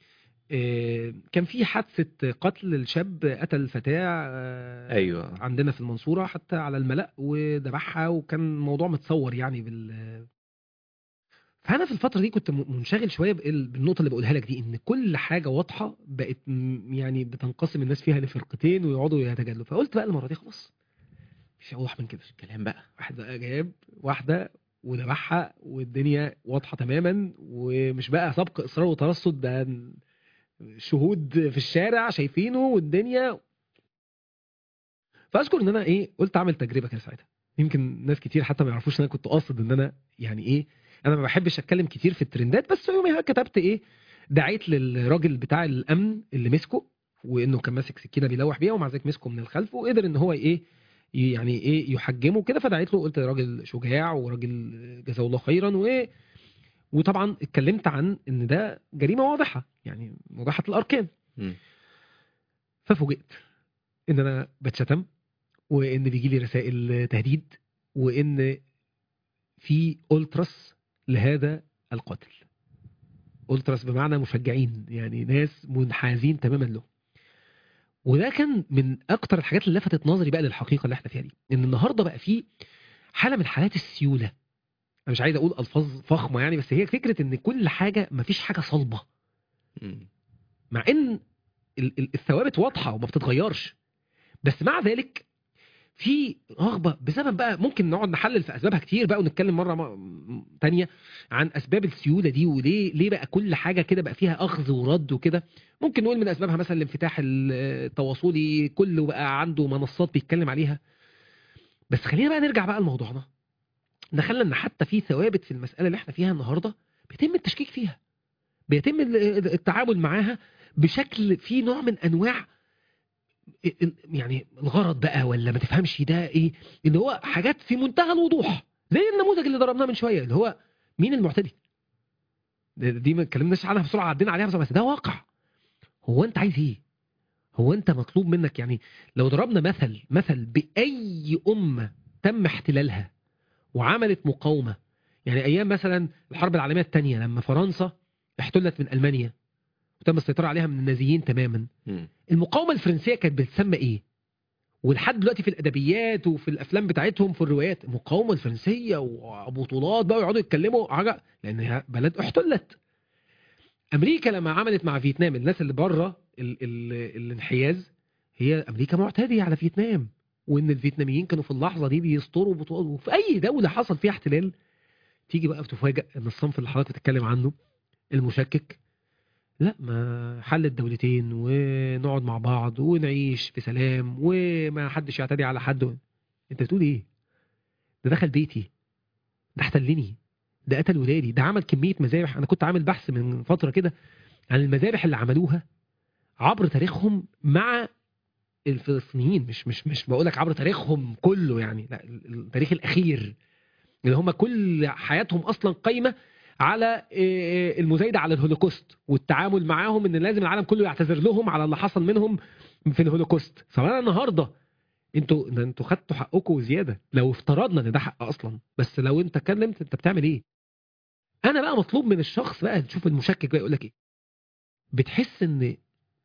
آه، كان في حادثه قتل الشاب قتل فتاه آه، ايوه عندنا في المنصورة حتى على الملأ وذبحها وكان الموضوع متصور يعني بال فأنا في الفترة دي كنت م- منشغل شوية بال- بالنقطة اللي بقولها لك دي إن كل حاجة واضحة بقت م- يعني بتنقسم الناس فيها لفرقتين ويقعدوا يتجادلوا فقلت بقى المرة دي خلاص مش أوضح من كده كلام بقى واحد بقى جاب واحدة وذبحها والدنيا واضحة تماما ومش بقى سبق إصرار وترصد ده شهود في الشارع شايفينه والدنيا فاذكر ان انا ايه قلت اعمل تجربه كده ساعتها يمكن ناس كتير حتى ما يعرفوش ان انا كنت قاصد ان انا يعني ايه انا ما بحبش اتكلم كتير في الترندات بس يوميها كتبت ايه دعيت للراجل بتاع الامن اللي مسكه وانه كان ماسك سكينه بيلوح بيها ومع ذلك مسكه من الخلف وقدر ان هو ايه يعني ايه يحجمه كده فدعيت له قلت راجل شجاع وراجل جزاه الله خيرا و وطبعا اتكلمت عن ان ده جريمه واضحه يعني واضحه الاركان مم. ففوجئت ان انا بتشتم وان بيجي لي رسائل تهديد وان في التراس لهذا القتل التراس بمعنى مشجعين يعني ناس منحازين تماما له وده كان من اكتر الحاجات اللي لفتت نظري بقى للحقيقه اللي احنا فيها دي ان النهارده بقى في حاله من حالات السيوله انا مش عايز اقول الفاظ فخمه يعني بس هي فكره ان كل حاجه مفيش حاجه صلبه مم. مع ان ال- ال- الثوابت واضحه وما بتتغيرش بس مع ذلك في رغبه بسبب بقى ممكن نقعد نحلل في اسبابها كتير بقى ونتكلم مره م- تانية عن اسباب السيوله دي وليه ليه بقى كل حاجه كده بقى فيها اخذ ورد وكده ممكن نقول من اسبابها مثلا الانفتاح التواصلي كله بقى عنده منصات بيتكلم عليها بس خلينا بقى نرجع بقى لموضوعنا دخلنا ان حتى في ثوابت في المساله اللي احنا فيها النهارده بيتم التشكيك فيها بيتم ال- التعامل معاها بشكل فيه نوع من انواع ال- ال- يعني الغرض بقى ولا ما تفهمش ده ايه اللي هو حاجات في منتهى الوضوح زي النموذج اللي ضربناه من شويه اللي هو مين المعتدي ده- دي ما اتكلمناش عنها بسرعه عدينا عليها بسرعه بس ده واقع هو انت عايز ايه هو انت مطلوب منك يعني لو ضربنا مثل مثل باي امه تم احتلالها وعملت مقاومه يعني ايام مثلا الحرب العالميه الثانيه لما فرنسا احتلت من المانيا وتم السيطره عليها من النازيين تماما مم. المقاومه الفرنسيه كانت بتسمى ايه ولحد دلوقتي في الادبيات وفي الافلام بتاعتهم في الروايات المقاومه الفرنسيه وبطولات بقى يقعدوا يتكلموا حاجه لانها بلد احتلت امريكا لما عملت مع فيتنام الناس اللي بره ال ال الانحياز هي امريكا معتديه على فيتنام وان الفيتناميين كانوا في اللحظه دي بيسطروا بطولات وفي اي دوله حصل فيها احتلال تيجي بقى بتفاجئ ان الصنف اللي حضرتك بتتكلم عنه المشكك لا ما حل الدولتين ونقعد مع بعض ونعيش في سلام وما حدش يعتدي على حد انت بتقول ايه ده دخل بيتي ده احتلني ده قتل ولادي ده عمل كمية مذابح انا كنت عامل بحث من فترة كده عن المذابح اللي عملوها عبر تاريخهم مع الفلسطينيين مش مش مش بقول لك عبر تاريخهم كله يعني لا التاريخ الاخير اللي هم كل حياتهم اصلا قايمه على إيه، المزايده على الهولوكوست والتعامل معاهم ان لازم العالم كله يعتذر لهم على اللي حصل منهم في الهولوكوست فانا النهارده انتوا ده انتوا خدتوا حقكم وزياده لو افترضنا ان ده حق اصلا بس لو انت اتكلمت انت بتعمل ايه انا بقى مطلوب من الشخص بقى تشوف المشكك بقى يقول لك ايه بتحس ان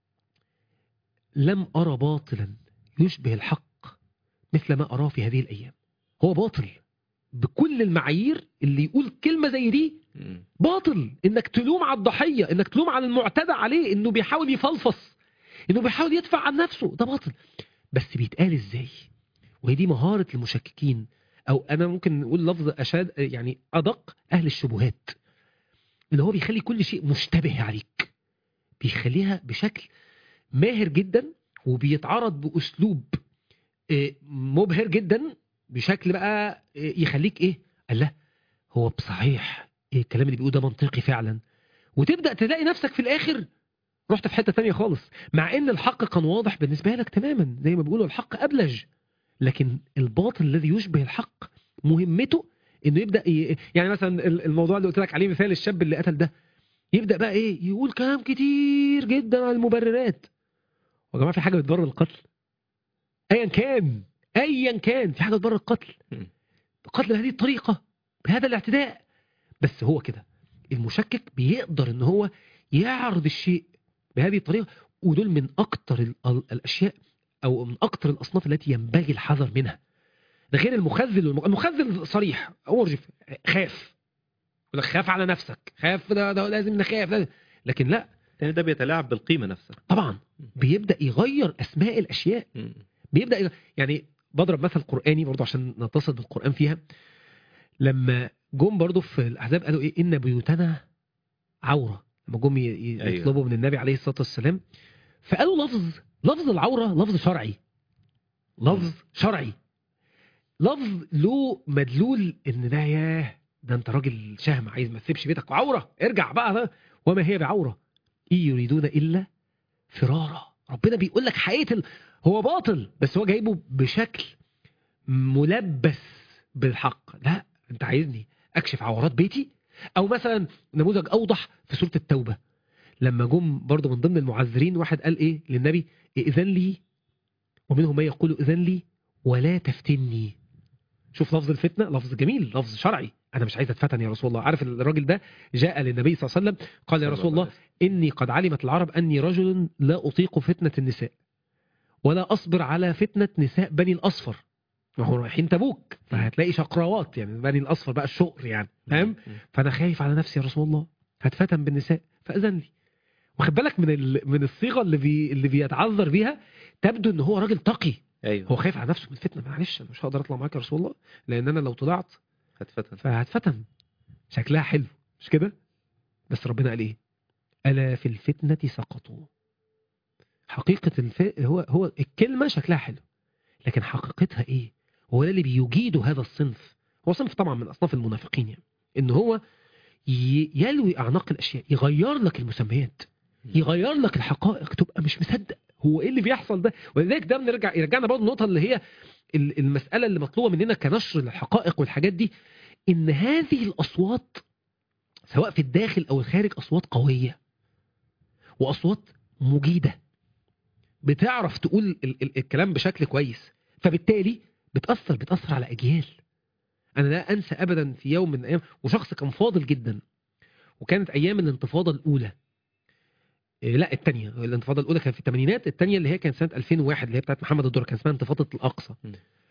لم ارى باطلا يشبه الحق مثل ما اراه في هذه الايام هو باطل بكل المعايير اللي يقول كلمه زي دي مم. باطل انك تلوم على الضحيه انك تلوم على المعتدى عليه انه بيحاول يفلفص انه بيحاول يدفع عن نفسه ده باطل بس بيتقال ازاي وهي دي مهاره المشككين او انا ممكن نقول لفظ اشاد يعني ادق اهل الشبهات ان هو بيخلي كل شيء مشتبه عليك بيخليها بشكل ماهر جدا وبيتعرض باسلوب آه، مبهر جدا بشكل بقى آه، يخليك ايه الله هو بصحيح إيه الكلام اللي بيقوله ده منطقي فعلا وتبدا تلاقي نفسك في الاخر رحت في حته تانية خالص مع ان الحق كان واضح بالنسبه لك تماما زي ما بيقولوا الحق ابلج لكن الباطل الذي يشبه الحق مهمته انه يبدا ي... يعني مثلا ال- الموضوع اللي قلت لك عليه مثال الشاب اللي قتل ده يبدا بقى ايه يقول كلام كتير جدا عن المبررات يا جماعه في حاجه بتبرر القتل ايا كان ايا كان في حاجه بتبرر القتل مم. القتل بهذه الطريقه بهذا الاعتداء بس هو كده المشكك بيقدر ان هو يعرض الشيء بهذه الطريقه ودول من اكتر ال- ال- الاشياء او من اكتر الاصناف التي ينبغي الحذر منها ده غير المخذل والمخ- المخذل صريح اورجف خاف يقول لك خاف على نفسك خاف ده, ده لازم نخاف لازم. لكن لا يعني ده بيتلاعب بالقيمه نفسها طبعا بيبدا يغير اسماء الاشياء مم. بيبدا يغ- يعني بضرب مثل قراني برضو عشان نتصل بالقران فيها لما جم برضو في الاحزاب قالوا ايه ان بيوتنا عوره لما جم ي- ي- أيوة. يطلبوا من النبي عليه الصلاه والسلام فقالوا لفظ لفظ العوره لفظ شرعي لفظ شرعي لفظ له مدلول ان ده ياه ده انت راجل شهم عايز ما تسيبش بيتك عوره ارجع بقى وما هي بعوره ان يريدون الا فرارا ربنا بيقول لك حقيقه ال... هو باطل بس هو جايبه بشكل ملبس بالحق لا انت عايزني اكشف عورات بيتي او مثلا نموذج اوضح في سوره التوبه لما جم برضو من ضمن المعذرين واحد قال ايه للنبي اذن لي ومنهم من يقول اذن لي ولا تفتني شوف لفظ الفتنه لفظ جميل لفظ شرعي انا مش عايز اتفتن يا رسول الله عارف الراجل ده جاء للنبي صلى الله عليه وسلم قال يا رسول الله إني قد علمت العرب أني رجل لا أطيق فتنة النساء ولا أصبر على فتنة نساء بني الأصفر ما هو رايحين تبوك فهتلاقي شقراوات يعني بني الأصفر بقى الشقر يعني فاهم مم. فأنا خايف على نفسي يا رسول الله هتفتن بالنساء فأذن لي واخد بالك من ال... من الصيغة اللي بي... اللي بيتعذر بيها تبدو ان هو راجل تقي ايوه هو خايف على نفسه من الفتنه معلش انا مش هقدر اطلع معاك يا رسول الله لان انا لو طلعت هتفتن فهتفتن شكلها حلو مش كده بس ربنا قال ايه الا في الفتنه سقطوا حقيقه الف... هو هو الكلمه شكلها حلو لكن حقيقتها ايه هو ده اللي بيجيد هذا الصنف هو صنف طبعا من اصناف المنافقين يعني ان هو ي... يلوي اعناق الاشياء يغير لك المسميات يغير لك الحقائق تبقى مش مصدق هو ايه اللي بيحصل ده ولذلك ده بنرجع يرجعنا برضه النقطه اللي هي ال- المساله اللي مطلوبه مننا كنشر للحقائق والحاجات دي ان هذه الاصوات سواء في الداخل او الخارج اصوات قويه واصوات مجيده بتعرف تقول ال- ال- الكلام بشكل كويس فبالتالي بتاثر بتاثر على اجيال انا لا انسى ابدا في يوم من الايام وشخص كان فاضل جدا وكانت ايام الانتفاضه الاولى إيه، لا الثانيه الانتفاضه الاولى كانت في الثمانينات الثانيه اللي هي كانت سنه 2001 اللي هي بتاعت محمد الدور كان اسمها انتفاضه الاقصى م.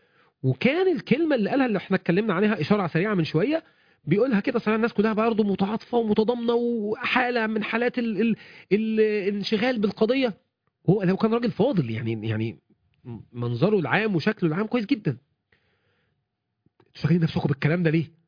وكان الكلمه اللي قالها اللي احنا اتكلمنا عليها اشاره سريعه من شويه بيقولها كده صراحه الناس كلها برضه متعاطفه ومتضامنه وحاله من حالات ال ال ال الانشغال بالقضيه هو لو كان راجل فاضل يعني يعني منظره العام وشكله العام كويس جدا شغالين نفسكم بالكلام ده ليه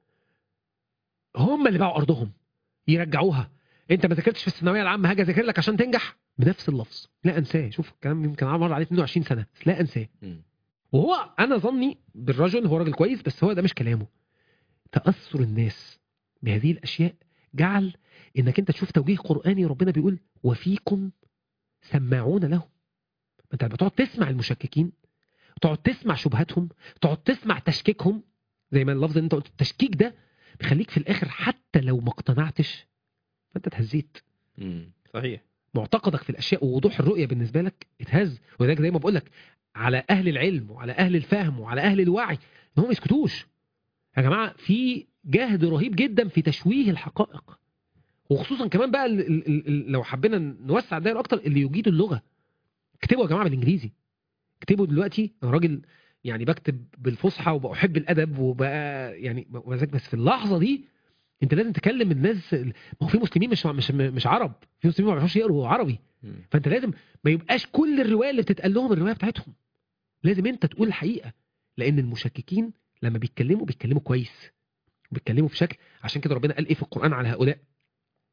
هم اللي باعوا ارضهم يرجعوها انت ما ذاكرتش في الثانويه العامه هاجي اذاكر لك عشان تنجح بنفس اللفظ لا انساه شوف الكلام يمكن مر عليه 22 سنه بس لا انساه مم. وهو انا ظني بالرجل هو راجل كويس بس هو ده مش كلامه تاثر الناس بهذه الاشياء جعل انك انت تشوف توجيه قراني ربنا بيقول وفيكم سماعون لهم ما انت بتقعد تسمع المشككين تقعد تسمع شبهاتهم تقعد تسمع تشكيكهم زي ما اللفظ اللي انت قلت التشكيك ده بيخليك في الاخر حتى لو ما اقتنعتش فانت اتهزيت مم. صحيح معتقدك في الاشياء ووضوح الرؤيه بالنسبه لك اتهز ولذلك زي ما بقول لك على اهل العلم وعلى اهل الفهم وعلى اهل الوعي ان هم ما يسكتوش يا جماعه في جهد رهيب جدا في تشويه الحقائق وخصوصا كمان بقى ال ال ال لو حبينا نوسع الدائره اكتر اللي يجيدوا اللغه اكتبوا يا جماعه بالانجليزي اكتبوا دلوقتي انا راجل يعني بكتب بالفصحى وبحب الادب وبقى يعني وذلك بس في اللحظه دي انت لازم تكلم الناس ما هو في مسلمين مش مش مش عرب في مسلمين ما بيعرفوش يقروا عربي مم. فانت لازم ما يبقاش كل الروايه اللي بتتقال لهم الروايه بتاعتهم لازم انت تقول الحقيقه لان المشككين لما بيتكلموا بيتكلموا كويس بيتكلموا في شكل عشان كده ربنا قال ايه في القران على هؤلاء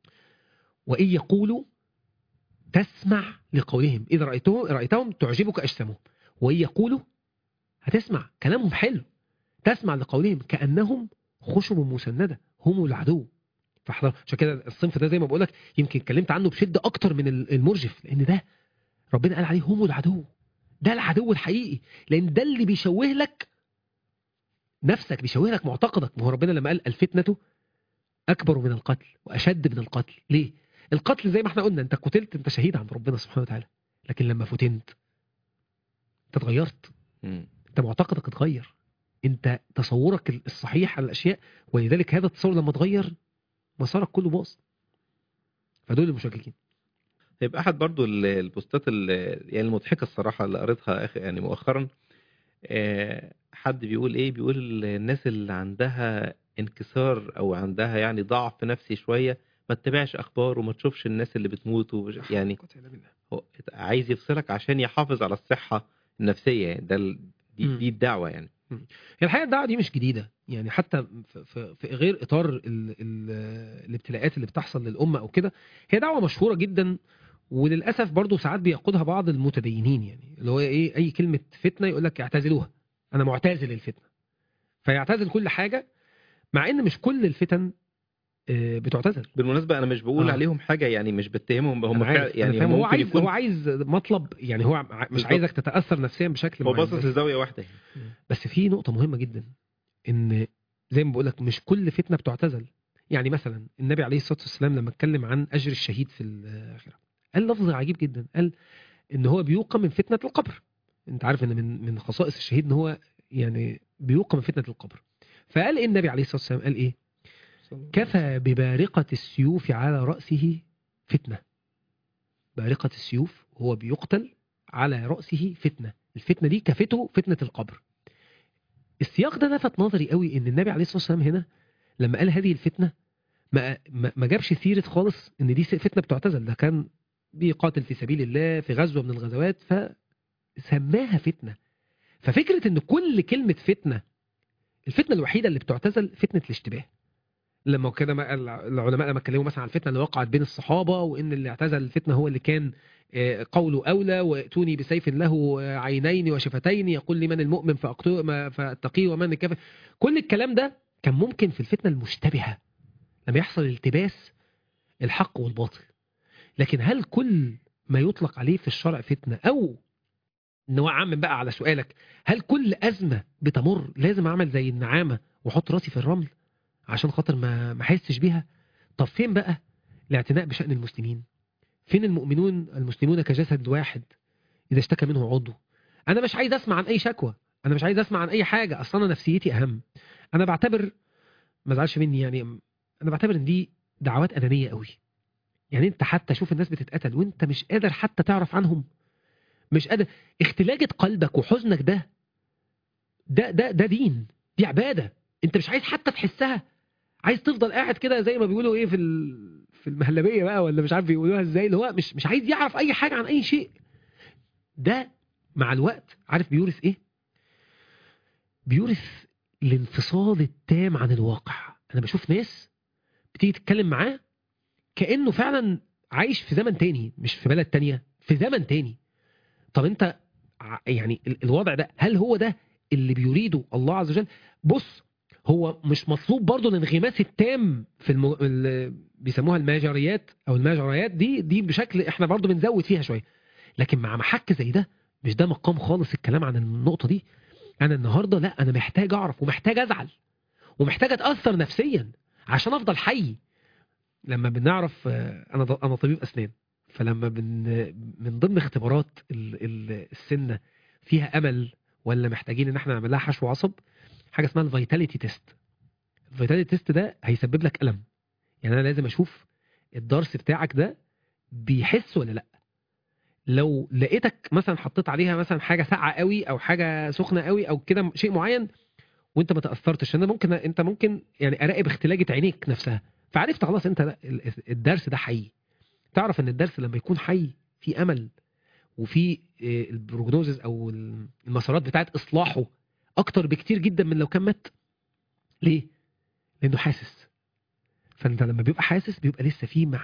وإن يقولوا تسمع لقولهم إذا رأيتهم, رأيتهم تعجبك أجسامهم وإن يقولوا هتسمع كلامهم حلو تسمع لقولهم كأنهم خشب مسندة هم العدو فاحذر عشان كده الصنف ده زي ما بقول لك يمكن اتكلمت عنه بشده اكتر من المرجف لان ده ربنا قال عليه هم العدو ده العدو الحقيقي لان ده اللي بيشوه لك نفسك بيشوه لك معتقدك ما هو ربنا لما قال الفتنه اكبر من القتل واشد من القتل ليه القتل زي ما احنا قلنا انت قتلت انت شهيد عند ربنا سبحانه وتعالى لكن لما فتنت انت اتغيرت مم. انت معتقدك اتغير انت تصورك الصحيح على الاشياء ولذلك هذا التصور لما اتغير مسارك كله باظ فدول المشككين طيب احد برضو ال- البوستات ال- يعني المضحكه الصراحه اللي قريتها آخر- يعني مؤخرا آه، حد بيقول ايه بيقول الناس اللي عندها انكسار او عندها يعني ضعف نفسي شويه ما تتابعش اخبار وما تشوفش الناس اللي بتموت ومش- يعني هو عايز يفصلك عشان يحافظ على الصحه النفسيه يعني ده ال- دي, مم. دي الدعوه يعني هي الحقيقه الدعوه دي مش جديده يعني حتى في, في, في غير اطار ال ال الابتلاءات اللي بتحصل للامه او كده هي دعوه مشهوره جدا وللاسف برضو ساعات بيقودها بعض المتدينين يعني اللي هو ايه اي كلمه فتنه يقول لك اعتزلوها انا معتزل الفتنه فيعتزل كل حاجه مع ان مش كل الفتن آه، بتعتزل بالمناسبه انا مش بقول آه. عليهم حاجه يعني مش بتهمهم هم أنا عارف، فعلا- أنا يعني فاهم، هم هو ممكن عايز يكون هو عايز مطلب يعني هو ع- مش بالظبط. عايزك تتاثر نفسيا بشكل هو معين باصص لزاويه واحده يعني. بس في نقطة مهمة جدا ان زي ما بقول لك مش كل فتنة بتعتزل يعني مثلا النبي عليه الصلاة والسلام لما اتكلم عن أجر الشهيد في الآخرة قال لفظ عجيب جدا قال ان هو بيوقى من فتنة القبر انت عارف ان من من خصائص الشهيد ان هو يعني بيوقى من فتنة القبر فقال إيه النبي عليه الصلاة والسلام قال ايه كفى ببارقة السيوف على رأسه فتنة بارقة السيوف هو بيقتل على رأسه فتنة الفتنة دي كفته فتنة القبر السياق ده لفت نظري قوي ان النبي عليه الصلاة والسلام هنا لما قال هذه الفتنة ما, ما ما جابش سيرة خالص ان دي فتنة بتعتزل ده كان بيقاتل في سبيل الله في غزوة من الغزوات فسماها فتنة ففكرة ان كل كلمة فتنة الفتنة الوحيدة اللي بتعتزل فتنة الاشتباه لما كده ما العلماء لما اتكلموا مثلا عن الفتنه اللي وقعت بين الصحابه وان اللي اعتزل الفتنه هو اللي كان آه، قوله اولى واتوني بسيف له آه، عينين وشفتين يقول لي من المؤمن فأقتو- ما- فاتقيه ومن الكافر كل الكلام ده كان ممكن في الفتنه المشتبهه لما يحصل التباس الحق والباطل لكن هل كل ما يطلق عليه في الشرع فتنه او نعمم بقى على سؤالك هل كل ازمه بتمر لازم اعمل زي النعامه واحط راسي في الرمل عشان خاطر ما ما احسش بيها طب فين بقى الاعتناء بشأن المسلمين فين المؤمنون المسلمون كجسد واحد إذا اشتكى منه عضو أنا مش عايز أسمع عن أي شكوى أنا مش عايز أسمع عن أي حاجة أصلا أنا نفسيتي أهم أنا بعتبر ما زعلش مني يعني أنا بعتبر إن دي دعوات أنانية قوي يعني أنت حتى شوف الناس بتتقتل وأنت مش قادر حتى تعرف عنهم مش قادر اختلاجة قلبك وحزنك ده ده ده ده دين دي عبادة أنت مش عايز حتى تحسها عايز تفضل قاعد كده زي ما بيقولوا ايه في ال- في المهلبيه بقى ولا مش عارف بيقولوها ازاي اللي هو مش مش عايز يعرف اي حاجه عن اي شيء ده مع الوقت عارف بيورث ايه بيورث الانفصال التام عن الواقع انا بشوف ناس بتيجي تتكلم معاه كانه فعلا عايش في زمن تاني مش في بلد تانية في زمن تاني طب انت ع- يعني ال- الوضع ده هل هو ده اللي بيريده الله عز وجل بص هو مش مطلوب برضه الانغماس التام في الم... ال... بيسموها الماجريات او الماجريات دي دي بشكل احنا برضه بنزود فيها شويه لكن مع محك زي ده مش ده مقام خالص الكلام عن النقطه دي انا النهارده لا انا محتاج اعرف ومحتاج ازعل ومحتاج اتاثر نفسيا عشان افضل حي لما بنعرف آه، انا ض- انا طبيب اسنان فلما بن من ضمن اختبارات ال... ال... السنه فيها امل ولا محتاجين ان احنا نعمل لها حشو عصب حاجه اسمها الفيتاليتي تيست الفيتاليتي تيست ده هيسبب لك الم يعني انا لازم اشوف الضرس بتاعك ده بيحس ولا لا لو لقيتك مثلا حطيت عليها مثلا حاجه ساقعه قوي او حاجه سخنه قوي او كده شيء معين وانت ما تاثرتش انا ممكن انت ممكن يعني اراقب اختلاجه عينيك نفسها فعرفت خلاص انت لا، ال- الدرس ده حي تعرف ان الدرس لما يكون حي في امل وفي آه، البروجنوزز او المسارات بتاعت اصلاحه اكتر بكتير جدا من لو كان مات ليه لانه حاسس فانت لما بيبقى حاسس بيبقى لسه فيه معناه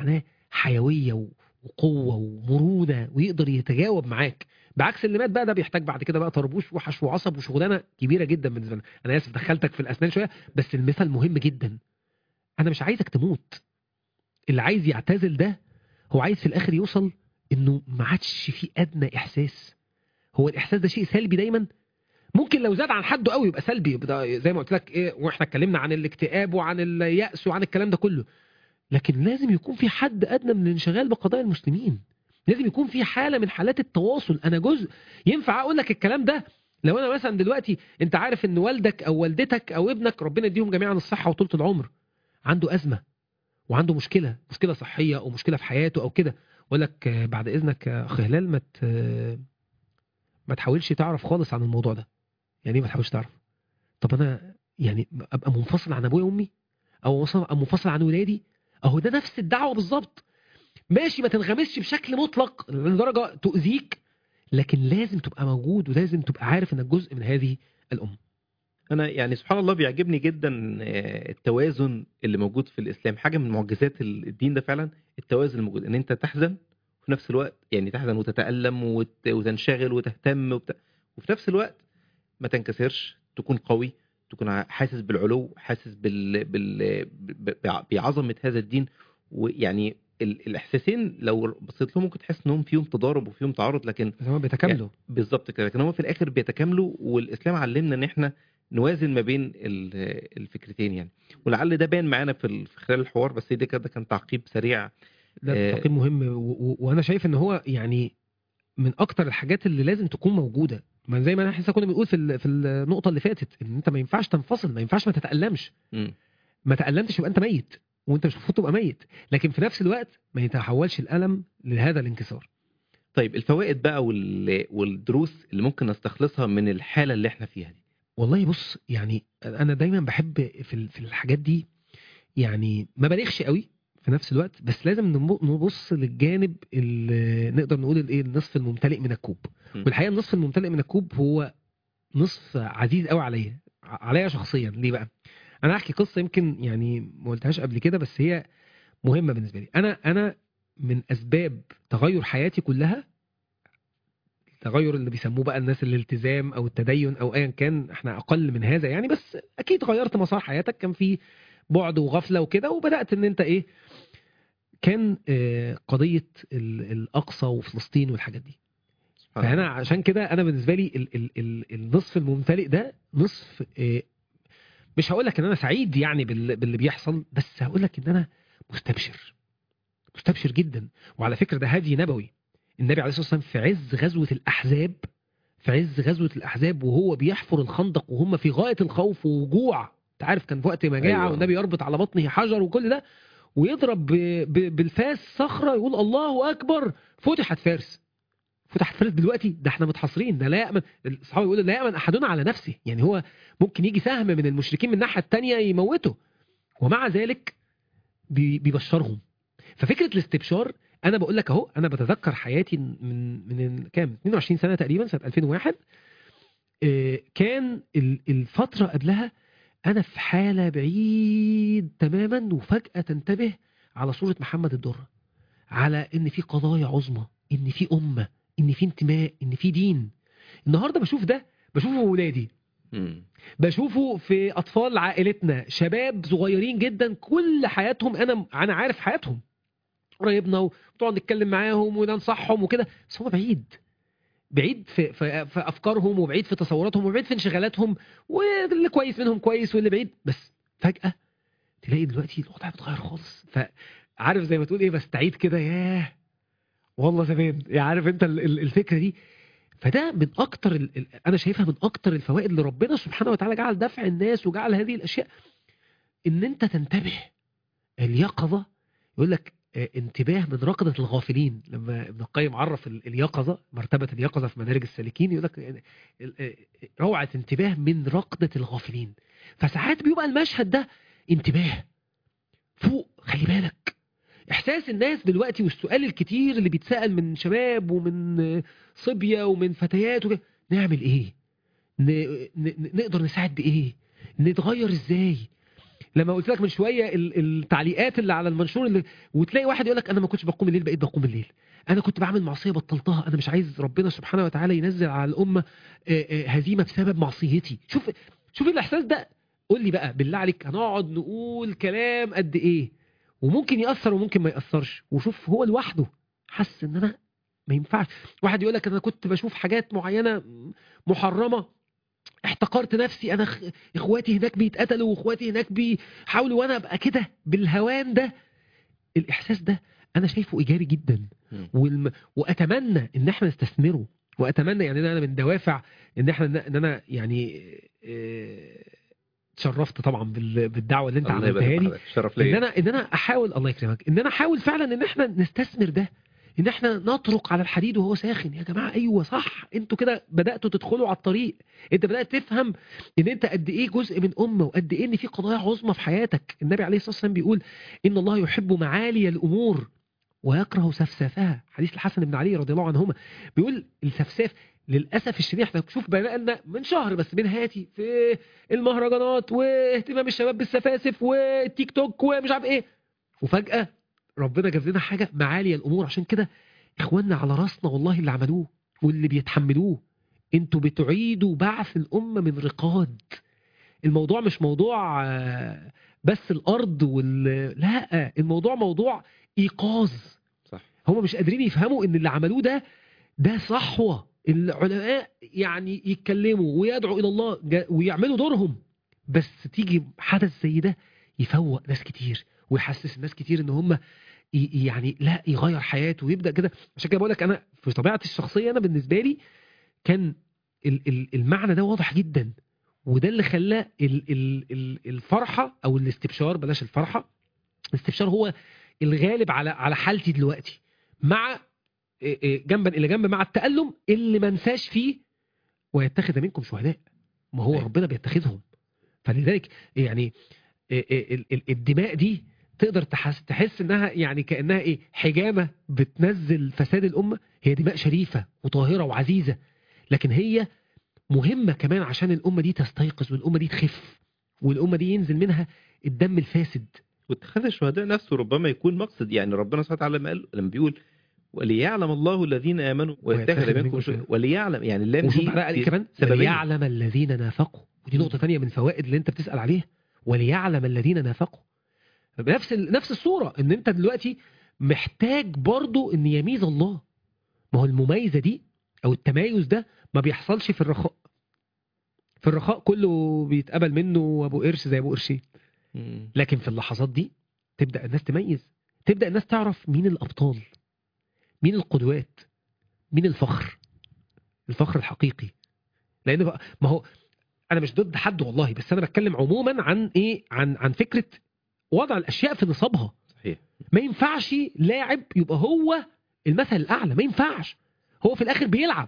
حيويه و- وقوه ومرونه ويقدر يتجاوب معاك بعكس اللي مات بقى ده بيحتاج بعد كده بقى طربوش وحش وعصب وشغلانه كبيره جدا بالنسبه لنا انا اسف دخلتك في الاسنان شويه بس المثل مهم جدا انا مش عايزك تموت اللي عايز يعتزل ده هو عايز في الاخر يوصل انه ما عادش فيه ادنى احساس هو الاحساس ده شيء سلبي دايما ممكن لو زاد عن حده قوي يبقى سلبي يبقى زي ما قلت لك ايه واحنا اتكلمنا عن الاكتئاب وعن اليأس وعن الكلام ده كله لكن لازم يكون في حد ادنى من الانشغال بقضايا المسلمين لازم يكون في حاله من حالات التواصل انا جزء ينفع اقول لك الكلام ده لو انا مثلا دلوقتي انت عارف ان والدك او والدتك او ابنك ربنا يديهم جميعا الصحه وطولة العمر عنده ازمه وعنده مشكله مشكله صحيه او مشكله في حياته او كده اقول لك آه، بعد اذنك يا اخ هلال ما ت- ما تحاولش تعرف خالص عن الموضوع ده يعني ايه ما تحاولش تعرف طب انا يعني ابقى منفصل عن ابويا وامي او مثلا ابقى منفصل عن ولادي اهو ده نفس الدعوه بالظبط ماشي ما تنغمسش بشكل مطلق لدرجه تؤذيك لكن لازم تبقى موجود ولازم تبقى عارف انك جزء من هذه الامه انا يعني سبحان الله بيعجبني جدا آه، التوازن اللي موجود في الاسلام حاجه من معجزات الدين ده فعلا التوازن الموجود ان انت تحزن وفي نفس الوقت يعني تحزن وتتالم وت- وتنشغل وتهتم وبت... وفي نفس الوقت ما تنكسرش تكون قوي تكون ع- حاسس بالعلو حاسس بال... بال... ب- ب- بعظمه هذا الدين ويعني ال... الاحساسين لو بصيت لهم ممكن تحس انهم فيهم تضارب وفيهم تعارض لكن بس هما بيتكاملوا بالظبط كده لكن هم في الاخر بيتكاملوا والاسلام علمنا ان احنا نوازن ما بين ال- الفكرتين يعني ولعل ده بان معانا في ال- في خلال الحوار بس ده كده كان تعقيب سريع ده آه. تقييم مهم و- و- وانا شايف ان هو يعني من اكتر الحاجات اللي لازم تكون موجوده ما زي ما احنا كنا بنقول في ال- في النقطه اللي فاتت ان انت ما ينفعش تنفصل ما ينفعش ما تتالمش مم. ما تألمتش يبقى انت ميت وانت مش المفروض تبقى ميت لكن في نفس الوقت ما يتحولش الالم لهذا الانكسار طيب الفوائد بقى وال- والدروس اللي ممكن نستخلصها من الحاله اللي احنا فيها دي والله بص يعني انا دايما بحب في ال- في الحاجات دي يعني ما بالغش قوي في نفس الوقت بس لازم نم- نبص للجانب اللي نقدر نقول الايه النصف الممتلئ من الكوب م. والحقيقه النصف الممتلئ من الكوب هو نصف عزيز قوي عليا ع- عليا شخصيا ليه بقى انا هحكي قصه يمكن يعني ما قلتهاش قبل كده بس هي مهمه بالنسبه لي انا انا من اسباب تغير حياتي كلها التغير اللي بيسموه بقى الناس الالتزام او التدين او ايا كان احنا اقل من هذا يعني بس اكيد غيرت مسار حياتك كان في بعد وغفله وكده وبدات ان انت ايه كان آه، قضيه ال- الاقصى وفلسطين والحاجات دي سبحان فانا الله. عشان كده انا بالنسبه لي ال ال ال النصف الممتلئ ده نصف آه، مش هقول لك ان انا سعيد يعني بال- باللي بيحصل بس هقول لك ان انا مستبشر مستبشر جدا وعلى فكره ده هدي نبوي النبي عليه الصلاه والسلام في عز غزوه الاحزاب في عز غزوه الاحزاب وهو بيحفر الخندق وهم في غايه الخوف وجوع انت عارف كان في وقت مجاعه أيوة. والنبي يربط على بطنه حجر وكل ده ويضرب ب- ب- بالفاس صخره يقول الله اكبر فتحت فارس فتحت فارس دلوقتي ده احنا متحصرين ده لا يامن الصحابه يقولوا لا يامن احدنا على نفسه يعني هو ممكن يجي سهم من المشركين من الناحيه الثانيه يموته ومع ذلك بي- بيبشرهم ففكره الاستبشار انا بقول لك اهو انا بتذكر حياتي من من ال- كام 22 سنه تقريبا سنه 2001 آه، كان ال- الفتره قبلها انا في حاله بعيد تماما وفجاه تنتبه على صوره محمد الدره على ان في قضايا عظمى ان في امه ان في انتماء ان في دين النهارده بشوف ده بشوفه في ولادي مم. بشوفه في اطفال عائلتنا شباب صغيرين جدا كل حياتهم انا انا عارف حياتهم قريبنا وبتقعد نتكلم معاهم وننصحهم وكده بس هو بعيد بعيد في, في, في افكارهم وبعيد في تصوراتهم وبعيد في انشغالاتهم واللي كويس منهم كويس واللي بعيد بس فجاه تلاقي دلوقتي الوضع بيتغير خالص فعارف زي ما تقول ايه بستعيد كده ياه والله زمان يعني عارف انت ال- ال- الفكره دي فده من اكتر ال... ال- انا شايفها من اكتر الفوائد اللي ربنا سبحانه وتعالى جعل دفع الناس وجعل هذه الاشياء ان انت تنتبه اليقظه يقول لك آه، انتباه من رقدة الغافلين لما ابن القيم عرف ال- اليقظة مرتبة اليقظة في مدارج السالكين يقول لك آه، ال- آه، روعة انتباه من رقدة الغافلين فساعات بيبقى المشهد ده انتباه فوق خلي بالك احساس الناس دلوقتي والسؤال الكتير اللي بيتسأل من شباب ومن آه، صبية ومن فتيات وكده نعمل ايه ن... ن... نقدر نساعد بايه نتغير ازاي لما قلت لك من شويه ال- التعليقات اللي على المنشور اللي وتلاقي واحد يقول لك انا ما كنتش بقوم الليل بقيت بقوم الليل انا كنت بعمل معصيه بطلتها انا مش عايز ربنا سبحانه وتعالى ينزل على الامه آه، آه، هزيمه بسبب معصيتي شوف شوف الاحساس ده قول لي بقى بالله عليك هنقعد نقول كلام قد ايه وممكن ياثر وممكن ما ياثرش وشوف هو لوحده حس ان انا ما ينفعش واحد يقول لك انا كنت بشوف حاجات معينه محرمه احتقرت نفسي انا خ- اخواتي هناك بيتقتلوا واخواتي هناك بيحاولوا وانا ابقى كده بالهوان ده الاحساس ده انا شايفه ايجابي جدا مم. والم... واتمنى ان احنا نستثمره واتمنى يعني انا من دوافع ان احنا ان انا يعني اه، اتشرفت طبعا بال- بالدعوه اللي انت الله عملتها يبارك لي حضرتك شرف ان ليا انا ان انا احاول الله يكرمك ان انا احاول فعلا ان احنا نستثمر ده ان احنا نطرق على الحديد وهو ساخن يا جماعه ايوه صح انتوا كده بداتوا تدخلوا على الطريق انت بدات تفهم ان انت قد ايه جزء من امه وقد ايه ان في قضايا عظمى في حياتك النبي عليه الصلاه والسلام بيقول ان الله يحب معالي الامور ويكره سفسافها حديث الحسن بن علي رضي الله عنهما بيقول السفساف للاسف الشديد احنا بنشوف بقالنا من شهر بس من هاتي في المهرجانات واهتمام الشباب بالسفاسف والتيك توك ومش عارف ايه وفجاه ربنا جاب لنا حاجه معالي الامور عشان كده اخواننا على راسنا والله اللي عملوه واللي بيتحملوه انتوا بتعيدوا بعث الامه من رقاد الموضوع مش موضوع آه، بس الارض وال لا الموضوع موضوع ايقاظ صح هم مش قادرين يفهموا ان اللي عملوه ده ده صحوه العلماء يعني يتكلموا ويدعوا الى الله جا- ويعملوا دورهم بس تيجي حدث زي ده يفوق ناس كتير ويحسس الناس كتير ان هم ي- يعني لا يغير حياته ويبدا كده عشان كده بقول لك انا في طبيعتي الشخصيه انا بالنسبه لي كان ال- ال- المعنى ده واضح جدا وده اللي خلاه ال- ال- ال- الفرحه او الاستبشار بلاش الفرحه الاستبشار هو الغالب على على حالتي دلوقتي مع إيه إيه جنبا الى جنب مع التألم اللي ما انساش فيه ويتخذ منكم شهداء ما هو أيوة. ربنا بيتخذهم فلذلك يعني إيه إيه ال- ال- الدماء دي تقدر تحس, تحس انها يعني كانها ايه حجامه بتنزل فساد الامه هي دماء شريفه وطاهره وعزيزه لكن هي مهمه كمان عشان الامه دي تستيقظ والامه دي تخف والامه دي ينزل منها الدم الفاسد واتخاذ الشهداء نفسه ربما يكون مقصد يعني ربنا سبحانه وتعالى لما قال لما بيقول وليعلم الله الذين امنوا ويتخذ ويتخذ منكم منكم شهداء وليعلم يعني اللام وشوف دي بقى دي كمان سببية. وليعلم الذين نافقوا ودي نقطة تانية من فوائد اللي انت بتسأل عليها وليعلم الذين نافقوا بنفس ال- نفس الصورة ان انت دلوقتي محتاج برضو ان يميز الله ما هو المميزة دي او التمايز ده ما بيحصلش في الرخاء في الرخاء كله بيتقبل منه ابو قرش زي ابو قرشين مم. لكن في اللحظات دي تبدأ الناس تميز تبدأ الناس تعرف مين الأبطال مين القدوات مين الفخر الفخر الحقيقي لأن بقى ما هو أنا مش ضد حد والله بس أنا بتكلم عموما عن إيه عن عن فكرة وضع الأشياء في نصابها صحيح ما ينفعش لاعب يبقى هو المثل الأعلى ما ينفعش هو في الآخر بيلعب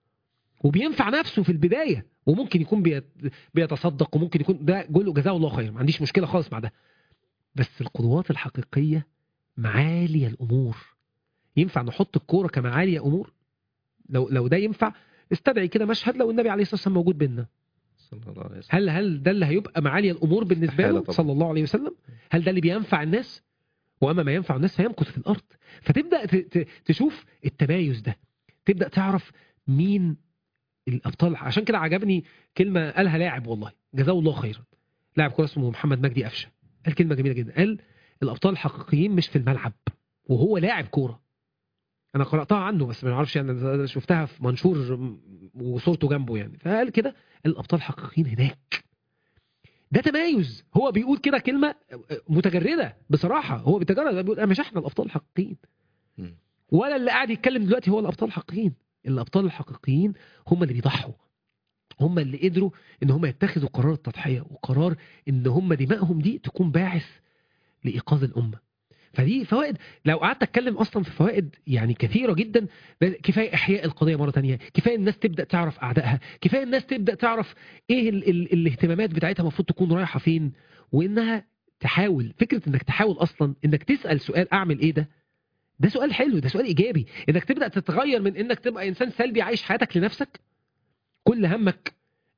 وبينفع نفسه في البداية وممكن يكون بيت- بيتصدق وممكن يكون ده جزء جزاه الله خير ما عنديش مشكلة خالص مع ده بس القدوات الحقيقية معالي الأمور ينفع نحط الكورة كمعالي أمور لو لو ده ينفع استدعي كده مشهد لو النبي عليه الصلاة والسلام موجود بينا صلى الله عليه وسلم هل هل ده اللي هيبقى معالي الأمور بالنسبة استحالة له طبعا. صلى الله عليه وسلم هل ده اللي بينفع الناس وأما ما ينفع الناس فيمكث في الأرض فتبدأ ت- ت- تشوف التمايز ده تبدأ تعرف مين الأبطال عشان كده عجبني كلمة قالها لاعب والله جزاه الله خيرا لاعب كورة اسمه محمد مجدي قفشة قال كلمة جميلة جدا قال الأبطال الحقيقيين مش في الملعب وهو لاعب كورة أنا قرأتها عنه بس ما اعرفش يعني أنا شفتها في منشور م- وصورته جنبه يعني فقال كده الأبطال الحقيقيين هناك ده تمايز هو بيقول كده كلمة متجردة بصراحة هو بيتجرد بيقول أنا مش احنا الأبطال الحقيقيين مم. ولا اللي قاعد يتكلم دلوقتي هو الأبطال الحقيقيين الأبطال الحقيقيين هم اللي بيضحوا هم اللي قدروا ان هم يتخذوا قرار التضحية وقرار ان هم دمائهم دي تكون باعث لإيقاظ الأمة فدي فوائد لو قعدت اتكلم اصلا في فوائد يعني كثيره جدا ده كفايه احياء القضيه مره تانية كفايه الناس تبدا تعرف اعدائها كفايه الناس تبدا تعرف ايه ال ال الاهتمامات بتاعتها المفروض تكون رايحه فين وانها تحاول فكره انك تحاول اصلا انك تسال سؤال اعمل ايه ده ده سؤال حلو ده سؤال ايجابي انك تبدا تتغير من انك تبقى انسان سلبي عايش حياتك لنفسك كل همك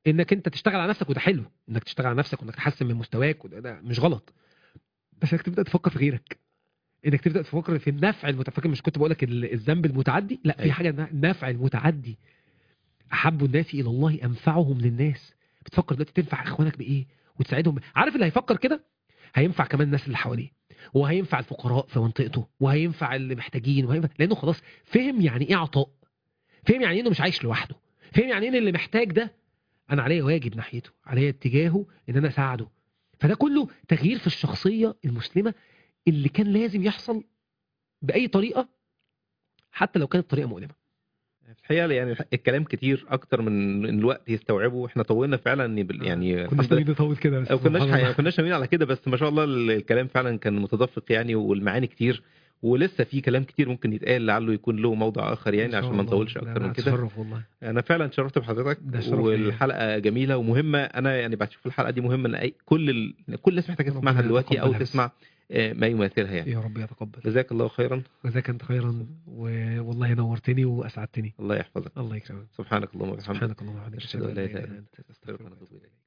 انك انت تشتغل على نفسك وده حلو انك تشتغل على نفسك وانك تحسن من مستواك وده ده مش غلط بس انك تبدا تفكر في غيرك انك تبدا تفكر في النفع المتفكر مش كنت بقول لك الذنب المتعدي لا في أيوة. حاجه النفع المتعدي احب الناس الى الله انفعهم للناس بتفكر دلوقتي تنفع اخوانك بايه وتساعدهم عارف اللي هيفكر كده هينفع كمان الناس اللي حواليه وهينفع الفقراء في منطقته وهينفع اللي محتاجين وهينفع لانه خلاص فهم يعني ايه عطاء فهم يعني إيه انه مش عايش لوحده فهم يعني ايه إن اللي محتاج ده انا عليا واجب ناحيته عليا اتجاهه ان انا اساعده فده كله تغيير في الشخصيه المسلمه اللي كان لازم يحصل باي طريقه حتى لو كانت طريقه مؤلمه في الحقيقه يعني الكلام كتير اكتر من إن الوقت يستوعبه احنا طولنا فعلا بال- يعني كنا الحمد لله ناويين نطول كده بس او كناش سبحان الله. حي... كناش ناويين على كده بس ما شاء الله ال- الكلام فعلا كان متدفق يعني والمعاني كتير ولسه في كلام كتير ممكن يتقال لعله يكون له موضع اخر إن يعني شاء عشان ما الله. نطولش لا، اكتر لا، من كده اتشرف والله انا فعلا اتشرفت بحضرتك ده شرف ليا. والحلقه جميله ومهمه انا يعني بشوف الحلقه دي مهمه ان أي... كل ال... كل الناس محتاجه ربنا تسمعها دلوقتي او يتقبلها بس. تسمع آه، ما يماثلها يعني يا رب يتقبل جزاك الله خيرا جزاك انت خيرا و- والله نورتني واسعدتني الله يحفظك الله يكرمك سبحانك اللهم وبحمدك سبحانك اللهم وبحمدك اشهد ان لا اله الا انت استغفرك واتوب اليك